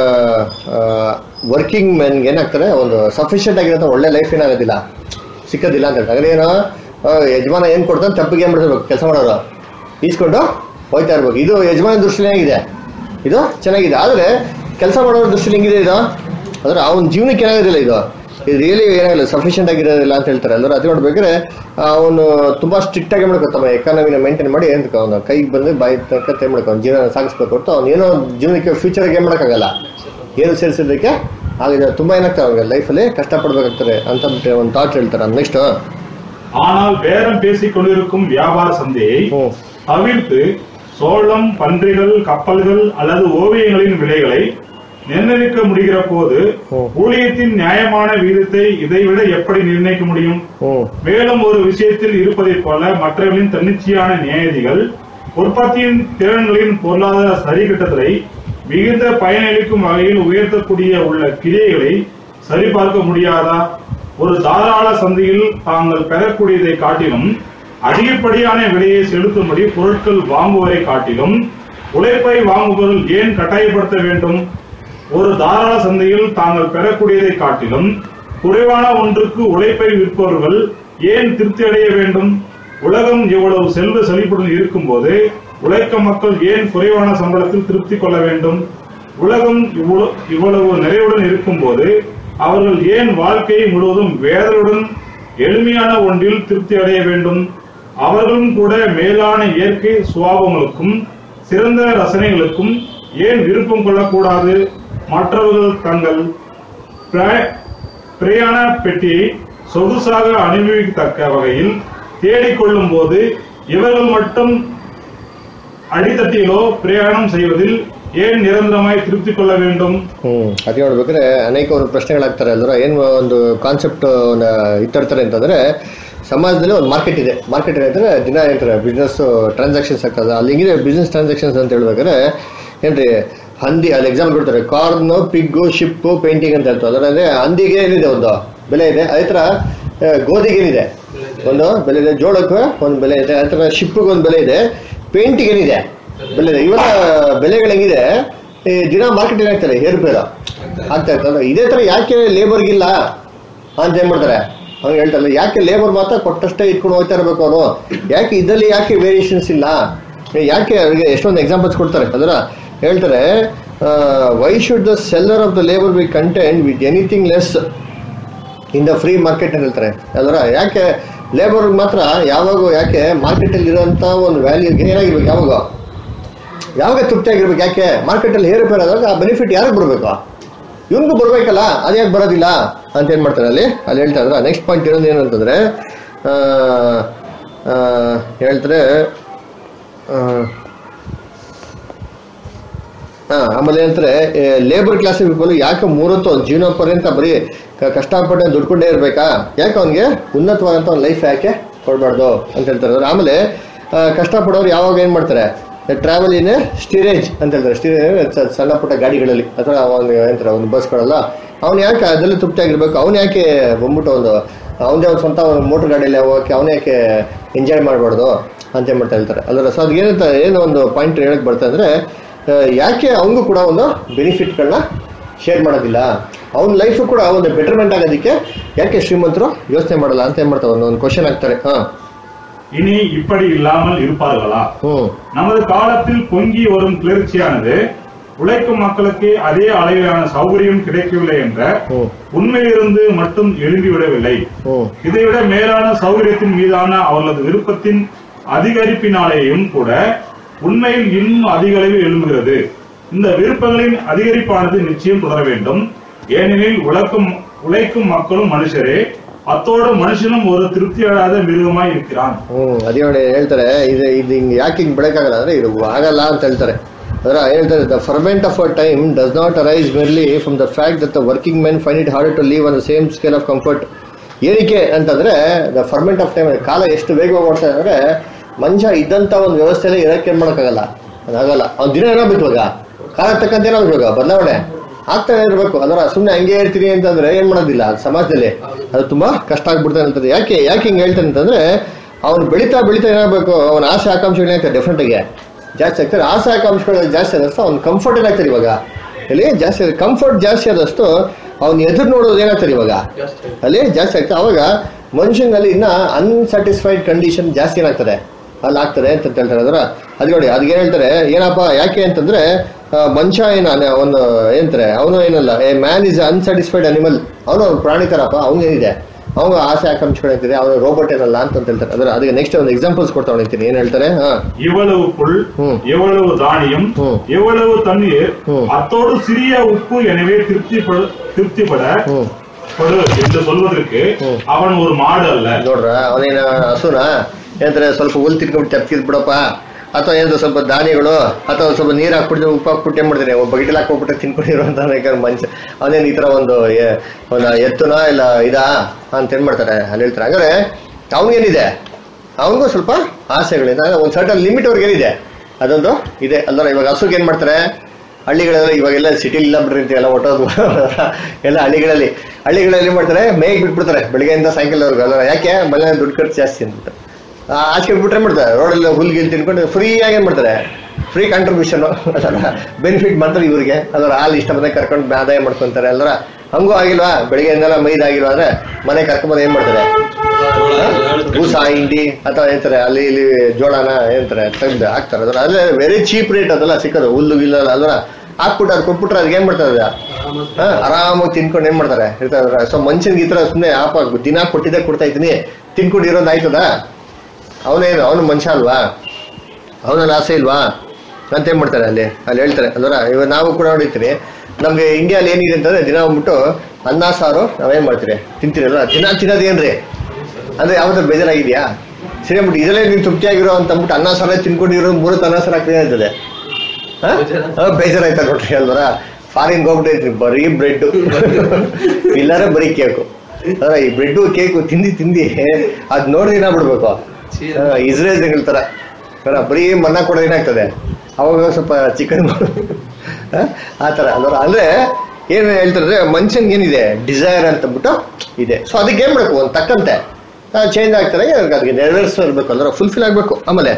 ವರ್ಕಿಂಗ್ ಮೆನ್ಗೆ ಏನಾಗ್ತಾರೆ ಒಂದು ಸಫಿಷಿಯಂಟ್ ಆಗಿರೋ ಒಳ್ಳೆ ಲೈಫ್ ಏನಾಗೋದಿಲ್ಲ ಸಿಕ್ಕೋದಿಲ್ಲ ಅಂತ ಹೇಳ್ತಾರೆ ಏನೋ ಆ, ಯಜಮಾನ ಏನ್ ಕೊಡ್ತಾನೆ ತಪ್ಪಿಗೆ ಏನ್ ಮಾಡ್ತಿರ್ಬೇಕು ಕೆಲಸ ಮಾಡೋರು ಈಸ್ಕೊಂಡು ಹೋಯ್ತಾ ಇರ್ಬೇಕು ಇದು ಯಜಮಾನ ದೃಷ್ಟಿಲಿ ಹೇಗಿದೆ ಇದು ಚೆನ್ನಾಗಿದೆ ಆದ್ರೆ ಕೆಲಸ ಮಾಡೋರ ದೃಷ್ಟಿಲಿ ಹೆಂಗಿದೆ ಇದು ಅಂದ್ರೆ ಅವನ ಜೀವನಕ್ಕೆ ಏನಾಗೋದಿಲ್ಲ ಇದು ಇದು ರಿಯಲಿ ಏನಾಗಿಲ್ಲ ಸಫಿಷಿಯಂಟ್ ಆಗಿರೋದಿಲ್ಲ ಅಂತ ಹೇಳ್ತಾರೆ ಎಲ್ಲರೂ ಅದು ನೋಡ್ಬೇಕಾದ್ರೆ ಅವನು ತುಂಬಾ ಸ್ಟ್ರಿಕ್ಟ್ ಆಗಿ ಮಾಡ್ಕೊತಾನೆ ಎಕಾನಮಿನ ಮೇಂಟೈನ್ ಮಾಡಿ ಏನ್ ಅವನು ಕೈಗೆ ಬಂದು ಬಾಯಿ ತನಕ ತೇ ಮಾಡ್ಕೊ ಜೀವನ ಸಾಗಿಸ್ಬೇಕು ಹೊರತು ಅವ್ನು ಏನೋ ಜೀವನಕ್ಕೆ ಫ್ಯೂಚರ್ಗೆ ಏನ್ ಮಾಡೋಕ್ಕಾಗಲ್ಲ ಏನು ಸೇರಿಸೋದಕ್ಕೆ ಆಗಿದೆ ತುಂಬಾ ಏನಾಗ್ತದೆ ಅವ್ನಿಗೆ ಲೈಫಲ್ಲಿ ಕಷ್ಟಪಡ್ಬೇಕಾಗ್ತದೆ ಅಂತ ಬಿಟ್ಟು ಒಂದು ಥಾಟ್ ಹೇಳ್ತಾರೆ ನೆಕ್ಸ್ಟ್ ஆனால் பேரம் பேசிக் கொண்டிருக்கும் வியாபார சந்தையை ಹ್ಞೂ தவிர்த்து சோளம் பன்றிகள் கப்பல்கள் அல்லது ஓவியங்களின் விலைகளை நிர்ணயிக்க முடிகிற போது ஓ. ஊழியத்தின் நியாயமான வீதத்தை இதைவிட எப்படி நிர்ணயிக்க முடியும் ಹ್ಞೂ மேலும் ஒரு விஷயத்தில் இருப்பதைப் போல மற்றவர்களின் தன்னிச்சையான நியாயதிகள் உற்பத்தியின் திறன்களின் பொருளாதார சரிகட்டத்தை மிகுந்த பயனளிக்கும் வகையில் உயர்த்தக்கூடிய உள்ள கிரியைகளை சரிபார்க்க முடியாதா ஒரு தாராள சந்தையில் தாங்கள் பெறக்கூடியதை காட்டிலும் அதிகப்படியான விலையை செலுத்தும்படி பொருட்கள் வாங்குவதை காட்டிலும் உழைப்பை வாங்குபவர்கள் ஏன் கட்டாயப்படுத்த வேண்டும் ஒரு தாராள சந்தையில் தாங்கள் பெறக்கூடியதை காட்டிலும் குறைவான ஒன்றுக்கு உழைப்பை விற்பவர்கள் ஏன் திருப்தி அடைய வேண்டும் உலகம் இவ்வளவு செல்வ செழிப்புடன் இருக்கும்போது உழைக்க மக்கள் ஏன் குறைவான சம்பளத்தில் திருப்தி கொள்ள வேண்டும் உலகம் இவ்வளவு இவ்வளவு நிறைவுடன் இருக்கும்போது அவர்கள் ஏன் வாழ்க்கையை முழுவதும் வேதலுடன் எளிமையான ஒன்றில் திருப்தி அடைய வேண்டும் அவர்களும் கூட மேலான இயற்கை சுவாபங்களுக்கும் சிறந்த ரசனைகளுக்கும் ஏன் விருப்பம் கொள்ளக்கூடாது மற்றவர்கள் தங்கள் பிர- பிரயாண பெட்டியை சொகுசாக அனுபவிக்கத்தக்க வகையில் தேடிக்கொள்ளும் போது இவர்கள் மட்டும் ಅಡಿತಟ್ಟಿಲೋ ಪ್ರಯಾಣ செய்வதில் ಏನ್ ನಿರಂತರವಾಗಿ ತೃಪ್ತಿ ಕೊಳ್ಳ வேண்டும் ಹ್ಮ್ ಅದೇ ನೋಡ್ಬೇಕಾದ್ರೆ ಅನೇಕ ಒಂದು ಪ್ರಶ್ನೆಗಳಾಗ್ತಾರೆ ಅಲ್ರ ಏನು ಒಂದು ಕಾನ್ಸೆಪ್ಟ್ ಇಟ್ಟಿರ್ತಾರೆ ಅಂತಂದ್ರೆ ಸಮಾಜದಲ್ಲಿ ಒಂದು ಮಾರ್ಕೆಟ್ ಇದೆ ಮಾರ್ಕೆಟ್ ಏನಂದ್ರೆ ದಿನ ಏನಂತಾರೆ ಬಿಸ್ನೆಸ್ ಟ್ರಾನ್ಸಾಕ್ಷನ್ಸ್ ಆಗ್ತದೆ ಅಲ್ಲಿ ಹಿಂಗಿದೆ ಬಿಸ್ನೆಸ್ ಟ್ರಾನ್ಸಾಕ್ಷನ್ಸ್ ಅಂತ ಹೇಳ್ಬೇಕಾದ್ರೆ ಏನ್ರಿ ಹಂದಿ ಅಲ್ಲಿ ಎಕ್ಸಾಂಪಲ್ ಕೊಡ್ತಾರೆ ಕಾರ್ನ್ ಪಿಗ್ಗು ಶಿಪ್ಪು ಪೇಂಟಿಂಗ್ ಅಂತ ಹೇಳ್ತಾರೆ ಅದರ ಅಂದ್ರೆ ಹಂದಿಗೆ ಏನಿದೆ ಒಂದು ಬೆಲೆ ಇದೆ ಅದೇ ಥರ ಆ, ಗೋಧಿಗೆ ಏನಿದೆ ಒಂದು ಬೆಲೆ ಇದೆ ಜೋಳಕ್ಕೆ ಒಂದು ಬೆಲೆ ಇದೆ ಅದೇ ಥರ ಶಿಪ್ಪಿಗೆ ಒಂದು ಬೆಲೆ ಇದೆ ಪೇಂಟಿಗೆ ಏನಿದೆ ಬೆಲೆ ಇದೆ ಇವಾಗ ಬೆಲೆಗಳು ಹೆಂಗಿದೆ ಈ ದಿನ ಮಾರ್ಕೆಟ್ ಏನಾಗ್ತಾರೆ ಏರುಪೇರು ಆಗ್ತಾ ಇರ್ತದೆ ಇದೇ ತರ ಯಾಕೆ ಲೇಬರ್ಗಿಲ್ಲ ಅಂತ ಏನ್ ಮಾಡ್ತಾರೆ ಅವ್ನು ಹೇಳ್ತಾರೆ ಯಾಕೆ ಲೇಬರ್ ಮಾತ್ರ ಕೊಟ್ಟಷ್ಟೇ ಇಟ್ಕೊಂಡು ಹೋಗ್ತಾ ಇರ್ಬೇಕು ಅವನು ಯಾಕೆ ಇದ್ದಲ್ಲಿ ಯಾಕೆ ವೇರಿಯೇಷನ್ಸ್ ಇಲ್ಲ ಯಾಕೆ ಅವ್ರಿಗೆ ಎಷ್ಟೊಂದು ಎಕ್ಸಾಂಪಲ್ಸ್ ಕೊಡ್ತಾರೆ ಅದರ ಹೇಳ್ತಾರೆ why should the seller of the labour be content with anything less in the free market ಅಂತ ಹೇಳ್ತಾರೆ ಅದರ ಯಾಕೆ ಲೇಬರ್ ಮಾತ್ರ ಯಾವಾಗ ಯಾಕೆ ಮಾರ್ಕೆಟಲ್ಲಿ ಇರೋಂಥ ಒಂದು ವ್ಯಾಲ್ಯೂಗೆ ಏನಾಗಿರ್ಬೇಕು ಯಾವಾಗ ಯಾವಾಗ ತೃಪ್ತಿ ಆಗಿರ್ಬೇಕು ಯಾಕೆ ಮಾರ್ಕೆಟಲ್ಲಿ ಏರುಪೇರು ಆದಾಗ ಆ ಬೆನಿಫಿಟ್ ಯಾರಿಗೆ ಬರಬೇಕು ಇವನಿಗೂ ಬರಬೇಕಲ್ಲ ಅದು ಯಾಕೆ ಬರೋದಿಲ್ಲ ಅಂತ ಏನು ಮಾಡ್ತಾರೆ ಅಲ್ಲಿ ಅಲ್ಲಿ ಹೇಳ್ತಾ ಇದ್ರೆ ನೆಕ್ಸ್ಟ್ ಪಾಯಿಂಟ್ ಇರೋದು ಏನು ಅಂತಂದರೆ ಹೇಳ್ತಾರೆ ಆ, ಹಾ ಆಮೇಲೆ ಏನಂತಾರೆ ಲೇಬರ್ ಕ್ಲಾಸ್ ಪೀಪಲ್ ಯಾಕೆ ಮೂರೊತ್ತು ಅವ್ನ್ ಜೀವನ ಪರ್ಯಂತ ಬರೀ ಕ- ಕಷ್ಟಪಟ್ಟು ದುಡ್ಕೊಂಡೇ ಇರ್ಬೇಕಾ ಯಾಕೆ ಅವ್ನಿಗೆ ಉನ್ನತವಾದಂಥ ಒಂದು ಲೈಫ್ ಯಾಕೆ ಕೊಡಬಾರ್ದು ಅಂತ ಹೇಳ್ತಾರೆ ಅವ್ರು. ಆಮೇಲೆ ಆ, ಕಷ್ಟಪಡೋರು ಯಾವಾಗ ಏನು ಮಾಡ್ತಾರೆ ಟ್ರಾವೆಲ್ ಇನ್ ಸ್ಟೀರೇಜ್ ಅಂತ ಹೇಳ್ತಾರೆ ಸ್ಟೀರೇಜ್ ಸಣ್ಣ ಪುಟ್ಟ ಗಾಡಿಗಳಲ್ಲಿ ಅಥವಾ ಒಂದು ಏನಂತಾರೆ ಒಂದು ಬಸ್ಗಳಲ್ಲ ಅವ್ನು ಯಾಕೆ ಅದರಲ್ಲಿ ತೃಪ್ತಿ ಆಗಿರ್ಬೇಕು ಅವ್ನು ಯಾಕೆ ಬಂದ್ಬಿಟ್ಟು ಒಂದು ಅವನದೇ ಒಂದು ಸ್ವಂತ ಒಂದು ಮೋಟರ್ ಗಾಡಿಯಲ್ಲಿ ಹೋಗಕ್ಕೆ ಅವನು ಯಾಕೆ ಎಂಜಾಯ್ ಮಾಡಬಾರ್ದು ಅಂತ ಏನ್ ಮಾಡ್ತಾ ಹೇಳ್ತಾರೆ ಅಲ್ಲರ ಸೊ ಅದು ಏನಂತ ಏನು ಒಂದು ಪಾಯಿಂಟ್ ಹೇಳಕ್ ಬರ್ತದೆ ಅಂದ್ರೆ ಆ, ಯಾಕೆ ಅವನಿಗೂ ಕೂಡ ಒಂದು ಬೆನಿಫಿಟ್ಗಳನ್ನ ಶೇರ್ ಮಾಡೋದಿಲ್ಲ ಅವನ ಲೈಫು ಕೂಡ ಒಂದು ಬೆಟರ್ಮೆಂಟ್ ಆಗೋದಕ್ಕೆ ಯಾಕೆ ಶ್ರೀಮಂತರು ಯೋಚನೆ ಮಾಡಲ್ಲ ಅಂತ ಏನ್ ಮಾಡ್ತಾರೆ ಒಂದು ಒಂದು ಕ್ವಶನ್ ಆಗ್ತಾರೆ ಹಾ இனி இப்படி இல்லாமல் இருப்பார்களா ಹ್ಮ್ நமது காலத்தில் பொங்கி வரும் கிளர்ச்சியானது உழைக்கும் மக்களுக்கு அதே அளவிலான சௌகரியம் கிடைக்கவில்லை என்ற ಹ್ಮ್ உண்மையிலிருந்து மட்டும் எழும்பிவிடவில்லை ಹ್ಮ್ இதைவிட மேலான சௌகரியத்தின் மீதான அவர்களது விருப்பத்தின் அதிகரிப்பினாலேயும் கூட உண்மையில் இன்னும் அதிக அளவில் எழும்புகிறது இந்த விருப்பங்களின் அதிகரிப்பானது நிச்சயம் தொடர வேண்டும் ஏனெனில் உழைக்கும் உழைக்கும் மக்களும் மனுஷரே அத்தோடு மனுஷனும் ஒரு திருப்தியடையாத மிருகமாய் இருக்கிறான் ಹ್ಮ್ ಅದೇ ನೋಡಿ ಹೇಳ್ತಾರೆ ಇದು ಇದು ಹಿಂಗ್ ಯಾಕೆ ಹಿಂಗ್ ಬೆಳಕಾಗಲ್ಲ ಅಂದ್ರೆ ಇದು ಆಗಲ್ಲ ಅಂತ ಹೇಳ್ತಾರೆ ಅದರ ಹೇಳ್ತಾರೆ the ferment of a time does not arise merely from the fact that the working men find it hard to live on the same scale of comfort ಏನಕ್ಕೆ ಅಂತಂದ್ರೆ ದ ಫರ್ಮೆಂಟ್ ಆಫ್ ಟೈಮ್ ಕಾಲ ಎಷ್ಟು ವೇಗವಾಗಿ ಓಡ್ತಾ ಇದೆ ಅಂದ್ರೆ ಮನುಷ್ಯ ಇದ್ದಂತ ಒಂದು ವ್ಯವಸ್ಥೆಯಲ್ಲಿ ಇರಕ್ಕೆ ಏನ್ ಮಾಡೋಕ್ಕಾಗಲ್ಲ ಅದಾಗಲ್ಲ ಅವ್ನ ದಿನ ಏನಾಗ್ಬೇಕು ಇವಾಗ ಕಾಲ ತಕ್ಕಂತೆ ಏನಾಗ್ಬೇಕು ಇವಾಗ ಬದಲಾವಣೆ ಆಗ್ತಾನೆ ಇರಬೇಕು ಅದರ ಸುಮ್ಮನೆ ಹಂಗೆ ಇರ್ತೀನಿ ಅಂತಂದ್ರೆ ಏನ್ ಮಾಡೋದಿಲ್ಲ ಅದು ಸಮಾಜದಲ್ಲಿ ಅದು ತುಂಬಾ ಕಷ್ಟ ಆಗ್ಬಿಡ್ತಾನೆ ಅಂತಂದ್ರೆ ಯಾಕೆ ಯಾಕೆ ಹಿಂಗೆ ಹೇಳ್ತಾನೆ ಅಂತಂದ್ರೆ ಅವ್ನು ಬೆಳೀತಾ ಬೆಳೀತಾ ಏನಾಗಬೇಕು ಅವನ ಆಸೆ ಆಕಾಂಕ್ಷೆಗಳು ಏನಾಗ್ತದೆ ಡೆಫ್ರೆಂಟ್ ಆಗಿ ಜಾಸ್ತಿ ಆಗ್ತಾರೆ ಆಸೆ ಆಕಾಂಕ್ಷೆಗಳು ಜಾಸ್ತಿ ಆದಷ್ಟು ಅವ್ನು ಕಂಫರ್ಟ್ ಏನಾಗ್ತಾರೆ ಇವಾಗ ಇಲ್ಲಿ ಜಾಸ್ತಿ ಕಂಫರ್ಟ್ ಜಾಸ್ತಿ ಆದಷ್ಟು ಅವ್ನು ಎದುರು ನೋಡೋದು ಏನಾಗ್ತಾರೆ ಇವಾಗ ಜಾಸ್ತಿ ಅಲ್ಲಿ ಜಾಸ್ತಿ ಆಗ್ತದೆ ಅವಾಗ ಮನುಷ್ಯನಲ್ಲಿ ಇನ್ನ ಅನ್ಸ್ಯಾಟಿಸ್ಫೈಡ್ ಕಂಡೀಷನ್ ಜಾಸ್ತಿ ಏನಾಗ್ತದೆ ಅಲ್ಲಿ ಆಗ್ತದೆ ಅಂತ ಹೇಳ್ತಾರೆ ಅದರ ಅದು ನೋಡಿ ಅದಕ್ಕೆ ಹೇಳ್ತಾರೆ ಏನಪ್ಪ ಯಾಕೆ ಅಂತಂದ್ರೆ ಆ, ಮನುಷ್ಯ ಏನ ಒಂದು ಏನಂತಾರೆ ಅವನು ಏನಲ್ಲ a man is unsatisfied animal ಅವನು ಪ್ರಾಣಿ ತರಪ್ಪ ಅವನಿಗೇನಿದೆ ಅವನು ಆಸೆ ಆಕಾಂಕ್ಷೆಗಳಿರ್ತಿದೆ ಅವನು ರೋಬೋಟ್ ಏನಲ್ಲ ಅಂತ ಅಂತ ಹೇಳ್ತಾರೆ ಅದರ ಅದಕ್ಕೆ ನೆಕ್ಸ್ಟ್ ಒಂದು ಎಕ್ಸಾಂಪಲ್ಸ್ ಕೊಡ್ತಾ ಹೊಡಿತೀನಿ ಏನ್ ಹೇಳ್ತಾರೆ ಹಾ இவ்வளவு புல் ம். எவ்வளவு தானியம் ம். எவ்வளவு தண்ணீர் ம். அத்தோடு சிறிய உப்பு எனவே திருப்திப்பட திருப்திப்பட ಹ್ಮ್ படு என்று சொல்வதற்கு ம். அவன் ஒரு மாடு அல்ல ನೋಡ್ರ ಅವನೇನ ಹಸುನ ಏನಂತಾರೆ ಸ್ವಲ್ಪ ಹುಲ್ ತಿನ್ಕೊಂಡು ತಪ್ಪಿದ್ ಬಿಡಪ್ಪ ಅಥವಾ ಏನಾದ್ರು ಸ್ವಲ್ಪ ಧಾನ್ಯಗಳು ಅಥವಾ ಸ್ವಲ್ಪ ನೀರು ಹಾಕ್ಬಿಟ್ಟು ಉಪ್ಪು ಹಾಕ್ಬಿಟ್ಟು ಏನ್ ಮಾಡ್ತಾರೆ ಒಬ್ಬ ಬಗಿಟಲ್ ಹಾಕ್ಬಿಟ್ಟು ತಿನ್ಕೊಂಡಿರುವಂತ ಮನುಷ್ಯ ಅವನೇನು ಈ ತರ ಒಂದು ಎ- ಒಂದು ಎತ್ತುನ ಇಲ್ಲ ಇದಾ ಅಂತ ಏನ್ ಮಾಡ್ತಾರೆ ಅಲ್ಲಿ ಹೇಳ್ತಾರೆ ಹಂಗಾರೆ ಅವನಿಗೇನಿದೆ ಅವನಿಗೂ ಸ್ವಲ್ಪ ಆಸೆಗಳಿದೆ ಅಂದ್ರೆ ಒಂದು ಸರ್ಟನ್ ಲಿಮಿಟ್ ಅವ್ರಿಗೆ ಏನಿದೆ ಅದೊಂದು ಇದೆ ಅಲ್ದ್ರ ಇವಾಗ ಹಸುಗೆ ಏನ್ ಮಾಡ್ತಾರೆ ಹಳ್ಳಿಗಳೆಲ್ಲ ಇವಾಗೆಲ್ಲ ಸಿಟಿ ಇಲ್ಲ ಬಿಡ್ರಿ ಅಂತ ಎಲ್ಲ ಹೊಟ್ಟೋದು ಎಲ್ಲ ಹಳ್ಳಿಗಳಲ್ಲಿ ಹಳ್ಳಿಗಳಲ್ಲಿ ಏನ್ ಮಾಡ್ತಾರೆ ಮೇಗ್ ಬಿಟ್ಬಿಡ್ತಾರೆ ಬೆಳಗ್ಗೆಯಿಂದ ಸಾಯಂಕಾಲವರೆಗೂ ಅಲ್ಲ ಯಾಕೆ ಮನೆ ದುಡ್ಡು ಖರ್ಚು ಜಾಸ್ತಿ ಅಂದ್ಬಿಟ್ಟು ಆ, ಆಚೆ ಬಿಟ್ರೆ ಏನ್ ಮಾಡ್ತಾರೆ ರೋಡಲ್ಲಿ ಹುಲ್ಗಿಲ್ ತಿನ್ಕೊಂಡು ಫ್ರೀ ಆಗಿ ಏನ್ ಮಾಡ್ತಾರೆ ಫ್ರೀ ಕಾಂಟ್ರಿಬ್ಯೂಷನ್ ಬೆನಿಫಿಟ್ ಮಾಡ್ತಾರೆ ಇವ್ರಿಗೆ ಅದರ ಹಾಲು ಇಷ್ಟ ಬಂದಾಗ ಕರ್ಕೊಂಡು ಆದಾಯ ಮಾಡ್ಕೊಂತಾರೆ ಅಲ್ರ ಹಂಗೂ ಆಗಿಲ್ವಾ ಬೆಳಿಗ್ಗೆಯಿಂದೆಲ್ಲ ಮೈದಾಗಿಲ್ವಾ ಅಂದ್ರೆ ಮನೆ ಕರ್ಕೊಂಬಂದು ಏನ್ ಮಾಡ್ತಾರೆ ಬೂಸ ಹಿಂಡಿ ಅಥವಾ ಏನಂತಾರೆ ಅಲ್ಲಿ ಇಲ್ಲಿ ಜೋಳನ ಏನಂತಾರೆ ತೆಗ್ದು ಹಾಕ್ತಾರೆ ಅದರ ಅಲ್ಲೇ ವೆರಿ ಚೀಪ್ ರೇಟ್ ಅದೆಲ್ಲ ಸಿಕ್ಕೋದು ಹುಲ್ಲು ಗಿಲ್ಲ ಅದರ ಹಾಕ್ಬಿಟ್ಟು ಅದು ಕೊಟ್ಬಿಟ್ರೆ ಅದಕ್ಕೆ ಏನ್ ಮಾಡ್ತಾರೆ ಅದು? ಹಾ, ಆರಾಮಾಗಿ ತಿನ್ಕೊಂಡು ಏನ್ ಮಾಡ್ತಾರೆ ಇರ್ತಾರೆ ಸೊ ಮನುಷ್ಯನ್ಗೆ ಈ ತರ ಸುಮ್ಮನೆ ಆಪ ದಿನ ಕೊಟ್ಟಿದ್ದೆ ಕೊಡ್ತಾ ಇದ್ದೀನಿ ತಿನ್ಕೊಂಡು ಇರೋದು ಆಯ್ತದ ಅವನೇನು ಅವನು ಮನುಷ್ಯ ಅಲ್ವಾ ಅವನಲ್ಲಿ ಆಸೆ ಇಲ್ವಾ ಅಂತ ಏನ್ ಮಾಡ್ತಾರೆ ಅಲ್ಲಿ ಅಲ್ಲಿ ಹೇಳ್ತಾರೆ ಅಲ್ವರ ಇವಾಗ ನಾವು ಕೂಡ ನೋಡಿರ್ತೀರಿ ನಮ್ಗೆ ಇಂಡಿಯಾಲಿ ಏನಿದೆ ಅಂತಂದ್ರೆ ದಿನ ಹೋಗ್ಬಿಟ್ಟು ಅನ್ನ ಸಾರು ನಾವೇನ್ ಮಾಡ್ತೀರಿ ತಿಂತೀರಲ್ವ ದಿನ ತಿನ್ನೋದೇನ್ರಿ ಅಂದ್ರೆ ಯಾವ್ದಾದ್ರು ಬೇಜಾರಾಗಿದ್ಯಾ ಸರಿ ಅಂದ್ಬಿಟ್ಟು ಇದರಲ್ಲೇ ನೀನು ತೃಪ್ತಿಯಾಗಿರೋ ಅಂತ ಅಂದ್ಬಿಟ್ಟು ಅನ್ನ ಸಾರ ತಿನ್ಕೊಂಡಿರೋ ಮೂರತ್ತು ಅನ್ನ ಸಾರ ಆಗ್ತದೆ ಅಂತದೆ ಬೇಜಾರಾಯ್ತಾ ನೋಡ್ರಿ ಅಲ್ವರ ಫಾರಿನ್ ಹೋಗ್ಬಿಟ್ಟಿರ್ತೀರಿ ಬರೀ ಬ್ರೆಡ್ ಇಲ್ಲಾರೆ ಬರೀ ಕೇಕು ಅದ್ರ ಈ ಬ್ರೆಡ್ ಕೇಕು ತಿಂದಿ ತಿಂದಿ ಅದ್ ನೋಡಿದ್ರೆ ಏನಾಗ್ಬಿಡ್ಬೇಕು ಇಸ್ರೇಲ್ ಜಂಗಲ್ ತರ ಅಲ್ಲ, ಬರೀ ಮನ್ನ ಕೂಡ ಏನಾಗ್ತದೆ ಅವಾಗ ಸ್ವಲ್ಪ ಚಿಕನ್ ಆ ತರ ಅದರ ಅಂದ್ರೆ ಏನ್ ಹೇಳ್ತಾರೆ ಮನುಷ್ಯನ್ಗೆ ಏನಿದೆ ಡಿಸೈರ್ ಅಂತ ಬಿಟ್ಟು ಇದೆ ಸೊ ಅದಕ್ಕೆ ಏನ್ ಮಾಡ್ಬೇಕು ಒಂದು ತಕ್ಕಂತೆ ಚೇಂಜ್ ಆಗ್ತಾರೆ ಅದಕ್ಕೆ ನೆರವೇರಿಸ್ತಾ ಇರ್ಬೇಕು ಅಂದ್ರೆ ಫುಲ್ಫಿಲ್ ಆಗ್ಬೇಕು ಆಮೇಲೆ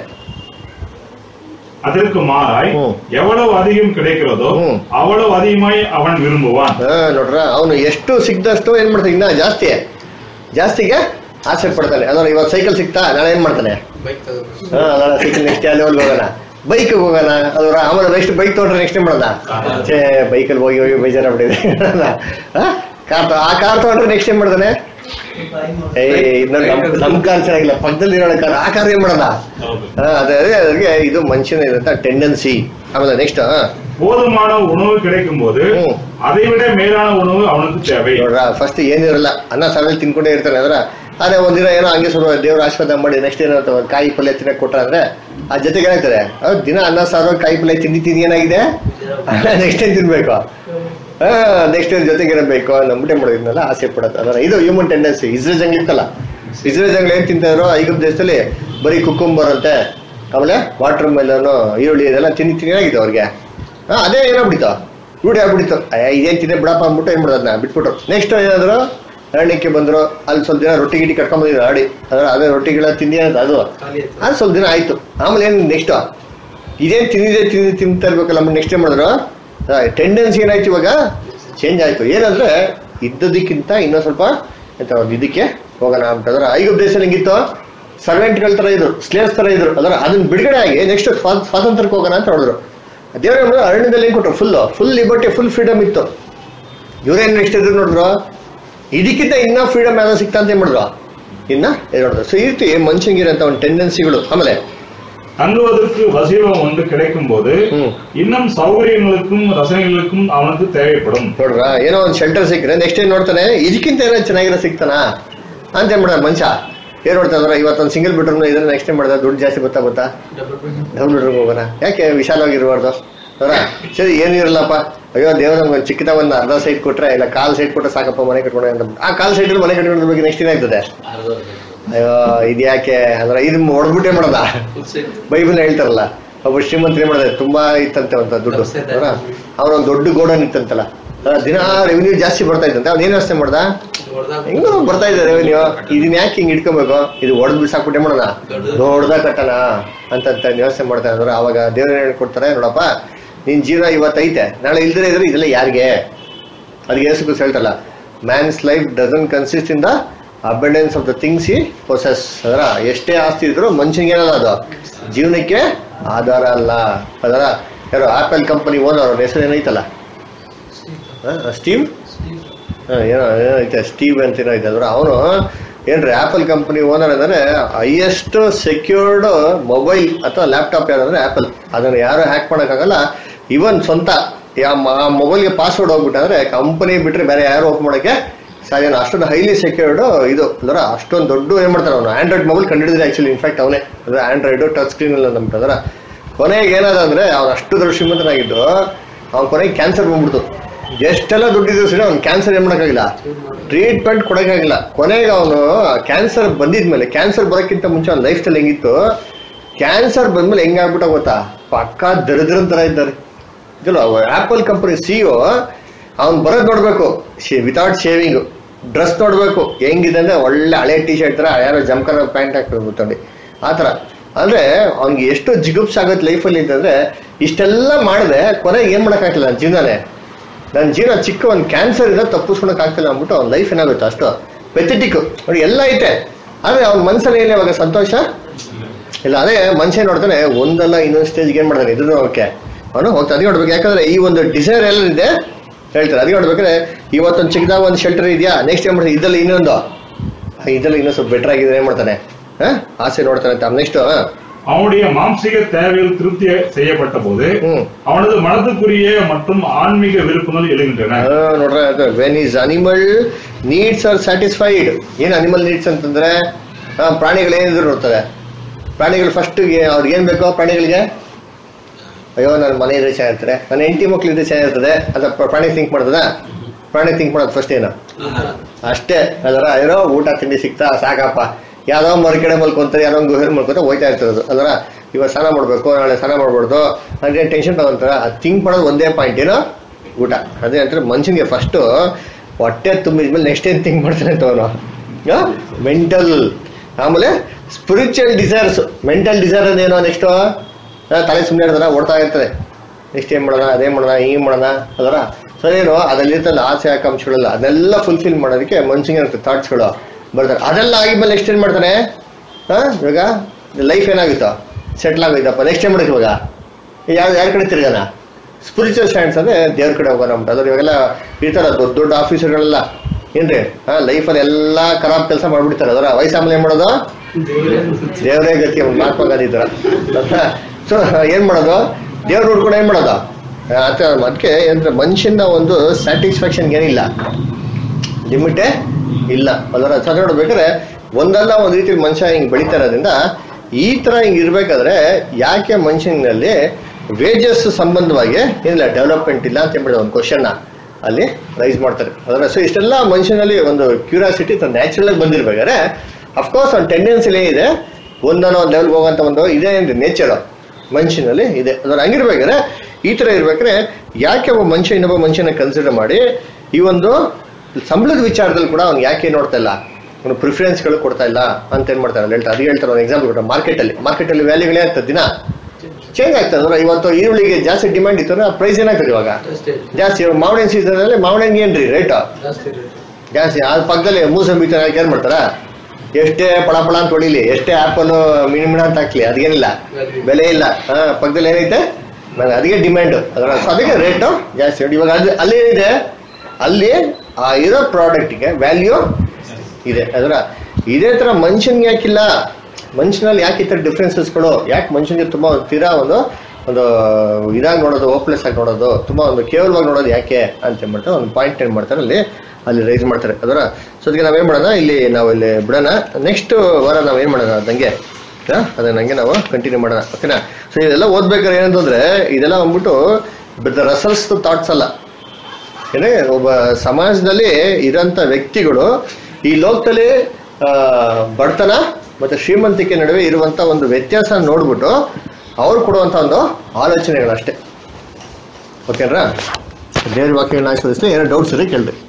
அதற்கு மாறாய் ம். எவ்வளவு அதிகம் கிடைக்கிறதோ ம். அவ்வளவு அதிகமாய் அவன் விரும்புவான் ಹಾ ನೋಡ್ರ ಅವನು ಎಷ್ಟು ಸಿಕ್ದಷ್ಟು ಏನ್ ಮಾಡ್ತಾನೆ ಇನ್ನ ಜಾಸ್ತಿ ಜಾಸ್ತಿಗೆ ಆಸೆ ಪಡ್ತಾನೆ ಅದರ ಇವತ್ತು ಸೈಕಲ್ ಸಿಕ್ತಾ ನಾಳೆ ಏನ್ ಮಾಡ್ತಾನೆ ಬೈಕ್ ತಗೋಬೇಕು ಹಾ ಅದರ ಸೈಕಲ್ ನೆಕ್ಸ್ಟ್ ಅಲ್ಲಿ ಹೋಗೋಣ ಬೈಕ್ ಹೋಗೋಣ ಅದರ ಆಮೇಲೆ ನೆಕ್ಸ್ಟ್ ಬೈಕ್ ತೊಗೊಂಡ್ರೆ ನೆಕ್ಸ್ಟ್ ಏನ್ ಮಾಡೋಣ ಛೇ ಬೈಕಲ್ಲಿ ಹೋಗಿ ಹೋಗಿ ಬೇಜಾರಾಗ್ಬಿಟ್ಟಿದೆ ಕಾರ್ ಆ ಕಾರ್ ತಗೊಂಡ್ರೆ ನೆಕ್ಸ್ಟ್ ಏನ್ ಮಾಡ್ತಾನೆ ಏ ಇನ್ನು ನಮ್ ನಮ್ ಕಾರ್ ಚೆನ್ನಾಗಿಲ್ಲ ಪಕ್ಕದಲ್ಲಿ ಇರೋ ಕಾರ್ ಆ ಕಾರ್ ಏನ್ ಮಾಡೋಣ ಹಾ ಅದೇ ಅದೇ ಅದಕ್ಕೆ ಇದು ಮನುಷ್ಯನ ಇದಂತ ಟೆಂಡೆನ್ಸಿ ಆಮೇಲೆ ನೆಕ್ಸ್ಟ್ போதுமான உணவு கிடைக்கும் போது ம். அதை விட மேலான உணவு அவனுக்கு தேவை ನೋಡ್ರ ಫಸ್ಟ್ ಏನಿರಲ್ಲ ಅನ್ನ ಸಾರಲ್ಲಿ ತಿನ್ಕೊಂಡೇ ಇರ್ತಾನೆ ಅಂದ್ರೆ ಅದೇ ಒಂದಿನ ಏನೋ ಹಂಗೆ ಸ್ವಲ್ಪ ದೇವ್ರ ಆಶೀರ್ವಾದ ಮಾಡಿ ನೆಕ್ಸ್ಟ್ ಏನೋ ಅಥವಾ ಕಾಯಿ ಪಲ್ಯ ತಿನ್ನಕ್ ಕೊಟ್ರ ಅಂದ್ರೆ ಆ ಜೊತೆಗೆ ಏನಾಗ್ತದೆ ಅವ್ರು ದಿನ ಅನ್ನ ಸಾರು ಕಾಯಿ ಪಲ್ಯ ತಿಂದಿ ತಿಂದಿ ಏನಾಗಿದೆ ನೆಕ್ಸ್ಟ್ ಏನ್ ತಿನ್ಬೇಕು ಹಾ ನೆಕ್ಸ್ಟ್ ಏನ್ ಜೊತೆಗೆ ಇರಬೇಕು ನಂಬಿಕೆ ಮಾಡೋದ್ನಲ್ಲ ಆಸೆ ಪಡತ್ತೆ ಅದರ ಇದು ಹ್ಯೂಮನ್ ಟೆಂಡೆನ್ಸಿ ಇಸ್ರೇಲ್ ಜಂಗ್ಲಿ ಇತ್ತಲ್ಲ ಇಸ್ರೇಲ್ ಜಂಗ್ಲಿ ಏನ್ ತಿಂತಿದ್ರು ಐಗುಪ್ತ ದೇಶದಲ್ಲಿ ಬರೀ ಕುಕ್ಕುಂಬರ್ ಅಂತೆ ಆಮೇಲೆ ವಾಟರ್ ಮೆಲನು ಈರುಳ್ಳಿ ಇದೆಲ್ಲ ತಿಂದು ತಿಂದಿ ಏನಾಗಿದೆ ಅವ್ರಿಗೆ ಹಾ ಅದೇ ಏನಾಗ್ಬಿಡಿತು ರೂಢಿ ಆಗ್ಬಿಡಿತು ಅಯ್ಯ, ಇದೇನ್ ತಿಂದೆ ಬಿಡಪ್ಪ ಅಂದ್ಬಿಟ್ಟು ಏನ್ ಮಾಡೋದು ಅದನ್ನ ಬಿಟ್ಬಿಟ್ರು ನೆಕ್ಸ್ಟ್ ಏನಾದ್ರು ಅರಣ್ಯಕ್ಕೆ ಬಂದ್ರು ಅಲ್ಲಿ ಸ್ವಲ್ಪ ದಿನ ರೊಟ್ಟಿ ಗಿಟ್ಟಿ ಕಟ್ಕೊಂಡ್ಬಂದಿದ್ರು ಆಡಿ ಅದ್ರ ಅದೇ ರೊಟ್ಟಿಗಳ ತಿಂದಿ ಅಂತ ಅದು ಖಾಲಿ ಆಯ್ತು ಅದು ಸ್ವಲ್ಪ ದಿನ ಆಯ್ತು ಆಮೇಲೆ ಏನ್ ನೆಕ್ಸ್ಟ್ ಇದೇನ್ ತಿಂದಿದೆ ತಿಂದಿ ತಿಂತಾ ಇರ್ಬೇಕಲ್ಲ ನೆಕ್ಸ್ಟ್ ಏನ್ ಮಾಡಿದ್ರು ಟೆಂಡೆನ್ಸಿ ಏನಾಯ್ತು ಇವಾಗ ಚೇಂಜ್ ಆಯ್ತು ಏನಂದ್ರೆ ಇದ್ದದಕ್ಕಿಂತ ಇನ್ನೂ ಸ್ವಲ್ಪ ಎಂತ ಒಂದು ಇದಕ್ಕೆ ಹೋಗೋಣ ಅಂತಂದ್ರೆ ಐಗುಪ್ತ ದೇಶ ಹೆಂಗಿತ್ತು ಸರ್ವೆಂಟ್ಗಳ ತರ ಇದ್ರು ಸ್ಲೇವ್ಸ್ ತರ ಇದ್ರು ಅದರ ಅದನ್ನ ಬಿಡುಗಡೆ ಆಗಿ ನೆಕ್ಸ್ಟ್ ಸ್ವಾತಂತ್ರ್ಯಕ್ಕೆ ಹೋಗೋಣ ಅಂತ ಹೇಳಿದ್ರು ದೇವ್ರ ಅರಣ್ಯದಲ್ಲಿ ಏನ್ ಕೊಟ್ರು full full liberty full freedom ಇತ್ತು ಇವ್ರೇನ್ ನೆಕ್ಸ್ಟ್ ಇದ್ರು ನೋಡಿದ್ರು ಇದಕ್ಕಿಂತ ಇನ್ನ ಫ್ರೀಡಮ್ ಯಾವ್ದೋ ಸಿಕ್ತಾ ಅಂತ ಏನ್ ಮಾಡಿದ್ರು ಇನ್ನ ಏನ್ ನೋಡಿದ್ರು ಸೊ ಈ ರೀತಿ ಮನುಷ್ಯಂಗಿರೋಂಥ ಒಂದು ಟೆಂಡೆನ್ಸಿಗಳು ಆಮೇಲೆ தங்குவதற்கு வசீலம் ஒன்று கிடைக்கும் போது ಹ್ಮ್ இன்னும் சௌகரியங்களுக்கும் ரசனைகளுக்கும் அவனுக்கு தேவைப்படும் ನೋಡ್ರ ಏನೋ ಒಂದು ಶೆಲ್ಟರ್ ಸಿಕ್ಕರೆ ನೆಕ್ಸ್ಟ್ ಏನ್ ನೋಡ್ತಾನೆ ಇದಕ್ಕಿಂತ ಏನೋ ಚೆನ್ನಾಗಿರೋ ಸಿಗ್ತಾನ ಅಂತ ಏನ್ ಮಾಡ್ದ ಮನುಷ್ಯ ಏನ್ ನೋಡ್ತಾ ಇದ್ರ ಇವತ್ತೊಂದು ಸಿಂಗಲ್ ಬೆಡ್ರೂಮ್ ಇದ್ರೆ ನೆಕ್ಸ್ಟ್ ಏನ್ ಮಾಡ್ದ ದುಡ್ಡು ಜಾಸ್ತಿ ಗೊತ್ತಾ ಗೊತ್ತಾ ಡಬಲ್ ಬೆಡ್ ಡಬಲ್ ಬೆಡ್ರೂಮ್ ಹೋಗೋಣ ಯಾಕೆ ವಿಶಾಲವಾಗಿರ್ಬಾರ್ದು ಅವರ ಸರಿ ಏನು ಇರಲ್ಲಪ್ಪ ಅಯ್ಯೋ ದೇವ್ರ ನಮ್ಗೆ ಒಂದು ಚಿಕ್ಕದ ಒಂದು ಅರ್ಧ ಸೈಟ್ ಕೊಟ್ರೆ ಇಲ್ಲ ಕಾಲ್ ಸೈಟ್ ಕೊಟ್ರೆ ಸಾಕಪ್ಪ ಮನೆ ಕಟ್ಕೊಂಡು ಅಂತ ಆ ಕಾಲ್ ಸೈಟಲ್ಲಿ ಮನೆ ಕಟ್ಕೊಂಡ ಬಗ್ಗೆ ನೆಕ್ಸ್ಟ್ ಏನಾಗ್ತದೆ ಅಯ್ಯೋ ಇದು ಯಾಕೆ ಅಂದ್ರೆ ಇದು ಹೊಡೆದ್ಬಿಟ್ಟೆ ಮಾಡೋದ ಫುಲ್ ಸೆಟ್ ಬೈಬಲ್ ಹೇಳ್ತಾರಲ್ಲ ಒಬ್ಬ ಶ್ರೀಮಂತರು ಏನ್ ಮಾಡಿದ್ರೆ ತುಂಬಾ ಇತ್ತಂತೆ ಅಂತ ದುಡ್ಡು ತಪ್ಸೈತೆ. ಅವ್ರ ಒಂದು ದೊಡ್ಡ ಗೋಡನ್ ಇತ್ತಂತಲ್ಲ ಅದ್ರ ದಿನ ರೆವಿನ್ಯೂ ಜಾಸ್ತಿ ಬರ್ತಾ ಇತ್ತಂತೆ ಅವ್ನು ಏನ್ ವ್ಯವಸ್ಥೆ ಮಾಡ್ದ ಹೊಡೆದಾಗ ಹೆಂಗೋ ಬರ್ತಾ ಇದೆ ರೆವೆನ್ಯೂ ಇದನ್ನ ಯಾಕೆ ಹಿಂಗ್ ಇಟ್ಕೊಬೇಕು ಇದು ಹೊಡೆದ್ ಬಿಸಾಕ್ಬಿಟ್ಟೆ ಮಾಡೋಣ ದೊಡ್ಡದು. ದೊಡ್ಡದಾಗ ಕಟ್ಟಣ ಅಂತಂತ ವ್ಯವಸ್ಥೆ ಮಾಡ್ತಾ ಇದ್ರು ಅವಾಗ ದೇವ್ರ ಏನ್ ಹೇಳ್ಕೊಡ್ತಾರೆ ನೋಡಪ್ಪ ನಿನ್ ಜೀವನ ಇವತ್ತೈತೆ ನಾಳೆ ಇಲ್ದಿರ ಇದ್ರೆ ಇದೆಲ್ಲ ಯಾರಿಗೆ ಅದಕ್ಕೆ ಯೇಸು ಕ್ರಿಸ್ತ ಹೇಳ್ತಲ್ಲ man's life doesn't consist in the abundance of the things ಈ ಪ್ರೊಸೆಸ್ ಅದರ ಎಷ್ಟೇ ಆಸ್ತಿ ಇದ್ರು ಮನುಷ್ಯನಿಗೆ ಏನಲ್ಲ ಅದು ಜೀವನಕ್ಕೆ ಆಧಾರ ಅಲ್ಲ ಅದರ ಯಾರು ಆಪಲ್ ಕಂಪನಿ ಓನರ್ ಅವ್ರ ಹೆಸರು ಏನೈತಲ್ಲ ಆ, ಸ್ಟೀವ್ ಹಾ, ಏನೋ ಏನೋ ಐತೆ ಸ್ಟೀವ್ ಅಂತ ಏನೋ ಐತೆ ಅಂದ್ರೆ ಅವನು ಏನ್ರಿ ಆಪಲ್ ಕಂಪನಿ ಓನರ್ ಅಂದ್ರೆ ಹೈಯೆಸ್ಟ್ ಸೆಕ್ಯೂರ್ಡ್ ಮೊಬೈಲ್ ಅಥವಾ ಲ್ಯಾಪ್ಟಾಪ್ ಯಾರಂದ್ರೆ ಆಪಲ್ ಅದನ್ನ ಯಾರು ಹ್ಯಾಕ್ ಮಾಡೋಕ್ಕಾಗಲ್ಲ ಇವನ್ ಸ್ವಂತ ಯಾ ಮೊಬೈಲ್ಗೆ ಪಾಸ್ವರ್ಡ್ ಹೋಗ್ಬಿಟ್ಟಂದ್ರೆ ಕಂಪನಿ ಬಿಟ್ರೆ ಬೇರೆ ಯಾರು ಓಪನ್ ಮಾಡೋಕ್ಕೆ ಸಾಧ್ಯನ ಅಷ್ಟೊಂದು ಹೈಲಿ ಸೆಕ್ಯೂರ್ಡ್ ಇದು ಅಂದ್ರೆ ಅಷ್ಟೊಂದು ದೊಡ್ಡ ಏನ್ ಮಾಡ್ತಾರೆ ಅವನು ಆಂಡ್ರಾಯ್ಡ್ ಮೊಬೈಲ್ ಕಂಡಿಡಿದ್ರೆ ಆಕ್ಚುಲಿ ಇನ್ಫ್ಯಾಕ್ಟ್ ಅವನೇ ಅಂದ್ರೆ ಆಂಡ್ರಾಯ್ಡ್ ಟಚ್ ಸ್ಕ್ರೀನ್ ಎಲ್ಲ ನಮ್ಗೆ ಕೊನೆಗೆ ಏನಾದ ಅಂದ್ರೆ ಅವ್ನು ಅಷ್ಟು ದೊಡ್ಡ ಶ್ರೀಮಂತನಾಗಿದ್ದು ಅವ್ನ ಕೊನೆಗೆ ಕ್ಯಾನ್ಸರ್ ಬಂದ್ಬಿಡ್ತು ಎಷ್ಟೆಲ್ಲ ದುಡ್ಡಿದ್ರು ಸರಿ ಅವ್ನು ಕ್ಯಾನ್ಸರ್ ಏನ್ ಮಾಡೋಕ್ಕಾಗಿಲ್ಲ ಟ್ರೀಟ್ಮೆಂಟ್ ಕೊಡೋಕ್ಕಾಗಿಲ್ಲ ಕೊನೆಗೆ ಅವನು ಕ್ಯಾನ್ಸರ್ ಬಂದಿದ್ಮೇಲೆ ಕ್ಯಾನ್ಸರ್ ಬರೋಕ್ಕಿಂತ ಮುಂಚೆ ಅವ್ನ ಲೈಫ್ ಸ್ಟೈಲ್ ಹೆಂಗಿತ್ತು ಕ್ಯಾನ್ಸರ್ ಬಂದ್ಮೇಲೆ ಹೆಂಗಾಗ್ಬಿಟ್ಟ ಗೊತ್ತಾ ಪಕ್ಕಾ ದರಿದ್ರನ್ ತರ ಇದ್ದಾರೆ ಇದಲ್ಲ ಆಪಲ್ ಕಂಪನಿ ಸಿಇಒ ಅವ್ನು ಬರೋದ್ ನೋಡ್ಬೇಕು ವಿತೌಟ್ ಶೇವಿಂಗ್ ಡ್ರೆಸ್ ನೋಡ್ಬೇಕು ಹೆಂಗಿದೆ ಅಂದ್ರೆ ಒಳ್ಳೆ ಹಳೆ ಟಿ ಶರ್ಟ್ ತರ ಯಾರೋ ಜಮ್ಕರ್ ಪ್ಯಾಂಟ್ ಹಾಕ್ಬೇಕು ಆ ಥರ ಅಂದ್ರೆ ಅವ್ನಿಗೆ ಎಷ್ಟು ಜಿಗುಪ್ಸ್ ಆಗತ್ತೆ ಲೈಫಲ್ಲಿ ಅಂತಂದ್ರೆ ಇಷ್ಟೆಲ್ಲ ಮಾಡಿದೆ ಕೊನೆಗೆ ಏನ್ ಮಾಡೋಕ್ಕಾಗ್ತಿಲ್ಲ ನನ್ನ ಜೀವನನೇ ನನ್ನ ಜೀವನ ಚಿಕ್ಕ ಒಂದು ಕ್ಯಾನ್ಸರ್ ಇದೆ ತಪ್ಪಿಸ್ಕೊಳಕ್ ಆಗ್ತಿಲ್ಲ ಅಂದ್ಬಿಟ್ಟು ಅವ್ನ ಲೈಫ್ ಏನಾಗುತ್ತೆ ಅಷ್ಟು ಪೆಥೆಟಿಕ್ ನೋಡಿ ಎಲ್ಲ ಐತೆ ಆದ್ರೆ ಅವ್ನ ಮನ್ಸಲ್ಲಿ ಏನು ಇವಾಗ ಸಂತೋಷ ಇಲ್ಲ ಅದೇ ಮನುಷ್ಯ ನೋಡ್ತಾನೆ ಒಂದಲ್ಲ ಇನ್ನೊಂದು ಸ್ಟೇಜ್ಗೆ ಏನ್ ಮಾಡ್ತಾನೆ ಇದ್ರ ಓಕೆ ಅವನು ಹೋಗ್ತಾನೆ ಅದಕ್ಕೆ ನೋಡ್ಬೇಕು ಯಾಕಂದ್ರೆ ಈ ಒಂದು ಡಿಸೈರ್ ಎಲ್ಲ ಇದೆ ಹೇಳ್ತಾರೆ ಅದಕ್ಕೆ ನೋಡ್ಬೇಕಾದ್ರೆ ಇವತ್ತೊಂದು ಚಿಕ್ಕದಾಗ ಒಂದು ಶೆಲ್ಟರ್ ಇದೆಯಾ ನೆಕ್ಸ್ಟ್ ಏನ್ ಮಾಡ್ತಾನೆ ಇದರಲ್ಲಿ ಇನ್ನೊಂದು ಆ, ಇದರಲ್ಲಿ ಇನ್ನೂ ಸ್ವಲ್ಪ ಬೆಟರ್ ಆಗಿದ್ರೆ ಏನ್ ಮಾಡ್ತಾನೆ ಹಾ ಆಸೆ ನೋಡ್ತಾನೆ ಅಂತ ನೆಕ್ಸ್ಟ್ அவனுடைய மாம்சீக தேவைகள் திருப்தி செய்யப்பட்ட போது ಹ್ಮ್ அவனது மனதுக்குரிய மற்றும் ஆன்மீக விருப்பங்கள் எழுகின்றன ನೋಡ್ರ when his animal needs are satisfied ಏನ್ ಅನಿಮಲ್ ನೀಡ್ಸ್ ಅಂತಂದ್ರೆ ಆ, ಪ್ರಾಣಿಗಳು ಏನಿದ್ರು ನೋಡ್ತವೆ ಪ್ರಾಣಿಗಳು ಫಸ್ಟ್ ಅವ್ರಿಗೆ ಏನ್ ಬೇಕೋ ಪ್ರಾಣಿಗಳಿಗೆ ಅಯ್ಯೋ ನನ್ನ ಮನೆ ಇದ್ರೆ ಚೆನ್ನಾಗಿರ್ತಾರೆ ನನ್ನ ಹೆಂಡತಿ ಮಕ್ಳು ಇದ್ರೆ ಚೆನ್ನಾಗಿರ್ತದೆ ಅಂತ ಪ್ರ- ಪ್ರಾಣಿ ಥಿಂಕ್ ಮಾಡ್ತದ ಪ್ರಾಣಿ ಥಿಂಕ್ ಮಾಡೋದು ಫಸ್ಟ್ ಏನು ಅಷ್ಟೇ ಅದರ ಏನೋ ಊಟ ತಿಂಡಿ ಸಿಗ್ತಾ ಸಾಕಪ್ಪ ಯಾವ್ದೋ ಮರ ಕಡೆ ಮಲ್ಕೊಂತಾರೆ ಯಾರೋ ಒಂದು ಗುಹೆ ಮಲ್ಕೊಂತ ಹೋಯ್ತಾ ಇರ್ತದೆ ಅದರ ಇವಾಗ ಸ್ನಾನ ಮಾಡ್ಬೇಕು ನಾಳೆ ಸ್ನಾನ ಮಾಡ್ಬಾರ್ದು ಅಂದ್ರೆ ಟೆನ್ಷನ್ ತಗೊಂತಾರ ಅದು ಥಿಂಕ್ ಮಾಡೋದು ಒಂದೇ ಪಾಯಿಂಟ್ ಏನೋ ಊಟ ಅದೇ ಅಂದ್ರೆ ಮನುಷ್ಯನಿಗೆ ಫಸ್ಟು ಹೊಟ್ಟೆ ತುಂಬಿದ್ಮೇಲೆ ನೆಕ್ಸ್ಟ್ ಏನ್ ಥಿಂಕ್ ಮಾಡ್ತಾನೆ ಅಂತ ಅವನು ಮೆಂಟಲ್ ಆಮೇಲೆ ಸ್ಪಿರಿಚುವಲ್ ಡಿಸೈರ್ಸ್ ಮೆಂಟಲ್ ಡಿಸೈರ್ ಏನೋ ನೆಕ್ಸ್ಟು ತಲೆ ಸುಮ್ಮನೆ ಇರ್ತಾರ ಓಡ್ತಾ ಇರ್ತದೆ ನೆಕ್ಸ್ಟ್ ಏನ್ ಮಾಡೋಣ ಅದೇ ಮಾಡೋಣ ಹಿಂಗೆ ಮಾಡೋಣ ಅದರ ಸರಿನೋ ಅದಲ್ಲಿರ್ತಲ್ಲ ಆಸೆ ಆಕಾಂಕ್ಷೆಗಳೆಲ್ಲ ಅದೆಲ್ಲ ಫುಲ್ಫಿಲ್ ಮಾಡೋದಕ್ಕೆ ಮನ್ಸಿಗೆ ಇರುತ್ತೆ ಥಾಟ್ಸ್ಗಳು ಬರ್ತಾರೆ ಅದೆಲ್ಲ ಆಗಿದ್ಮೇಲೆ ನೆಕ್ಸ್ಟ್ ಏನ್ ಮಾಡ್ತಾನೆ ಹಾ ಇವಾಗ ಲೈಫ್ ಏನಾಗುತ್ತೋ ಸೆಟ್ಲ್ ಆಗೋಯ್ತಪ್ಪ ನೆಕ್ಸ್ಟ್ ಏನ್ ಮಾಡೋದು ಇವಾಗ ಯಾವ ಯಾರ ಕಡೆ ತಿರ್ಗಾನ ಸ್ಪಿರಿಚುವಲ್ ಸೈನ್ಸ್ ಅಂದ್ರೆ ದೇವ್ರ ಕಡೆ ಹೋಗೋಣ ಅಂದ್ಬಿಟ್ಟು ಅದ್ರ ಇವಾಗೆಲ್ಲ ಇರ್ತಾರ ದೊಡ್ಡ ದೊಡ್ಡ ಆಫೀಸರ್ಗಳೆಲ್ಲ ಏನ್ರಿ ಹಾ ಲೈಫಲ್ಲಿ ಎಲ್ಲ ಖರಾಬ್ ಕೆಲಸ ಮಾಡ್ಬಿಡ್ತಾರೆ ಅದರ ವಯಸ್ಸಾಮೇಲೆ ಏನ್ ಮಾಡೋದು ದೇವರೇ ಗತಿ ಅವ್ನು ಮಹಾತ್ಮ ಗಾಂಧಿ ತರ ಸೊ ಏನ್ ಮಾಡೋದು ದೇವ್ರ ನೋಡ್ಕೊಂಡು ಏನ್ ಮಾಡೋದು ಅದಕ್ಕೆ ಅಂದ್ರೆ ಮನುಷ್ಯನ ಒಂದು ಸ್ಯಾಟಿಸ್ಫ್ಯಾಕ್ಷನ್ ಏನಿಲ್ಲ ಲಿಮಿಟೇ ಇಲ್ಲ ಅದರ ಸದ ನೋಡ್ಬೇಕಾದ್ರೆ ಒಂದಲ್ಲ ಒಂದ್ ರೀತಿ ಮನುಷ್ಯ ಹಿಂಗ್ ಬೆಳೀತಾ ಇರೋದ್ರಿಂದ ಈ ತರ ಹಿಂಗ್ ಇರ್ಬೇಕಾದ್ರೆ ಯಾಕೆ ಮನುಷ್ಯನಲ್ಲಿ ವೇಜಸ್ ಸಂಬಂಧವಾಗಿ ಏನಿಲ್ಲ ಡೆವಲಪ್ಮೆಂಟ್ ಇಲ್ಲ ಅಂತ ಹೇಳ್ಬಿಟ್ಟು ಒಂದು ಕ್ವಶನ್ನ ಅಲ್ಲಿ ರೈಸ್ ಮಾಡ್ತಾರೆ ಅದರ ಸೊ ಇಷ್ಟೆಲ್ಲ ಮನುಷ್ಯನಲ್ಲಿ ಒಂದು ಕ್ಯೂರಿಯಾಸಿಟಿ ನ್ಯಾಚುರಲ್ ಆಗಿ ಬಂದಿರ್ಬೇಕಾದ್ರೆ ಅಫ್ಕೋರ್ಸ್ ಒಂದು ಟೆಂಡೆನ್ಸಿ ಏನಿದೆ ಒಂದನ್ನೋ ಒಂದು ಲೆವೆಲ್ಗೆ ಹೋಗೋಂಥ ಒಂದು ಇದೇ ನೇಚರ್ ಮನುಷ್ಯನಲ್ಲಿ ಇದೆ ಅದರ ಹಂಗಿರ್ಬೇಕಾದ್ರೆ ಈ ತರ ಇರ್ಬೇಕಾದ್ರೆ ಯಾಕೆ ಒಬ್ಬ ಮನುಷ್ಯ ಇನ್ನೊಬ್ಬ ಮನುಷ್ಯನ ಕನ್ಸಿಡರ್ ಮಾಡಿ ಈ ಒಂದು ಸಂಬಳದ ವಿಚಾರದಲ್ಲಿ ಕೂಡ ಅವ್ನು ಯಾಕೆ ನೋಡ್ತಾ ಇಲ್ಲ ಅವನು ಪ್ರಿಫರೆನ್ಸ್ಗಳು ಕೊಡ್ತಾ ಇಲ್ಲ ಅಂತ ಏನ್ ಮಾಡ್ತಾರೆ ಹೇಳ್ತಾರೆ ಅದು ಹೇಳ್ತಾರೆ ಒಂದು ಎಕ್ಸಾಂಪಲ್ ಕೊಟ್ಟ ಮಾರ್ಕೆಟಲ್ಲಿ ಮಾರ್ಕೆಟಲ್ಲಿ ವ್ಯಾಲ್ಯೂಗಳೇ ಆಗ್ತದೆ ದಿನ ಚೇಂಜ್ ಆಗ್ತದೆ ಅಂದ್ರೆ ಇವತ್ತು ಈರುಳ್ಳಿಗೆ ಜಾಸ್ತಿ ಡಿಮ್ಯಾಂಡ್ ಇತ್ತು ಅಂದ್ರೆ ಪ್ರೈಸ್ ಏನಾಗ್ತದೆ ಇವಾಗ ಅಷ್ಟೇ ಜಾಸ್ತಿ ಇವಾಗ ಮಾವಿನ ಸೀಸನ್ ಅಲ್ಲಿ ಮಾವಿನ ಏನ್ರಿ ರೇಟ್ ಜಾಸ್ತಿ ರೇಟ್ ಜಾಸ್ತಿ ಅದ್ರ ಪಕ್ಕದಲ್ಲಿ ಮೂಸಂಬಿ ಚೆನ್ನಾಗಿ ಏನ್ ಮಾಡ್ತಾರ ಎಷ್ಟೇ ಪಳ ಪಳ ಅಂತ ಹೊಡಿಲಿ ಎಷ್ಟೇ ಆಪಲ್ ಮಿಣಿಮಿಣ ಅಂತ ಹಾಕ್ಲಿ ಅದೇನಿಲ್ಲ ಬೆಲೆ ಇಲ್ಲ ಹಾ ಪಕ್ಕದಲ್ಲಿ ಏನೈತೆ ನಂಗೆ ಅದಕ್ಕೆ ಡಿಮ್ಯಾಂಡ್ ಅದರ ಸೊ ಅದಕ್ಕೆ ರೇಟು ಜಾಸ್ತಿ ಉಂಟು. ಇವಾಗ ಅದು ಅಲ್ಲಿ ಏನಿದೆ ಅಲ್ಲಿ ಆ ಇರೋ ಪ್ರಾಡಕ್ಟ್ಗೆ ವ್ಯಾಲ್ಯೂ ಇದೆ ಅದರ ಇದೇ ತರ ಮನುಷ್ಯನ್ಗೆ ಯಾಕಿಲ್ಲ ಮನುಷ್ಯನಲ್ಲಿ ಯಾಕೆ ಈ ಥರ ಡಿಫ್ರೆನ್ಸಸ್ಗಳು ಯಾಕೆ ಮನುಷ್ಯನಿಗೆ ತುಂಬ ತೀರಾ ಒಂದು ಒಂದು ಇದಾಗಿ ನೋಡೋದು ಓಪ್ಲೆಸ್ ಆಗಿ ನೋಡೋದು ತುಂಬ ಒಂದು ಕೇವಲವಾಗಿ ನೋಡೋದು ಯಾಕೆ ಅಂತ ಹೇಳ್ಬಿಟ್ಟು ಒಂದು ಪಾಯಿಂಟ್ ಏನು ಮಾಡ್ತಾರೆ ಅಲ್ಲಿ ಅಲ್ಲಿ ರೈಸ್ ಮಾಡ್ತಾರೆ ಅದರ ಸೊ ಅದಕ್ಕೆ ನಾವೇನು ಮಾಡೋಣ ಇಲ್ಲಿ ನಾವು ಇಲ್ಲಿ ಬಿಡೋಣ ನೆಕ್ಸ್ಟ್ ವಾರ ನಾವು ಏನು ಮಾಡೋಣ ಅದಂಗೆ ಹಾ? ಅದನ್ನ ಹಂಗೆ ನಾವು ಕಂಟಿನ್ಯೂ ಮಾಡೋಣ ಓಕೆನಾ ಸೊ ಇದೆಲ್ಲ ಓದ್ಬೇಕಾದ್ರೆ ಏನಂತಂದ್ರೆ ಇದೆಲ್ಲ ಬಂದ್ಬಿಟ್ಟು ದ ರಸಲ್ಸ್ ಥಾಟ್ಸ್ ಅಲ್ಲ ಏನೇ ಒಬ್ಬ ಸಮಾಜದಲ್ಲಿ ಇರೋಂಥ ವ್ಯಕ್ತಿಗಳು ಈ ಲೋಕದಲ್ಲಿ ಆ, ಬಡತನ ಮತ್ತು ಶ್ರೀಮಂತಿಕೆ ನಡುವೆ ಇರುವಂಥ ಒಂದು ವ್ಯತ್ಯಾಸ ನೋಡ್ಬಿಟ್ಟು ಅವ್ರು ಕೊಡುವಂಥ ಒಂದು ಆಲೋಚನೆಗಳಷ್ಟೇ ಓಕೆನಾ ದೇವ್ರ ವಾಕ್ಯಗಳನ್ನ ಆಶೀರ್ವದಿಸ್ಲಿ ಏನೋ ಡೌಟ್ಸ್ ಇದ್ರೆ ಕೇಳ್ರಿ